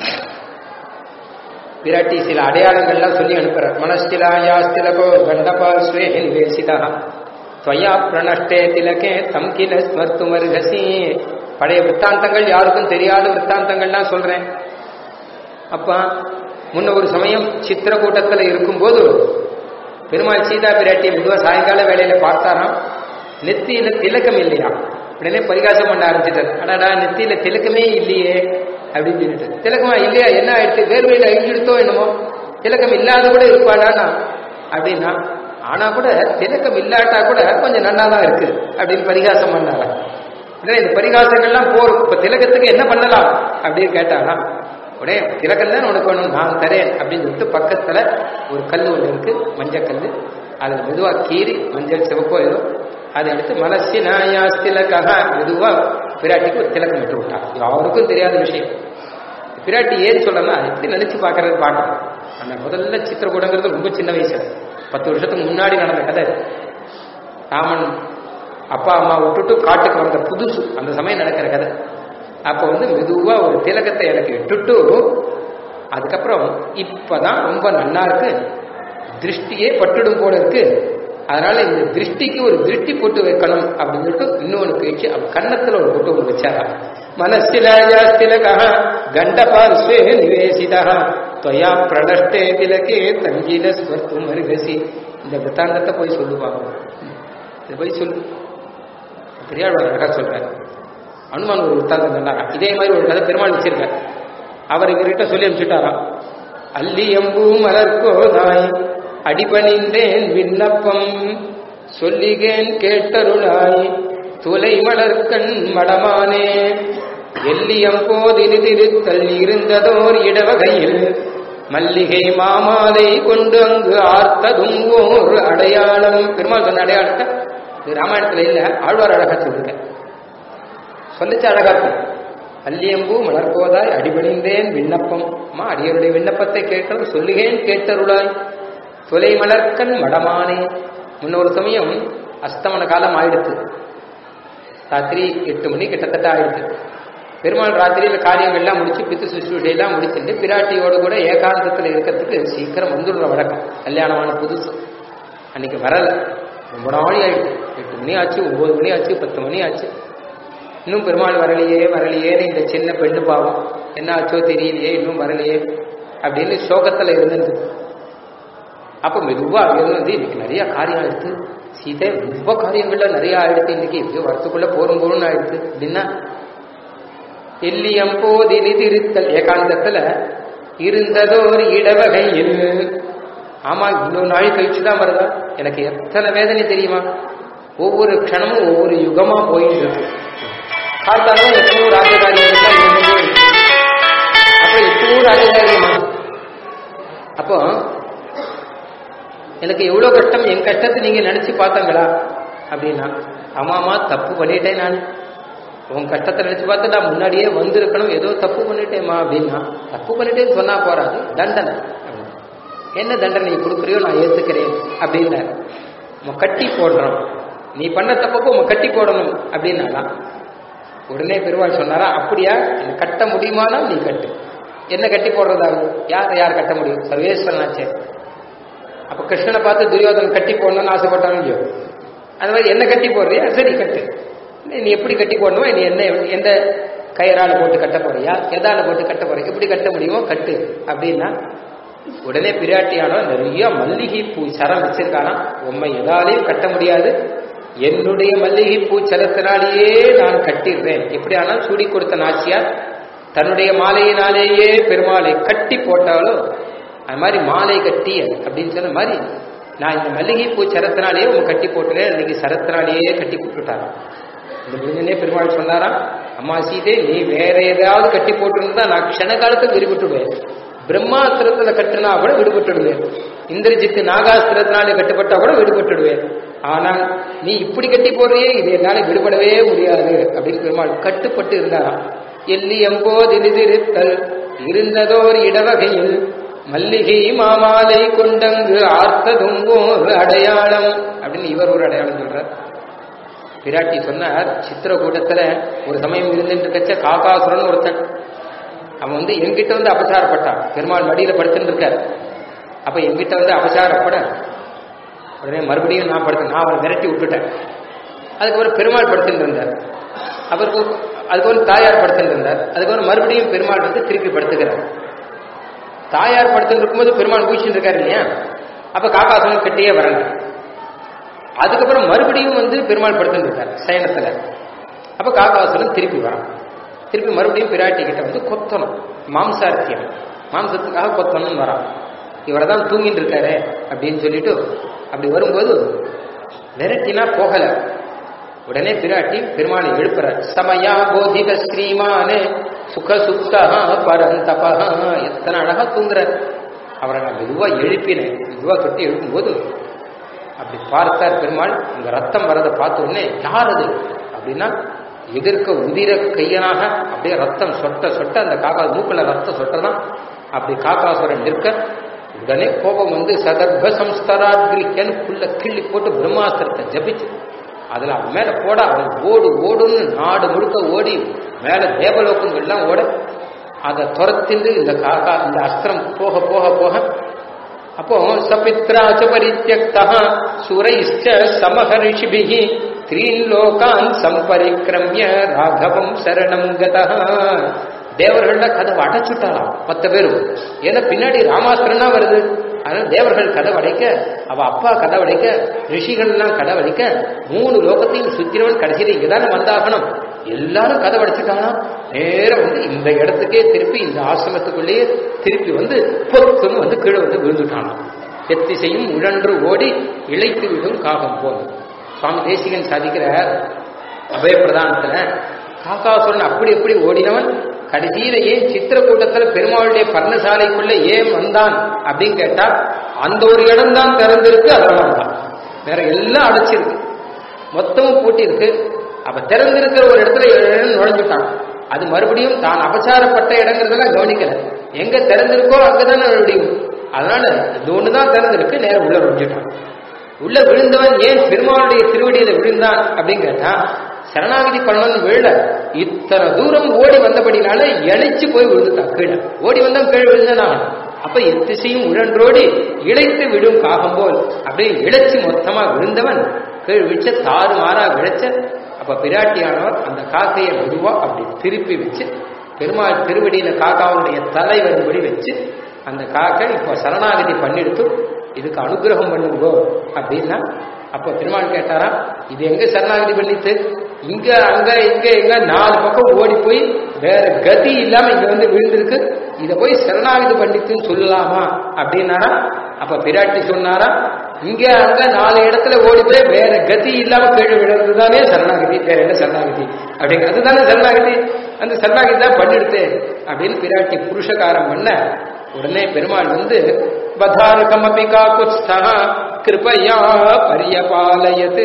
பிராட்டி சில அடையாளங்கள்லாம் சொல்லி அனுப்புற மனஸ்திலாயாஸ்திலகோ கண்டபாஸ்வே நிவேசிதா துவயா பிரணஷ்டே திலகே தம் கில ஸ்மர்த்துமருகசி பழைய விற்த்தாந்தங்கள் யாருக்கும் தெரியாத விற்த்தாந்தங்கள்லாம் சொல்றேன் அப்பா முன்ன ஒரு சமயம் சித்திரக்கூட்டத்தில் இருக்கும்போது பெருமாள் சீதா பிராட்டியை மெதுவாக சாயங்கால வேலையில பார்த்தாராம் நெத்தியில திலக்கம் இல்லையா உடனே பரிகாசம் பண்ண ஆரம்பிச்சிட்டார் அடாடா நெத்தியில திலக்கமே இல்லையே அப்படின்னு சொல்லிட்டு திலக்கமா இல்லையா என்ன ஆயிடுச்சு வேர்வையில் அழிஞ்சிடுத்தோ என்னமோ திலக்கம் இல்லாத கூட இருப்பாடானா அப்படின்னா ஆனா கூட திலக்கம் இல்லாட்டா கூட கொஞ்சம் நன்னா தான் இருக்கு அப்படின்னு பரிகாசம் பண்ணாரா உடனே இந்த பரிகாசங்கள்லாம் போரும் இப்ப திலகத்துக்கு என்ன பண்ணலாம் அப்படின்னு கேட்டாராம் உடனே திலகம் தான் உனக்கு வேணும் நான் தரேன் அப்படின்னு சொல்லிட்டு பக்கத்துல ஒரு கல் ஒன்று இருக்கு மஞ்சள் கல் அதில் மெதுவா கீறி மஞ்சள் சிவப்போ ஏதோ அதை எடுத்து மனசி நாயாஸ் திலக்காக மெதுவா பிராட்டிக்கு ஒரு திலக்கம் விட்டு விட்டான் யாருக்கும் தெரியாத விஷயம் பிராட்டி ஏன் சொல்லலாம் எப்படி நினைச்சு பார்க்கறது பார்க்கணும் அந்த முதல்ல சித்திரக்கூடங்கிறது ரொம்ப சின்ன வயசுல பத்து வருஷத்துக்கு முன்னாடி நடந்த கதை ராமன் அப்பா அம்மா விட்டுட்டு காட்டுக்கு வந்த புதுசு அந்த சமயம் நடக்கிற கதை அப்போ வந்து மெதுவா ஒரு திலகத்தை எனக்கு இட்டுட்டு அதுக்கப்புறம் இப்பதான் ரொம்ப நல்லா இருக்கு திருஷ்டியே பட்டுடும் போல இருக்கு அதனால இந்த திருஷ்டிக்கு ஒரு திருஷ்டி போட்டு வைக்கணும் அப்படின்னு சொல்லிட்டு இன்னொன்று கழிச்சு அவ கன்னத்துல ஒரு போட்டு ஒன்று வச்சாரா मनस्तिलयास्तिलकः गण्डपार्श्वे निवेशितः त्वया प्रदष्टे तिलके தஞ்சீலஸ்வர்த்துமருகசி இந்த வித்தாந்தத்தை போய் சொல்லுவாங்க இதை போய் சொல்லு பெரியாழ்வார் அழகா சொல்றாரு அனுமான் ஒரு வித்தாந்தம் சொன்னாரா இதே மாதிரி ஒரு கதை பெருமாள் வச்சிருக்கார் அவர் இவர்கிட்ட சொல்லி அனுப்பிச்சுட்டாராம் அல்லியம்பூ மலர்கோதாய் அடிபணிந்தேன் விண்ணப்பம் சொல்லிகேன் கேட்டருளாய் துலை மலர்கண் மடமானே எல்லியம் போதினி திருத்தல் இருந்ததோர் இடவகையில் மல்லிகை மாமாலை கொண்டு அங்கு ஆர்த்ததும் ஓர் அடையாளம் பெருமாள் சொன்ன அடையாளத்தை இது ராமாயணத்துல இல்ல ஆழ்வார் அழகா சொல்லுங்க சொல்லிச்சு அழகா இருக்கும் அல்லியம்பூ மலர்போதாய் அடிபணிந்தேன் விண்ணப்பம் அம்மா அடியருடைய விண்ணப்பத்தை கேட்டது சொல்லுகேன் கேட்டருளாய் தொலை மலர்க்கண் மடமானே முன்னொரு சமயம் அஸ்தமன காலம் ஆயிடுத்து ராத்திரி எட்டு மணி கிட்டத்தட்ட ஆயிடுச்சு பெருமாள் ராத்திரியில காரியங்கள்லாம் முடிச்சு பித்து சுஷ்ரூஷையெல்லாம் முடிச்சுட்டு பிராட்டியோடு கூட ஏகாந்தத்தில் இருக்கிறதுக்கு சீக்கிரம் வந்துடுற வழக்கம் கல்யாணமான புதுசு அன்னைக்கு வரல ரொம்ப நாளி ஆயிடுச்சு எட்டு மணி ஆச்சு ஒன்பது மணி ஆச்சு பத்து மணி ஆச்சு இன்னும் பெருமாள் வரலையே வரலையேன்னு இந்த சின்ன பெண்ணு பாவம் என்ன ஆச்சோ தெரியலையே இன்னும் வரலையே அப்படின்னு சோகத்துல இருந்தது அப்ப மெதுவா அங்கிருந்து வந்து இன்னைக்கு நிறைய காரியம் ஆயிடுச்சு சீதை ரொம்ப காரியங்கள்ல நிறைய ஆயிடுச்சு இன்னைக்கு இது வரத்துக்குள்ள போரும் போரும் ஆயிடுச்சு அப்படின்னா எல்லியம் போதி நிதிருத்தல் ஏகாந்தத்துல இருந்ததோர் இடவகையில் ஆமா இவ்வளவு நாள் கழிச்சு தான் வருதா எனக்கு எத்தனை வேதனை தெரியுமா ஒவ்வொரு க்ஷணமும் ஒவ்வொரு யுகமா போயிட்டு இருக்கு காத்தாலும் எப்பவும் ராஜகாரியம் இருக்கா, இவங்க இருக்கு. அப்ப எப்பவும் ராஜகாரியமா அப்போ எனக்கு எவ்வளவு கஷ்டம் என் கஷ்டத்தை நீங்க நினைச்சு பார்த்தாங்களா அப்படின்னா ஆமாமா தப்பு பண்ணிட்டேன் நான் உன் கஷ்டத்தை நினைச்சு பார்த்து நான் முன்னாடியே வந்திருக்கணும் ஏதோ தப்பு பண்ணிட்டேம்மா அப்படின்னா தப்பு பண்ணிட்டேன்னு சொன்னா போறாது தண்டனை அப்படின்னா. என்ன தண்டனை நீ கொடுக்குறியோ நான் ஏத்துக்கிறேன் அப்படின்னாரு நம்ம கட்டி போடுறோம் நீ பண்ண தப்புக்கு உங்க கட்டி போடணும் அப்படின்னாலாம் உடனே பெருமாள் சொன்னாரா அப்படியா என்ன கட்ட முடியுமானா நீ கட்டு என்ன கட்டி போடுறதாகும் யார் யார் கட்ட முடியும் சர்வேஸ்வரனாச்சே அப்ப கிருஷ்ணனை பார்த்து துரியோதனன் கட்டி போடணும்னு ஆசைப்பட்டாலும் இல்லையோ அது மாதிரி என்ன கட்டி போடுறியா சரி கட்டு நீ- நீ எப்படி கட்டி போடணுமோ நீ என்ன எந்த கயிறால போட்டு கட்ட போறியா எதால போட்டு கட்ட போறியா எப்படி கட்ட முடியுமோ கட்டு அப்படின்னா உடனே பிராட்டியானோ நிறைய மல்லிகை பூ சரம் வச்சிருக்கானா உண்மை எதாலையும் கட்ட முடியாது என்னுடைய மல்லிகை பூ சரத்தினாலேயே நான் கட்டிடுறேன் எப்படி ஆனால் சூடி கொடுத்த நாச்சியார் தன்னுடைய மாலையினாலேயே பெருமாளை கட்டி போட்டாலும் அது மாதிரி மாலை கட்டி அப்படின்னு சொன்ன மாதிரி நான் இந்த மல்லிகை பூ சரத்தினாலேயே உங்க கட்டி போட்டுறேன் இன்னைக்கு சரத்தினாலேயே கட்டி போட்டுட்டாராம் இந்த முடிஞ்சனே பெருமாள் சொன்னாராம் அம்மா சீதே நீ வேற ஏதாவது கட்டி போட்டிருந்தா நான் க்ஷண காலத்துக்கு விடுபட்டுடுவேன் பிரம்மாஸ்திரத்துல கட்டுனா கூட விடுபட்டுடுவேன் இந்திரஜித்து நாகாஸ்திரத்தினாலே கட்டுப்பட்டா கூட விடுபட்டுடுவேன் ஆனால் நீ இப்படி கட்டி போடுறியே இது என்னால விடுபடவே முடியாது அப்படின்னு பெருமாள் கட்டுப்பட்டு இருந்தாராம் எல்லி எம்போது நிதிருத்தல் இருந்ததோர் இடவகையில் மல்லிகை மாமாலை கொண்டங்கு ஆர்த்ததும் ஓர் அடையாளம் அப்படின்னு இவர் ஒரு அடையாளம் சொல்றார் பிராட்டி சொன்னார் சித்திரக்கூட்டத்துல ஒரு சமயம் இருந்துட்டு இருக்கச்ச காகாசுரன் ஒருத்தன் அவன் வந்து என்கிட்ட வந்து அபசாரப்பட்டான் பெருமாள் மடியில படுத்துட்டு இருக்கார் அப்ப என்கிட்ட வந்து அபசாரப்பட உடனே மறுபடியும் நான் படுத்து நான் அவனை விரட்டி விட்டுட்டேன் அதுக்கப்புறம் பெருமாள் படுத்துட்டு இருந்தார் அவருக்கு அதுக்கப்புறம் தாயார் படுத்துட்டு இருந்தார் அதுக்கப்புறம் மறுபடியும் பெருமாள் வந்து திருப்பி படுத்துக்கிறார் தாயார் படுத்துட்டு இருக்கும்போது பெருமாள் ஊசிட்டு இருக்காரு இல்லையா அப்ப காக்காசுரன் கிட்டேயே வரல அதுக்கப்புறம் மறுபடியும் வந்து பெருமாள் படுத்துட்டு இருக்கார் சயனத்துல அப்ப காக்காசுரன் திருப்பி வரான் திருப்பி மறுபடியும் பிராட்டி கிட்ட வந்து கொத்தணும் மாம்சார்த்தியம் மாம்சத்துக்காக கொத்தணும்னு வரான் இவரை தான் தூங்கிட்டு இருக்காரு அப்படின்னு சொல்லிட்டு அப்படி வரும்போது விரட்டினா போகல உடனே பிராட்டி பெருமாளை எழுப்புறார் சமயா போதித ஸ்ரீமானே சுக சுத்தா பரந்தபா எத்தனை அழகா தூங்குறார் அவரை நான் மெதுவா எழுப்பினேன் மெதுவா கட்டி எழுப்பும்போது அப்படி பார்த்தார் பெருமாள் இந்த ரத்தம் வரதை பார்த்த உடனே யார் அது அப்படின்னா எதிர்க்க உதிர கையனாக அப்படியே ரத்தம் சொட்ட சொட்ட அந்த காக்கா மூக்குல ரத்தம் சொட்டதான் அப்படி காக்காசுரன் நிற்க உடனே கோபம் வந்து சதர்ப சம்ஸ்தராத்ரிக்கன்னு புள்ள கிள்ளி போட்டு பிரம்மாஸ்திரத்தை ஜபிச்சு அதுல அவன் மேல போட அவன் ஓடு ஓடுன்னு நாடு முழுக்க ஓடி மேல தேவலோகங்கள்லாம் ஓட அதை துரத்திண்டு இந்த காக்கா இந்த அஸ்திரம் போக போக போக அப்போ சபித்ராச்ச பரித்தியக்தா சுரைஷ்ச சமஹர்ஷிபிஹி த்ரீன் லோகான் சம்பரிக்கிரமிய ராகவம் சரணம் கதா தேவர்கள்ல கதவை அடைச்சுட்டாராம் பத்து பேரும் ஏன்னா பின்னாடி ராமாஸ்திரம்னா வருது அதனால தேவர்கள் கதை அடைக்க அவ அப்பா கதை அடைக்க ரிஷிகள்லாம் கதை அடைக்க மூணு லோகத்தையும் சுத்திரவன் கடைசியில் இங்கதானே வந்தாகணும் எல்லாரும் கதை அடைச்சிட்டாங்களாம் நேரம் வந்து இந்த இடத்துக்கே திருப்பி இந்த ஆசிரமத்துக்குள்ளேயே திருப்பி வந்து பொறுத்துன்னு வந்து கீழே வந்து விழுந்துட்டானாம் எத்திசையும் உழன்று ஓடி இழைத்து விடும் காகம் போல் சுவாமி தேசிகன் சாதிக்கிற அபயப்பிரதானத்துல காக்காசுரன் அப்படி எப்படி ஓடினவன் கடைசியில ஏன் சித்திரக்கூட்டத்துல பெருமாளுடைய பர்ணசாலைக்குள்ள ஏன் வந்தான் அப்படின்னு கேட்டா அந்த ஒரு இடம் தான் திறந்திருக்கு அதனால வந்தான் வேற எல்லாம் அடைச்சிருக்கு மொத்தமும் பூட்டியிருக்கு அப்ப திறந்திருக்கிற ஒரு இடத்துல இழந்து நுழைஞ்சுட்டான் அது மறுபடியும் தான் அபச்சாரப்பட்ட இடங்கிறதெல்லாம் கவனிக்கல எங்க திறந்திருக்கோ அங்கதானே மறுபடியும் அதனால இது ஒண்ணுதான் திறந்திருக்கு நேரம் உள்ள நுழைஞ்சுட்டான் உள்ள விழுந்தவன் ஏன் பெருமாளுடைய திருவடியில விழுந்தான் அப்படின்னு கேட்டா சரணாகதி பண்ணணும் விழல இத்தனை தூரம் ஓடி வந்தபடினால இழைச்சு போய் விழுந்துட்டான் கீழே ஓடி வந்தான் கீழே விழுந்தான் அப்ப எத்திசையும் உழன்றோடி இழைத்து விடும் காகம் போல் அப்படியே இழைச்சு மொத்தமா விழுந்தவன் கீழ் விழிச்ச தாறு மாறா விழைச்ச அப்ப பிராட்டியானவர் அந்த காக்கையை மெதுவா அப்படி திருப்பி வச்சு பெருமாள் திருவடியில காக்காவுடைய தலை வரும்படி வச்சு அந்த காக்கை இப்போ சரணாகதி பண்ணிடுத்து இதுக்கு அனுகிரகம் பண்ணுங்கோ அப்படின்னா அப்ப பெருமாள் கேட்டாரா இது எங்க சரணாகதி பண்ணித்து இங்க அங்க இங்க எங்க நாலு பக்கம் ஓடி போய் வேற கதி இல்லாம இங்க வந்து விழுந்திருக்கு இத போய் சரணாகதி பண்ணித்துன்னு சொல்லலாமா அப்படின்னாரா அப்ப பிராட்டி சொன்னாரா இங்க அங்க நாலு இடத்துல ஓடி போய் வேற கதி இல்லாம கீழே விழுறதுதானே சரணாகதி வேற என்ன சரணாகதி அப்படிங்கிறது தானே சரணாகதி அந்த சரணாகதி தான் பண்ணிடுத்து அப்படின்னு பிராட்டி புருஷகாரம் பண்ண உடனே பெருமாள் வந்து பதாரகமபி காக்குஸ்தா கிருபையா பரியபாலயது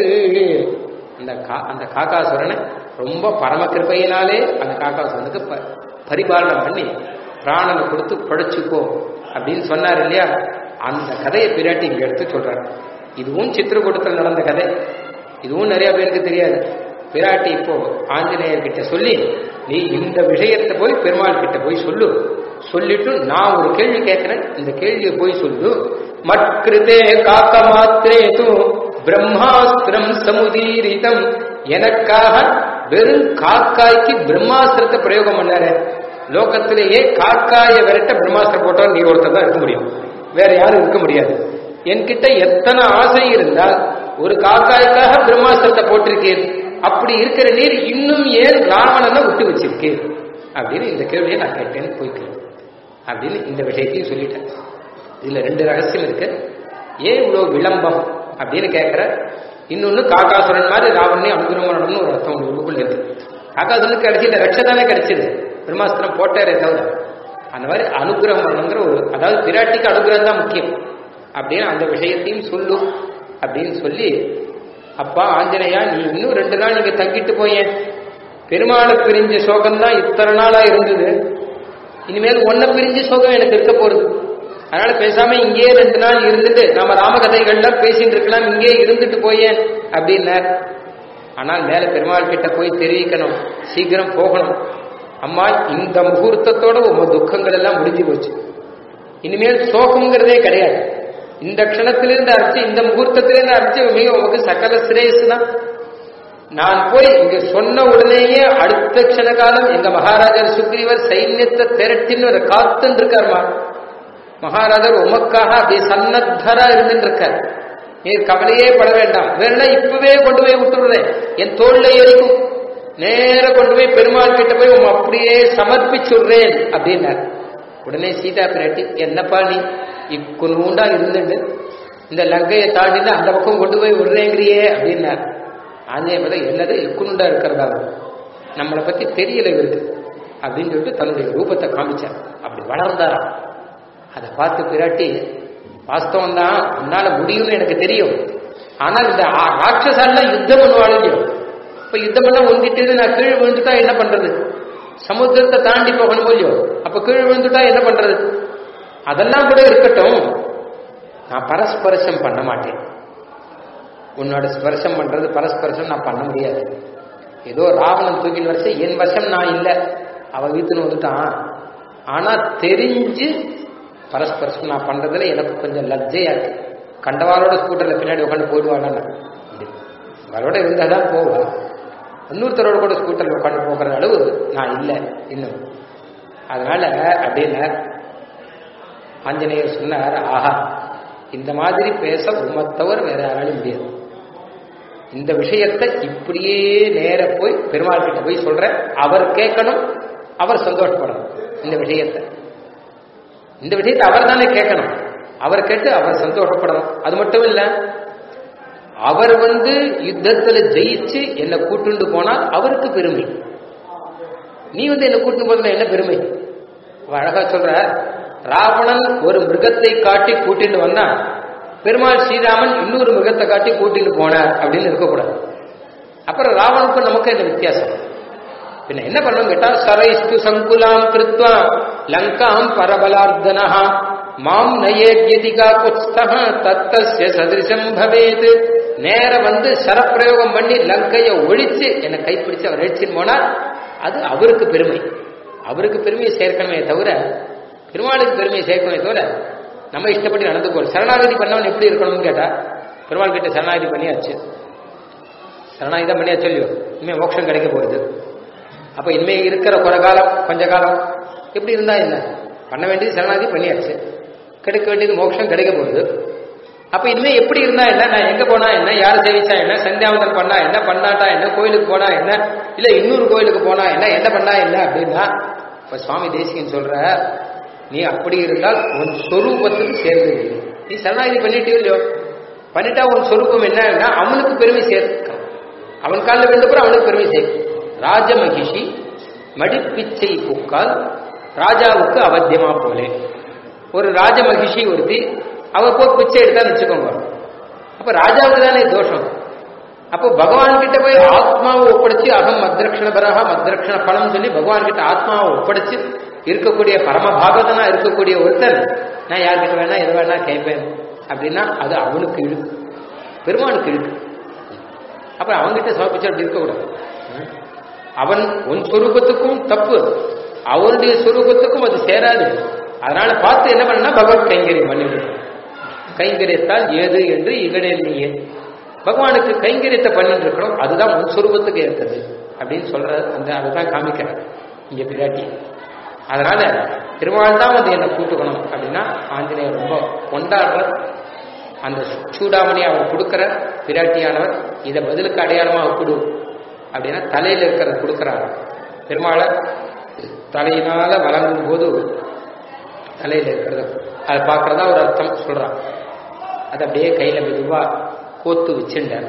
அந்த கா அந்த காக்காசுரனை ரொம்ப பரம கிருப்பையினாலே அந்த காக்காசுரனுக்கு ப- பரிபாலனம் பண்ணி பிராணனை கொடுத்து படைச்சுக்கோ அப்படின்னு சொன்னார் இல்லையா அந்த கதையை பிராட்டி இங்க எடுத்து சொல்றாரு இதுவும் சித்திரக்கூட்டத்தில் நடந்த கதை இதுவும் நிறைய பேருக்கு தெரியாது பிராட்டி இப்போ ஆஞ்சநேயர் கிட்ட சொல்லி நீ இந்த விஷயத்தை போய் பெருமாள் கிட்ட போய் சொல்லு சொல்லிட்டு நான் ஒரு கேள்வி கேட்கிறேன் இந்த கேள்வியை போய் சொல்லு மற்கிருதே காக்க மாத்திரே தூ பிரம்மாஸ்திரம் சமுதீரிதம் எனக்காக வெறும் காக்காய்க்கு பிரம்மாஸ்திரத்தை பிரயோகம் பண்ணாரு லோகத்திலேயே காக்காய விரட்ட பிரம்மாஸ்திரம் போட்டவன் நீ ஒருத்தர் தான் இருக்க முடியும் வேற யாரும் இருக்க முடியாது என்கிட்ட எத்தனை ஆசை இருந்தால் ஒரு காக்காய்க்காக பிரம்மாஸ்திரத்தை போட்டிருக்கேன் அப்படி இருக்கிற நீர் இன்னும் ஏன் ராவணனை விட்டு வச்சிருக்கேன் அப்படின்னு இந்த கேள்வியை நான் கேட்டேன்னு போய்க்கிறேன் அப்படின்னு இந்த விஷயத்தையும் சொல்லிட்டேன் இதுல ரெண்டு ரகசியம் இருக்கு ஏன் இவ்வளவு விளம்பம் அப்படின்னு கேட்கிற இன்னொன்னு காக்காசுரன் மாதிரி ராவணனை அனுகிரகம் பண்ணணும்னு ஒரு அர்த்தம் உள்ளுக்குள்ள இருக்கு காக்காசுரனுக்கு கிடைச்சது ரட்ச தானே கிடைச்சது பிரம்மாஸ்திரம் போட்டாரே தவிர அந்த மாதிரி அனுகிரகம் பண்ணணுங்கிற ஒரு அதாவது பிராட்டிக்கு அனுகிரகம் தான் முக்கியம் அப்படின்னு அந்த விஷயத்தையும் சொல்லு அப்படின்னு சொல்லி அப்பா ஆஞ்சநேயா நீ இன்னும் ரெண்டு நாள் நீங்க தங்கிட்டு போயேன் பெருமாளை பிரிஞ்ச சோகம் தான் இத்தனை நாளா இருந்தது இனிமேல் ஒன்ன பிரிஞ்ச சோகம் எனக்கு இருக்க போறது அதனால பேசாம இங்கேயே ரெண்டு நாள் இருந்துட்டு நம்ம ராமகதைகள்லாம் பேசிட்டு இருக்கலாம் இங்கேயே இருந்துட்டு போயேன் அப்படின்னார் ஆனால் மேல பெருமாள் கிட்ட போய் தெரிவிக்கணும் சீக்கிரம் போகணும் அம்மா இந்த முகூர்த்தத்தோட உங்க துக்கங்கள் எல்லாம் முடிஞ்சு போச்சு இனிமேல் சோகம்ங்கிறதே கிடையாது இந்த க்ஷணத்திலிருந்து அரைச்சு இந்த முகூர்த்தத்திலிருந்து அரைச்சு மிக உமக்கு சகல சிரேஸ் தான் நான் போய் இங்க சொன்ன உடனேயே அடுத்த க்ஷண காலம் எங்க மகாராஜர் சுக்ரீவர் சைன்யத்தை திரட்டின்னு ஒரு காத்துன்னு இருக்காருமா மகாராஜர் உமக்காக அப்படியே சன்னத்தரா இருந்துட்டு இருக்கார் நீர் கவலையே பட வேண்டாம் வேணா இப்பவே கொண்டு போய் விட்டுடுறேன் என் தோல்ல ஏறிக்கும் நேர கொண்டு போய் பெருமாள் கிட்ட போய் உம் அப்படியே சமர்ப்பிச்சுடுறேன் அப்படின்னார் உடனே சீதா பிராட்டி என்னப்பா நீ இக்குனூண்டா இருந்துட்டு இந்த லங்கையை தாண்டிட்டு அந்த பக்கம் கொண்டு போய் விடுறேங்கிறியே அப்படின்னார் ஆஞ்சநேய பார்த்தா என்னது இக்குனுண்டா இருக்கிறதா நம்மளை பத்தி தெரியல இவருக்கு அப்படின்னு சொல்லிட்டு தன்னுடைய ரூபத்தை காமிச்சார் அப்படி வளர்ந்தாராம் அதை பார்த்து பிராட்டி வாஸ்தவம் தான் உன்னால முடியும்னு எனக்கு தெரியும் ஆனால் இந்த ஆ- ராட்சசாலாம் யுத்தம் பண்ணுவாள் இல்லையோ இப்ப யுத்தம் பண்ண ஒந்திட்டு நான் கீழே விழுந்துட்டா என்ன பண்றது சமுத்திரத்தை தாண்டி போகணும் இல்லையோ அப்ப கீழே விழுந்துட்டா என்ன பண்றது அதெல்லாம் கூட இருக்கட்டும் நான் பரஸ்பரசம் பண்ண மாட்டேன் உன்னோட ஸ்பர்சம் பண்றது பரஸ்பரசம் நான் பண்ண முடியாது ஏதோ ராவணன் தூக்கின் வருஷம் என் வருஷம் நான் இல்லை அவ வீட்டுன்னு வந்துட்டான் ஆனா தெரிஞ்சு பரஸ்பரசம் நான் பண்றதுல எனக்கு கொஞ்சம் லஜ்ஜையா இருக்கு கண்டவாரோட ஸ்கூட்டர்ல பின்னாடி உட்காந்து போயிடுவாங்க அவரோட இருந்தா தான் போவா இன்னொருத்தரோட கூட ஸ்கூட்டர்ல உட்காந்து போகிற அளவு நான் இல்லை இன்னும் அதனால அப்படின்னு ஆஞ்சநேயர் சொன்னார் ஆஹா இந்த மாதிரி பேச உண்மை தவிர வேற யாராலும் முடியாது இந்த விஷயத்தை இப்படியே நேர போய் பெருமாள் கிட்ட போய் சொல்ற அவர் கேட்கணும் அவர் சந்தோஷப்படணும் இந்த விஷயத்தை இந்த விஷயத்தை அவர் தானே கேட்கணும் அவர் கேட்டு அவர் சந்தோஷப்படணும் அது மட்டும் இல்ல அவர் வந்து யுத்தத்துல ஜெயிச்சு என்னை கூட்டுண்டு போனால் அவருக்கு பெருமை நீ வந்து என்ன கூட்டு போதுல என்ன பெருமை அழகா சொல்ற ராவணன் ஒரு மிருகத்தை காட்டி கூட்டிட்டு வந்தான் பெருமாள் ஸ்ரீராமன் இன்னொரு மிருகத்தை காட்டி கூட்டிட்டு போனார் அப்படின்னு இருக்கக்கூடாது அப்புறம் ராவனுக்கும் நமக்கு என்ன வித்தியாசம் பின்ன என்ன பண்ணணும் கேட்டா சரைஸ்து சங்குலாம் கிருத்வா லங்காம் பரபலார்த்தனா மாம் நயேத்யதிகா குஸ்தக தத்தஸ்ய சதிருஷம் பவேத் நேர வந்து சரப்பிரயோகம் பண்ணி லங்கையை ஒழிச்சு என்னை கைப்பிடிச்சு அவர் அழிச்சின்னு போனார் அது அவருக்கு பெருமை அவருக்கு பெருமையை சேர்க்கணுமே தவிர பெருமாளுக்கு பெருமையை சேர்க்கணுமே தவிர நம்ம இஷ்டப்படி நடந்துக்கணும் சரணாகதி பண்ணவன் எப்படி இருக்கணும்னு கேட்டா பெருமாள் கிட்ட சரணாகதி பண்ணியாச்சு சரணாகதி தான் பண்ணியாச்சு இல்லையோ இனிமே மோட்சம் கிடைக்க போகுது அப்ப இனிமே இருக்கிற குறை காலம் கொஞ்ச காலம் எப்படி இருந்தா என்ன பண்ண வேண்டியது சரணாகதி பண்ணியாச்சு கிடைக்க வேண்டியது மோட்சம் கிடைக்க போகுது அப்ப இனிமே எப்படி இருந்தா என்ன நான் எங்க போனா என்ன யார் சேவிச்சா என்ன சந்தியாவந்தன் பண்ணா என்ன பண்ணாட்டா என்ன கோயிலுக்கு போனா என்ன இல்ல இன்னொரு கோயிலுக்கு போனா என்ன என்ன பண்ணா என்ன அப்படின்னா இப்ப சுவாமி தேசிகன் சொல்ற நீ அப்படி இருந்தால் உன் சொரூபத்துக்கு சேர்ந்து விடு. நீ சரணாகதி பண்ணிட்டே இல்லையோ பண்ணிட்டா உன் சொரூபம் என்னன்னா அவனுக்கு பெருமை சேர்க்க அவன் காலில் விழுந்தப்புறம் அவனுக்கு பெருமை சேர்க்கும் ராஜமகிஷி மடிப்பிச்சை புக்கால் ராஜாவுக்கு அவத்தியமா போலே ஒரு ராஜமகிஷி ஒருத்தி அவ போய் பிச்சை எடுத்தா வச்சுக்கோங்க அப்ப ராஜாவுக்கு தானே தோஷம் அப்போ பகவான் கிட்ட போய் ஆத்மாவை ஒப்படைச்சு அகம் மத்ரக்ஷண பரஹா மத்ரக்ஷண பலம் சொல்லி பகவான் கிட்ட ஆத்மாவை ஒப்படைச்சு இருக்கக்கூடிய பரமபாகவதனா இருக்கக்கூடிய ஒருத்தன் நான் யார்கிட்ட வேணா எது வேணா கேட்பேன் அப்படின்னா அது அவனுக்கு இழுக்கு பெருமானுக்கு இழுக்கு அப்ப அவன்கிட்ட சமர்ப்பிச்சு அப்படி இருக்கக்கூடாது அவன் உன் சொரூபத்துக்கும் தப்பு அவருடைய சொரூபத்துக்கும் அது சேராது அதனால பார்த்து என்ன பண்ணா பகவத் கைங்கரியம் பண்ணிவிடு கைங்கரியத்தால் ஏது என்று இகழே நீயே பகவானுக்கு கைங்கரியத்தை பண்ணிட்டு இருக்கிறோம் அதுதான் உன் சொரூபத்துக்கு ஏற்றது அப்படின்னு சொல்ற அந்த அதுதான் காமிக்கிறார் இங்க பிராட்டி அதனால திருமால் தான் வந்து என்னை கூட்டுக்கணும் அப்படின்னா ஆஞ்சநேயர் ரொம்ப கொண்டாடுற அந்த சூடாமணி அவர் கொடுக்கிற பிராட்டியானவர் இதை பதிலுக்கு அடையாளமாக கொடு அப்படின்னா தலையில இருக்கிறத கொடுக்கிறார் பெருமாளை தலையினால வழங்கும் போது தலையில இருக்கிறத அதை பார்க்கறதா ஒரு அர்த்தம் சொல்றான் அது அப்படியே கையில மெதுவா கோத்து வச்சுட்டார்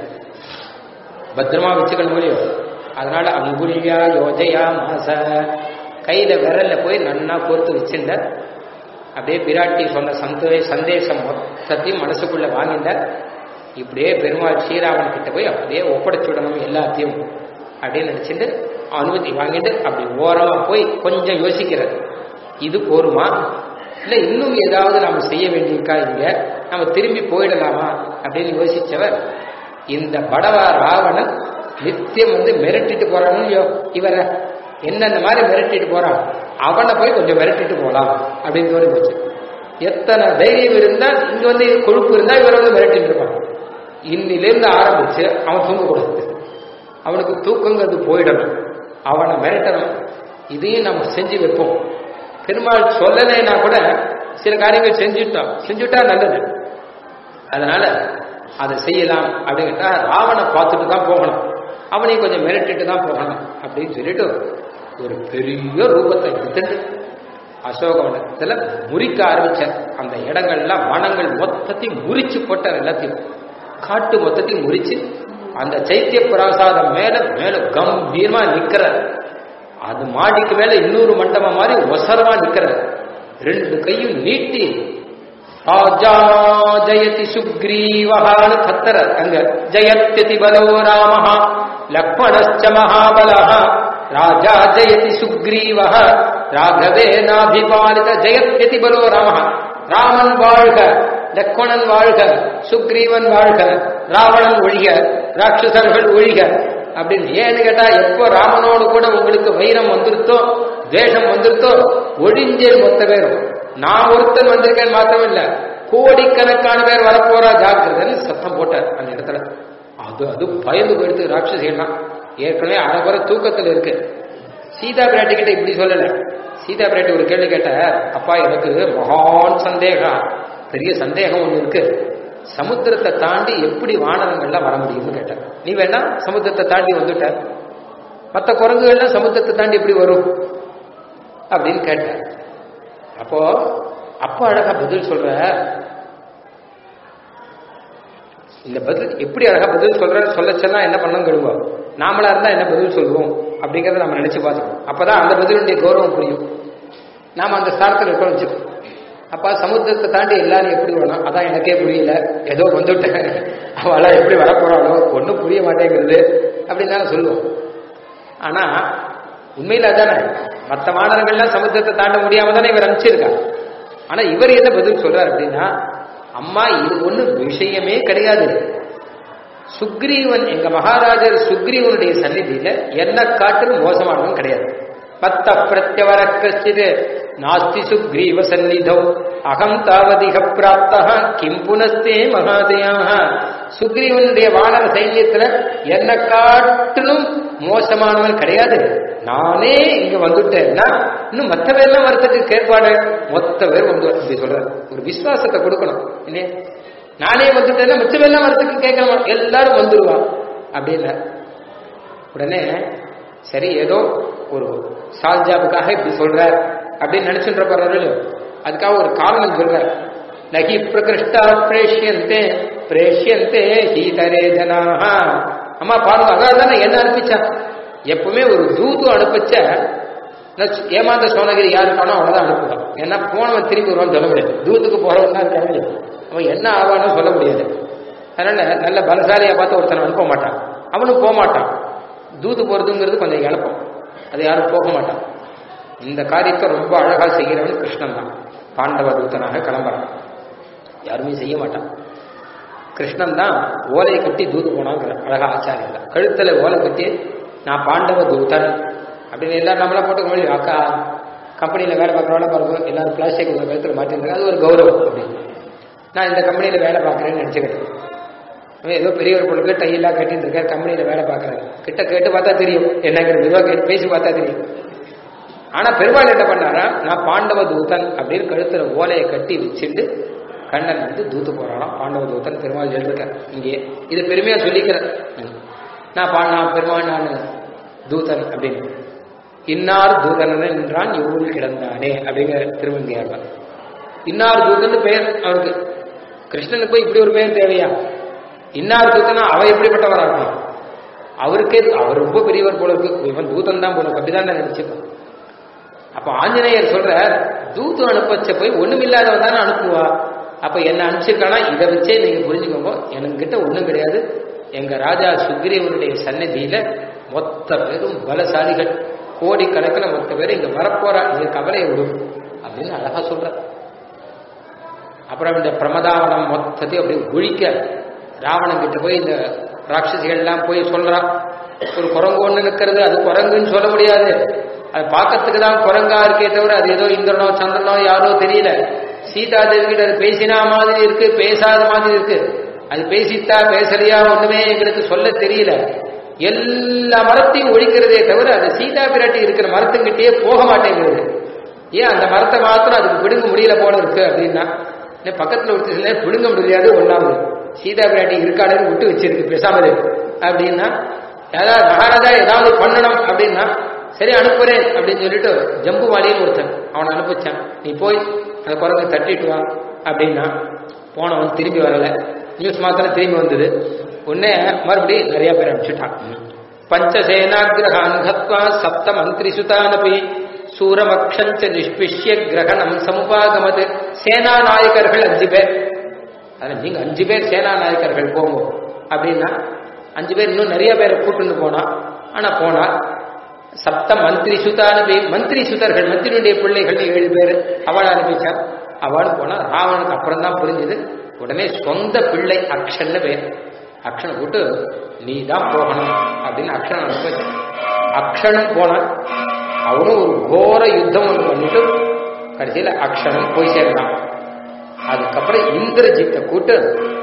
பத்திரமா வச்சுக்கணும் இல்லையோ அதனால அங்குலியா யோஜயா மாச கையில விரல்ல போய் நன்னா கோர்த்து வச்சிருந்தார் அப்படியே பிராட்டி சொன்ன சந்தே சந்தேசம் மொத்தத்தையும் மனசுக்குள்ள வாங்கிட்டார் இப்படியே பெருமாள் ஸ்ரீராமன் கிட்ட போய் அப்படியே ஒப்படைச்சுடணும் எல்லாத்தையும் அப்படின்னு நினைச்சிட்டு அனுமதி வாங்கிட்டு அப்படி ஓரமா போய் கொஞ்சம் யோசிக்கிறது இது போருமா இல்ல இன்னும் ஏதாவது நாம செய்ய வேண்டியிருக்கா இங்க நம்ம திரும்பி போயிடலாமா அப்படின்னு யோசிச்சவர் இந்த படவா ராவணன் நித்தியம் வந்து மிரட்டிட்டு போறான்னு இவரை என்னென்ன மாதிரி மிரட்டிட்டு போறான் அவனை போய் கொஞ்சம் மிரட்டிட்டு போலாம் அப்படின்னு தோணி போச்சு எத்தனை தைரியம் இருந்தா இங்க வந்து கொழுப்பு இருந்தா இவரை வந்து மிரட்டிட்டு இருப்பான் இன்னிலிருந்து ஆரம்பிச்சு அவன் தூங்கக்கூடாது அவனுக்கு தூக்கங்கிறது போயிடணும் அவனை மிரட்டணும் இதையும் நம்ம செஞ்சு வைப்போம் பெருமாள் சொல்லலைன்னா கூட சில காரியங்கள் செஞ்சுட்டோம் செஞ்சுட்டா நல்லது அதனால அதை செய்யலாம் அப்படிங்கிட்டா ராவனை பார்த்துட்டு தான் போகணும் அவனையும் கொஞ்சம் மிரட்டிட்டு தான் போகணும் அப்படின்னு சொல்லிட்டு ஒரு பெரிய ரூபத்தை எடுத்துட்டு அசோகவனத்துல முறிக்க ஆரம்பிச்சார் அந்த இடங்கள்லாம் வனங்கள் மொத்தத்தையும் முறிச்சு போட்டார் எல்லாத்தையும் காட்டு மொத்தத்தையும் முறிச்சு அந்த சைத்திய பிராசாதம் மேல மேல கம்பீரமா நிக்கிறார் அது மாடிக்கு மேல இன்னொரு மண்டபம் மாதிரி ஒசரமா நிக்கிறார் ரெண்டு கையும் நீட்டி ராஜா ஜெயதி சுக்ரீவகான்னு கத்தரர் அங்க ஜெயத்யதி பலோ ராமஹா லக்ஷ்மணஸ்ச மகாபலஹ ராஜா ஜெயதி சுக்ரீவஹ ராகவே நாபிபாலித ஜெயத்யதி பலோ ராமஹ ராமன் வாழ்க லக்ஷ்மணன் வாழ்க சுக்ரீவன் வாழ்க ராவணன் ஒழிக ராட்சசர்கள் ஒழிக அப்படின்னு ஏன்னு கேட்டா எப்போ ராமனோடு கூட உங்களுக்கு வைரம் வந்துருத்தோ துவேஷம் வந்துருத்தோ ஒழிஞ்சேன் மொத்த பேரும் நான் ஒருத்தன் வந்திருக்கேன் மாத்திரம் இல்ல கோடிக்கணக்கான பேர் வரப்போறா ஜாக்கிரதைன்னு சத்தம் போட்டார் அந்த இடத்துல அது அது பயந்து போயிடுது ராட்சசிகள்லாம் ஏற்கனவே அரைக்குறை தூக்கத்தில் இருக்கு சீதா பிராட்டி கிட்ட இப்படி சொல்லல சீதா பிராட்டி ஒரு கேள்வி கேட்ட அப்பா எனக்கு மகான் சந்தேகம் பெரிய சந்தேகம் ஒண்ணு இருக்கு சமுத்திரத்தை தாண்டி எப்படி வானரங்கள்லாம் வர முடியும்னு கேட்டார் நீ வேணா சமுத்திரத்தை தாண்டி வந்துட்ட மற்ற குரங்குகள்லாம் சமுத்திரத்தை தாண்டி எப்படி வரும் அப்படின்னு கேட்டார் அப்போ அப்பா அழகா பதில் சொல்ற இந்த பதில் எப்படி அழகா பதில் சொல்ற சொல்லச்சென்னா என்ன பண்ணணும் கழுவோம் நாமளா இருந்தா என்ன பதில் சொல்லுவோம் அப்படிங்கறத நம்ம நினைச்சு பார்த்துக்கணும் அப்பதான் அந்த பதிலுடைய கௌரவம் புரியும் நாம அந்த ஸ்தானத்தில் இருக்கோம் வச்சுக்கோ அப்பா சமுத்திரத்தை தாண்டி எல்லாரும் எப்படி வரணும் அதான் எனக்கே புரியல ஏதோ வந்துட்டேன் அவளா எப்படி வரப்போறாளோ ஒன்றும் புரிய மாட்டேங்கிறது அப்படின்னு தானே சொல்லுவோம் ஆனா உண்மையில அதானே மற்ற மாணவர்கள்லாம் சமுத்திரத்தை தாண்ட முடியாம தானே இவர் அனுப்பிச்சிருக்கா ஆனா இவர் என்ன பதில் சொல்றார் அப்படின்னா அம்மா இது ஒண்ணு விஷயமே கிடையாது சுக்ரீவன் எங்க மகாராஜர் சுக்ரீவனுடைய சந்நிதியில என்ன காட்டிலும் மோசமானவன் கிடையாது பத்த பிரத்யவர கஷ்டிது நாஸ்தி சுக்ரீவ சந்நிதௌ அகம் தாவதிக பிராப்தா கிம் புனஸ்தே மகாதயாக சுக்ரீவனுடைய வானர சைன்யத்துல என்ன காட்டிலும் மோசமானவன் கிடையாது நானே இங்க வந்துட்டேன்னா இன்னும் மற்ற பேர்லாம் வரத்துக்கு கேட்பாடு மொத்த பேர் வந்து அப்படி சொல்ற ஒரு விசுவாசத்தை கொடுக்கணும் இல்லையா நானே வந்துட்டேன்னா மிச்ச பேர்லாம் வரத்துக்கு கேட்கணும் எல்லாரும் வந்துருவான் அப்படின்னு உடனே சரி ஏதோ ஒரு சால் ஜாபுக்காக இப்படி சொல்ற அப்படின்னு நினைச்சுட்டு போறாரு அதுக்காக ஒரு காரணம் சொல்ற நகி பிரகிருஷ்டா பிரேஷியந்தே பிரேஷியந்தே ஹீதரே ஜனாக அம்மா பாருங்க அதான் தானே என்ன அனுப்பிச்சான் எப்பவுமே ஒரு தூது அனுப்பிச்ச ஏமாந்த சோனகிரி யாருக்கானோ அவனதான் அனுப்புவான் ஏன்னா போனவன் திரும்பி வருவான்னு சொல்ல முடியாது தூத்துக்கு போறவன் தான் இருக்க முடியும் அவன் என்ன ஆவான்னு சொல்ல முடியாது அதனால நல்ல பலசாலியா பார்த்து ஒருத்தனை அனுப்ப மாட்டான் அவனும் போக மாட்டான் தூது போறதுங்கிறது கொஞ்சம் இழப்பம் அது யாரும் போக மாட்டான் இந்த காரியத்தை ரொம்ப அழகா செய்கிறவன் கிருஷ்ணன் தான் பாண்டவ தூத்தனாக கிளம்புறான் யாருமே செய்ய மாட்டான் கிருஷ்ணன் தான் ஓலையை கட்டி தூது போனாங்கிற அழகா ஆச்சாரியன் கழுத்துல ஓலை கட்டி நான் பாண்டவ தூதன் அப்படின்னு எல்லாரும் நம்மளா போட்டு முடியும் அக்கா கம்பெனியில் வேலை பார்க்குறவங்கள பாருங்க எல்லாரும் பிளாஸ்டிக் உங்க கழுத்தில் மாட்டிருந்தாங்க அது ஒரு கௌரவம் அப்படின்னு நான் இந்த கம்பெனியில் வேலை பார்க்குறேன்னு நினச்சிக்கிட்டேன் அவன் ஏதோ பெரியவர் பொண்ணுக்கு டையெல்லாம் கட்டிட்டு இருக்கார் கம்பெனியில் வேலை பார்க்குறாரு கிட்ட கேட்டு பார்த்தா தெரியும் என்னங்கிற மெதுவாக கேட்டு பேசி பார்த்தா தெரியும் ஆனா பெருமாள் என்ன பண்ணாரா நான் பாண்டவ தூதன் அப்படின்னு கழுத்துல ஓலையை கட்டி வச்சுட்டு கண்ணன் வந்து தூத்து போறானாம் பாண்டவ தூதன் பெருமாள் எழுதிருக்கார் இங்கே இது பெருமையா சொல்லிக்கிறேன் நான் பா நான் பெருமாள் நான் தூதன் அப்படின்னு இன்னார் தூதன் என்றான் இவ்வூரில் கிடந்தானே அப்படிங்கிற திருவங்கியார் இன்னார் தூதன் பெயர் அவருக்கு கிருஷ்ணனுக்கு போய் இப்படி ஒரு பெயர் தேவையா இன்னார் தூதனா அவ எப்படிப்பட்டவரா இருக்கும் அவருக்கே அவர் ரொம்ப பெரியவர் போல இருக்கு இவன் தூதன் தான் போல இருக்கு அப்படிதான் நான் நினைச்சுப்பேன் அப்ப ஆஞ்சநேயர் சொல்ற தூத்து அனுப்பச்ச போய் ஒண்ணுமில்லாதவன் தானே அனுப்புவா அப்ப என்ன அனுப்பிச்சிருக்கானா இதை வச்சே நீங்க புரிஞ்சுக்கோங்க என்கிட்ட ஒண்ணும் கிடையாது எங்க ராஜா சுக்ரீவனுடைய சன்னதியில மொத்த பேரும் பலசாலிகள் கோடிக்கணக்கில் மொத்த பேரும் இங்க வரப்போறா நீங்க கவலையை விடும் அப்படின்னு அழகா சொல்ற அப்புறம் இந்த பிரமதாவனம் மொத்தத்தையும் அப்படி ஒழிக்க ராவணன் கிட்ட போய் இந்த ராட்சசிகள் எல்லாம் போய் சொல்றான் ஒரு குரங்கு ஒண்ணு நிற்கிறது அது குரங்குன்னு சொல்ல முடியாது அது பார்க்கறதுக்கு தான் குரங்கா இருக்கே தவிர அது ஏதோ இந்திரனோ சந்திரனோ யாரோ தெரியல சீதா தேவி கிட்ட அது பேசினா மாதிரி இருக்கு பேசாத மாதிரி இருக்கு அது பேசித்தா பேசலையா ஒண்ணுமே எங்களுக்கு சொல்ல தெரியல எல்லா மரத்தையும் ஒழிக்கிறதே தவிர அது சீதா பிராட்டி இருக்கிற மரத்துங்கிட்டே போக மாட்டேங்கிறது ஏன் அந்த மரத்தை மாத்திரம் அதுக்கு பிடுங்க முடியல போல இருக்கு அப்படின்னா பக்கத்துல ஒரு சில பிடுங்க முடியாது ஒன்னாவது சீதா பிராட்டி இருக்காளன்னு விட்டு வச்சிருக்கு பேசாமது அப்படின்னா ஏதாவது மகாராஜா ஏதாவது பண்ணணும் அப்படின்னா சரி அனுப்புறேன் அப்படின்னு சொல்லிட்டு ஜம்பு வாலின்னு ஒருத்தன் அவனை அனுப்பிச்சான் நீ போய் அந்த குரங்கை தட்டிட்டு வா அப்படின்னா போனவன் திரும்பி வரல நியூஸ் மாத்திரம் திரும்பி வந்தது உடனே மறுபடியும் நிறைய பேர் அனுப்பிச்சுட்டான் பஞ்சசேனாகிரகான் கத்வா சப்த மந்திரி சுதானபி சூரமக்ஷஞ்ச நிஷ்பிஷ்ய கிரகணம் சமுபாகமது சேனா நாயகர்கள் அஞ்சு பேர் அதில் நீங்க அஞ்சு பேர் சேனா நாயகர்கள் போங்க அப்படின்னா அஞ்சு பேர் இன்னும் நிறைய பேரை கூட்டுன்னு போனா ஆனா போனா சப்த மந்திரி சுதானபி மந்திரி சுதர்கள் மந்திரியுடைய பிள்ளைகள் ஏழு பேர் அவளை அனுப்பிச்சான் அவளும் போனா ராவனுக்கு அப்புறம் தான் புரிஞ்சது உடனே சொந்த பிள்ளை அக்ஷன்னு பேர் அக்ஷனை கூட்டு நீ தான் போகணும் அப்படின்னு அக்ஷன் அனுப்பி அக்ஷனும் போனான் அவனும் ஒரு கோர யுத்தம் ஒன்று பண்ணிட்டு கடைசியில் அக்ஷனும் போய் சேர்ந்தான் அதுக்கப்புறம் இந்திரஜித்தை கூட்டு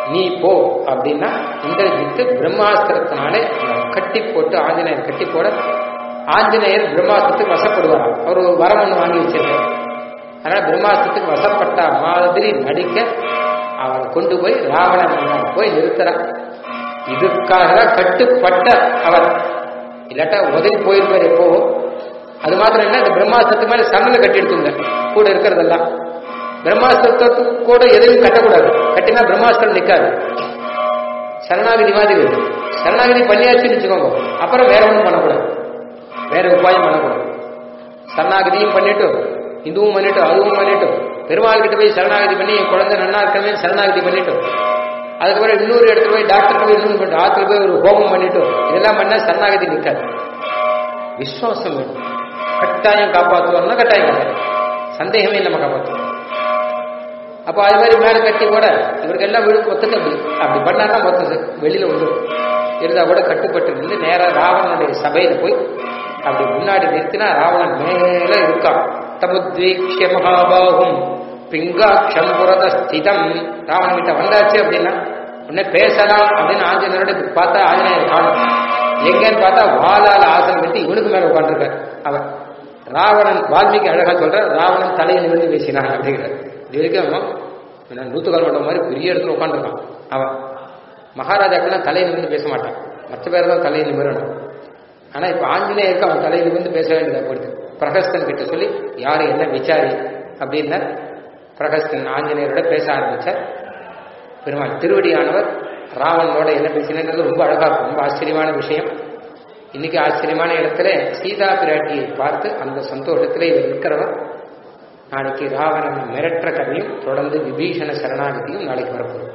நீ போ அப்படின்னா இந்திரஜித்து பிரம்மாஸ்திரத்தினாலே கட்டி போட்டு ஆஞ்சநேயர் கட்டி போட ஆஞ்சநேயர் பிரம்மாஸ்திரத்துக்கு வசப்படுவாராம் அவர் ஒரு வரம் ஒன்று வாங்கி வச்சிருக்கார் அதனால பிரம்மாஸ்திரத்துக்கு வசப்பட்ட மாதிரி நடிக்க அவரை கொண்டு போய் ராவணன் போய் நிறுத்துறார் இதுக்காக தான் கட்டுப்பட்ட அவர் இல்லாட்டா உதவி போயிருப்பார் எப்போ அது மாத்திரம் என்ன இந்த பிரம்மாஸ்திரத்துக்கு மேல சன்னல கட்டி எடுத்துங்க கூட இருக்கிறதெல்லாம் பிரம்மாஸ்திரத்துக்கு கூட எதையும் கட்டக்கூடாது கட்டினா பிரம்மாஸ்திரம் நிக்காது சரணாகதி மாதிரி இருக்கு சரணாகதி பண்ணியாச்சுன்னு வச்சுக்கோங்க அப்புறம் வேற ஒன்றும் பண்ணக்கூடாது வேற உபாயம் பண்ணக்கூடாது சரணாகதியும் பண்ணிட்டு இதுவும் பண்ணிட்டு அதுவும் பண்ணிட்டு பெருமாள் கிட்ட போய் சரணாகதி பண்ணி என் குழந்தை நன்னா இருக்கவே சரணாகதி பண்ணிட்டு அதுக்கப்புறம் இன்னொரு இடத்துல போய் டாக்டர் போய் இன்னொன்று பண்ணிட்டு ஆத்துல போய் ஒரு ஹோமம் பண்ணிட்டு இதெல்லாம் பண்ணா சரணாகதி நிற்காது விசுவாசம் வேணும் கட்டாயம் காப்பாற்றுவோம்னா கட்டாயம் காப்பாற்றும் சந்தேகமே நம்ம காப்பாற்றுவோம் அப்போ அது மாதிரி மேலே கட்டி கூட இவருக்கு எல்லாம் விழு மொத்தத்தை அப்படி அப்படி பண்ணாதான் மொத்தது வெளியில வந்துடும் இருந்தா கூட கட்டுப்பட்டு இருந்து நேரா ராவணனுடைய சபையில போய் அப்படி முன்னாடி நிறுத்தினா ராவணன் மேல இருக்கான் தமுத்வீக்ஷ மகாபாகும் பிங்காட்சம் புரத ஸ்திதம் ராவணன் கிட்ட வந்தாச்சு அப்படின்னா உடனே பேசலாம் அப்படின்னு ஆஞ்சநேயரோட பார்த்தா ஆஞ்சநேயர் காணும் எங்கன்னு பார்த்தா வாளால ஆசனம் கட்டி இவனுக்கு மேல உட்காந்துருக்கார் அவர் ராவணன் வால்மீகி அழகா சொல்ற ராவணன் தலையை நிமிர்ந்து பேசினான் அப்படிங்கிறார் இது வரைக்கும் நூத்துக்கால் மட்டம் மாதிரி பெரிய இடத்துல உட்காந்துருக்கான் அவன் மகாராஜாக்கெல்லாம் தலையை நிமிர்ந்து பேச மாட்டான் மற்ற பேர் தான் தலையை நிமிரணும் ஆனா இப்ப ஆஞ்சநேயருக்கு அவன் தலையை நிமிர்ந்து பேச வேண்டியதா போயிடுது பிரகஸ்தன் கிட்ட சொல்லி யாரு என்ன விசாரி அப்படின்னா பிரகஸ்தன் ஆஞ்சநேயரோட பேச ஆரம்பிச்சார் பெருமாள் திருவடியானவர் ராவணனோட என்ன பேசினது ரொம்ப அழகா இருக்கும் ரொம்ப ஆச்சரியமான விஷயம் இன்னைக்கு ஆச்சரியமான இடத்துல சீதா பிராட்டியை பார்த்து அந்த சந்தோஷத்துல இவர் இருக்கிறவர் நாளைக்கு ராவணன் மிரட்டுற கதையும் தொடர்ந்து விபீஷண சரணாகதியும் நாளைக்கு வரப்போகுது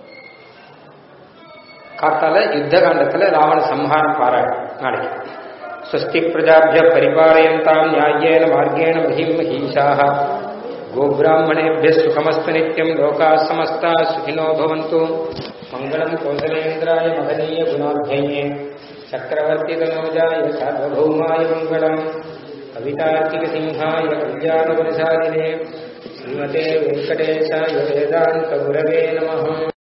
காத்தால யுத்த காண்டத்துல ராவண சம்ஹாரம் பாராட்டு நாளைக்கு ஸ்வஸ்தி பிரஜாபிய பரிபாலயந்தாம் நியாயேன மார்கேண மகிம் மகீஷாக गोब्राह्मणेभ्यः सुखमस्तु नित्यम् लोकाः समस्ताः सुखिनो भवन्तु मङ्गलम् कौसलेन्द्राय महनीय गुणाभ्यये चक्रवर्तितनोजाय सार्वभौमाय मङ्गलम् कवितार्किकसिंहाय कल्याणपुरसादिने श्रीमते वेङ्कटेशाय वेदान्तगुरवे नमः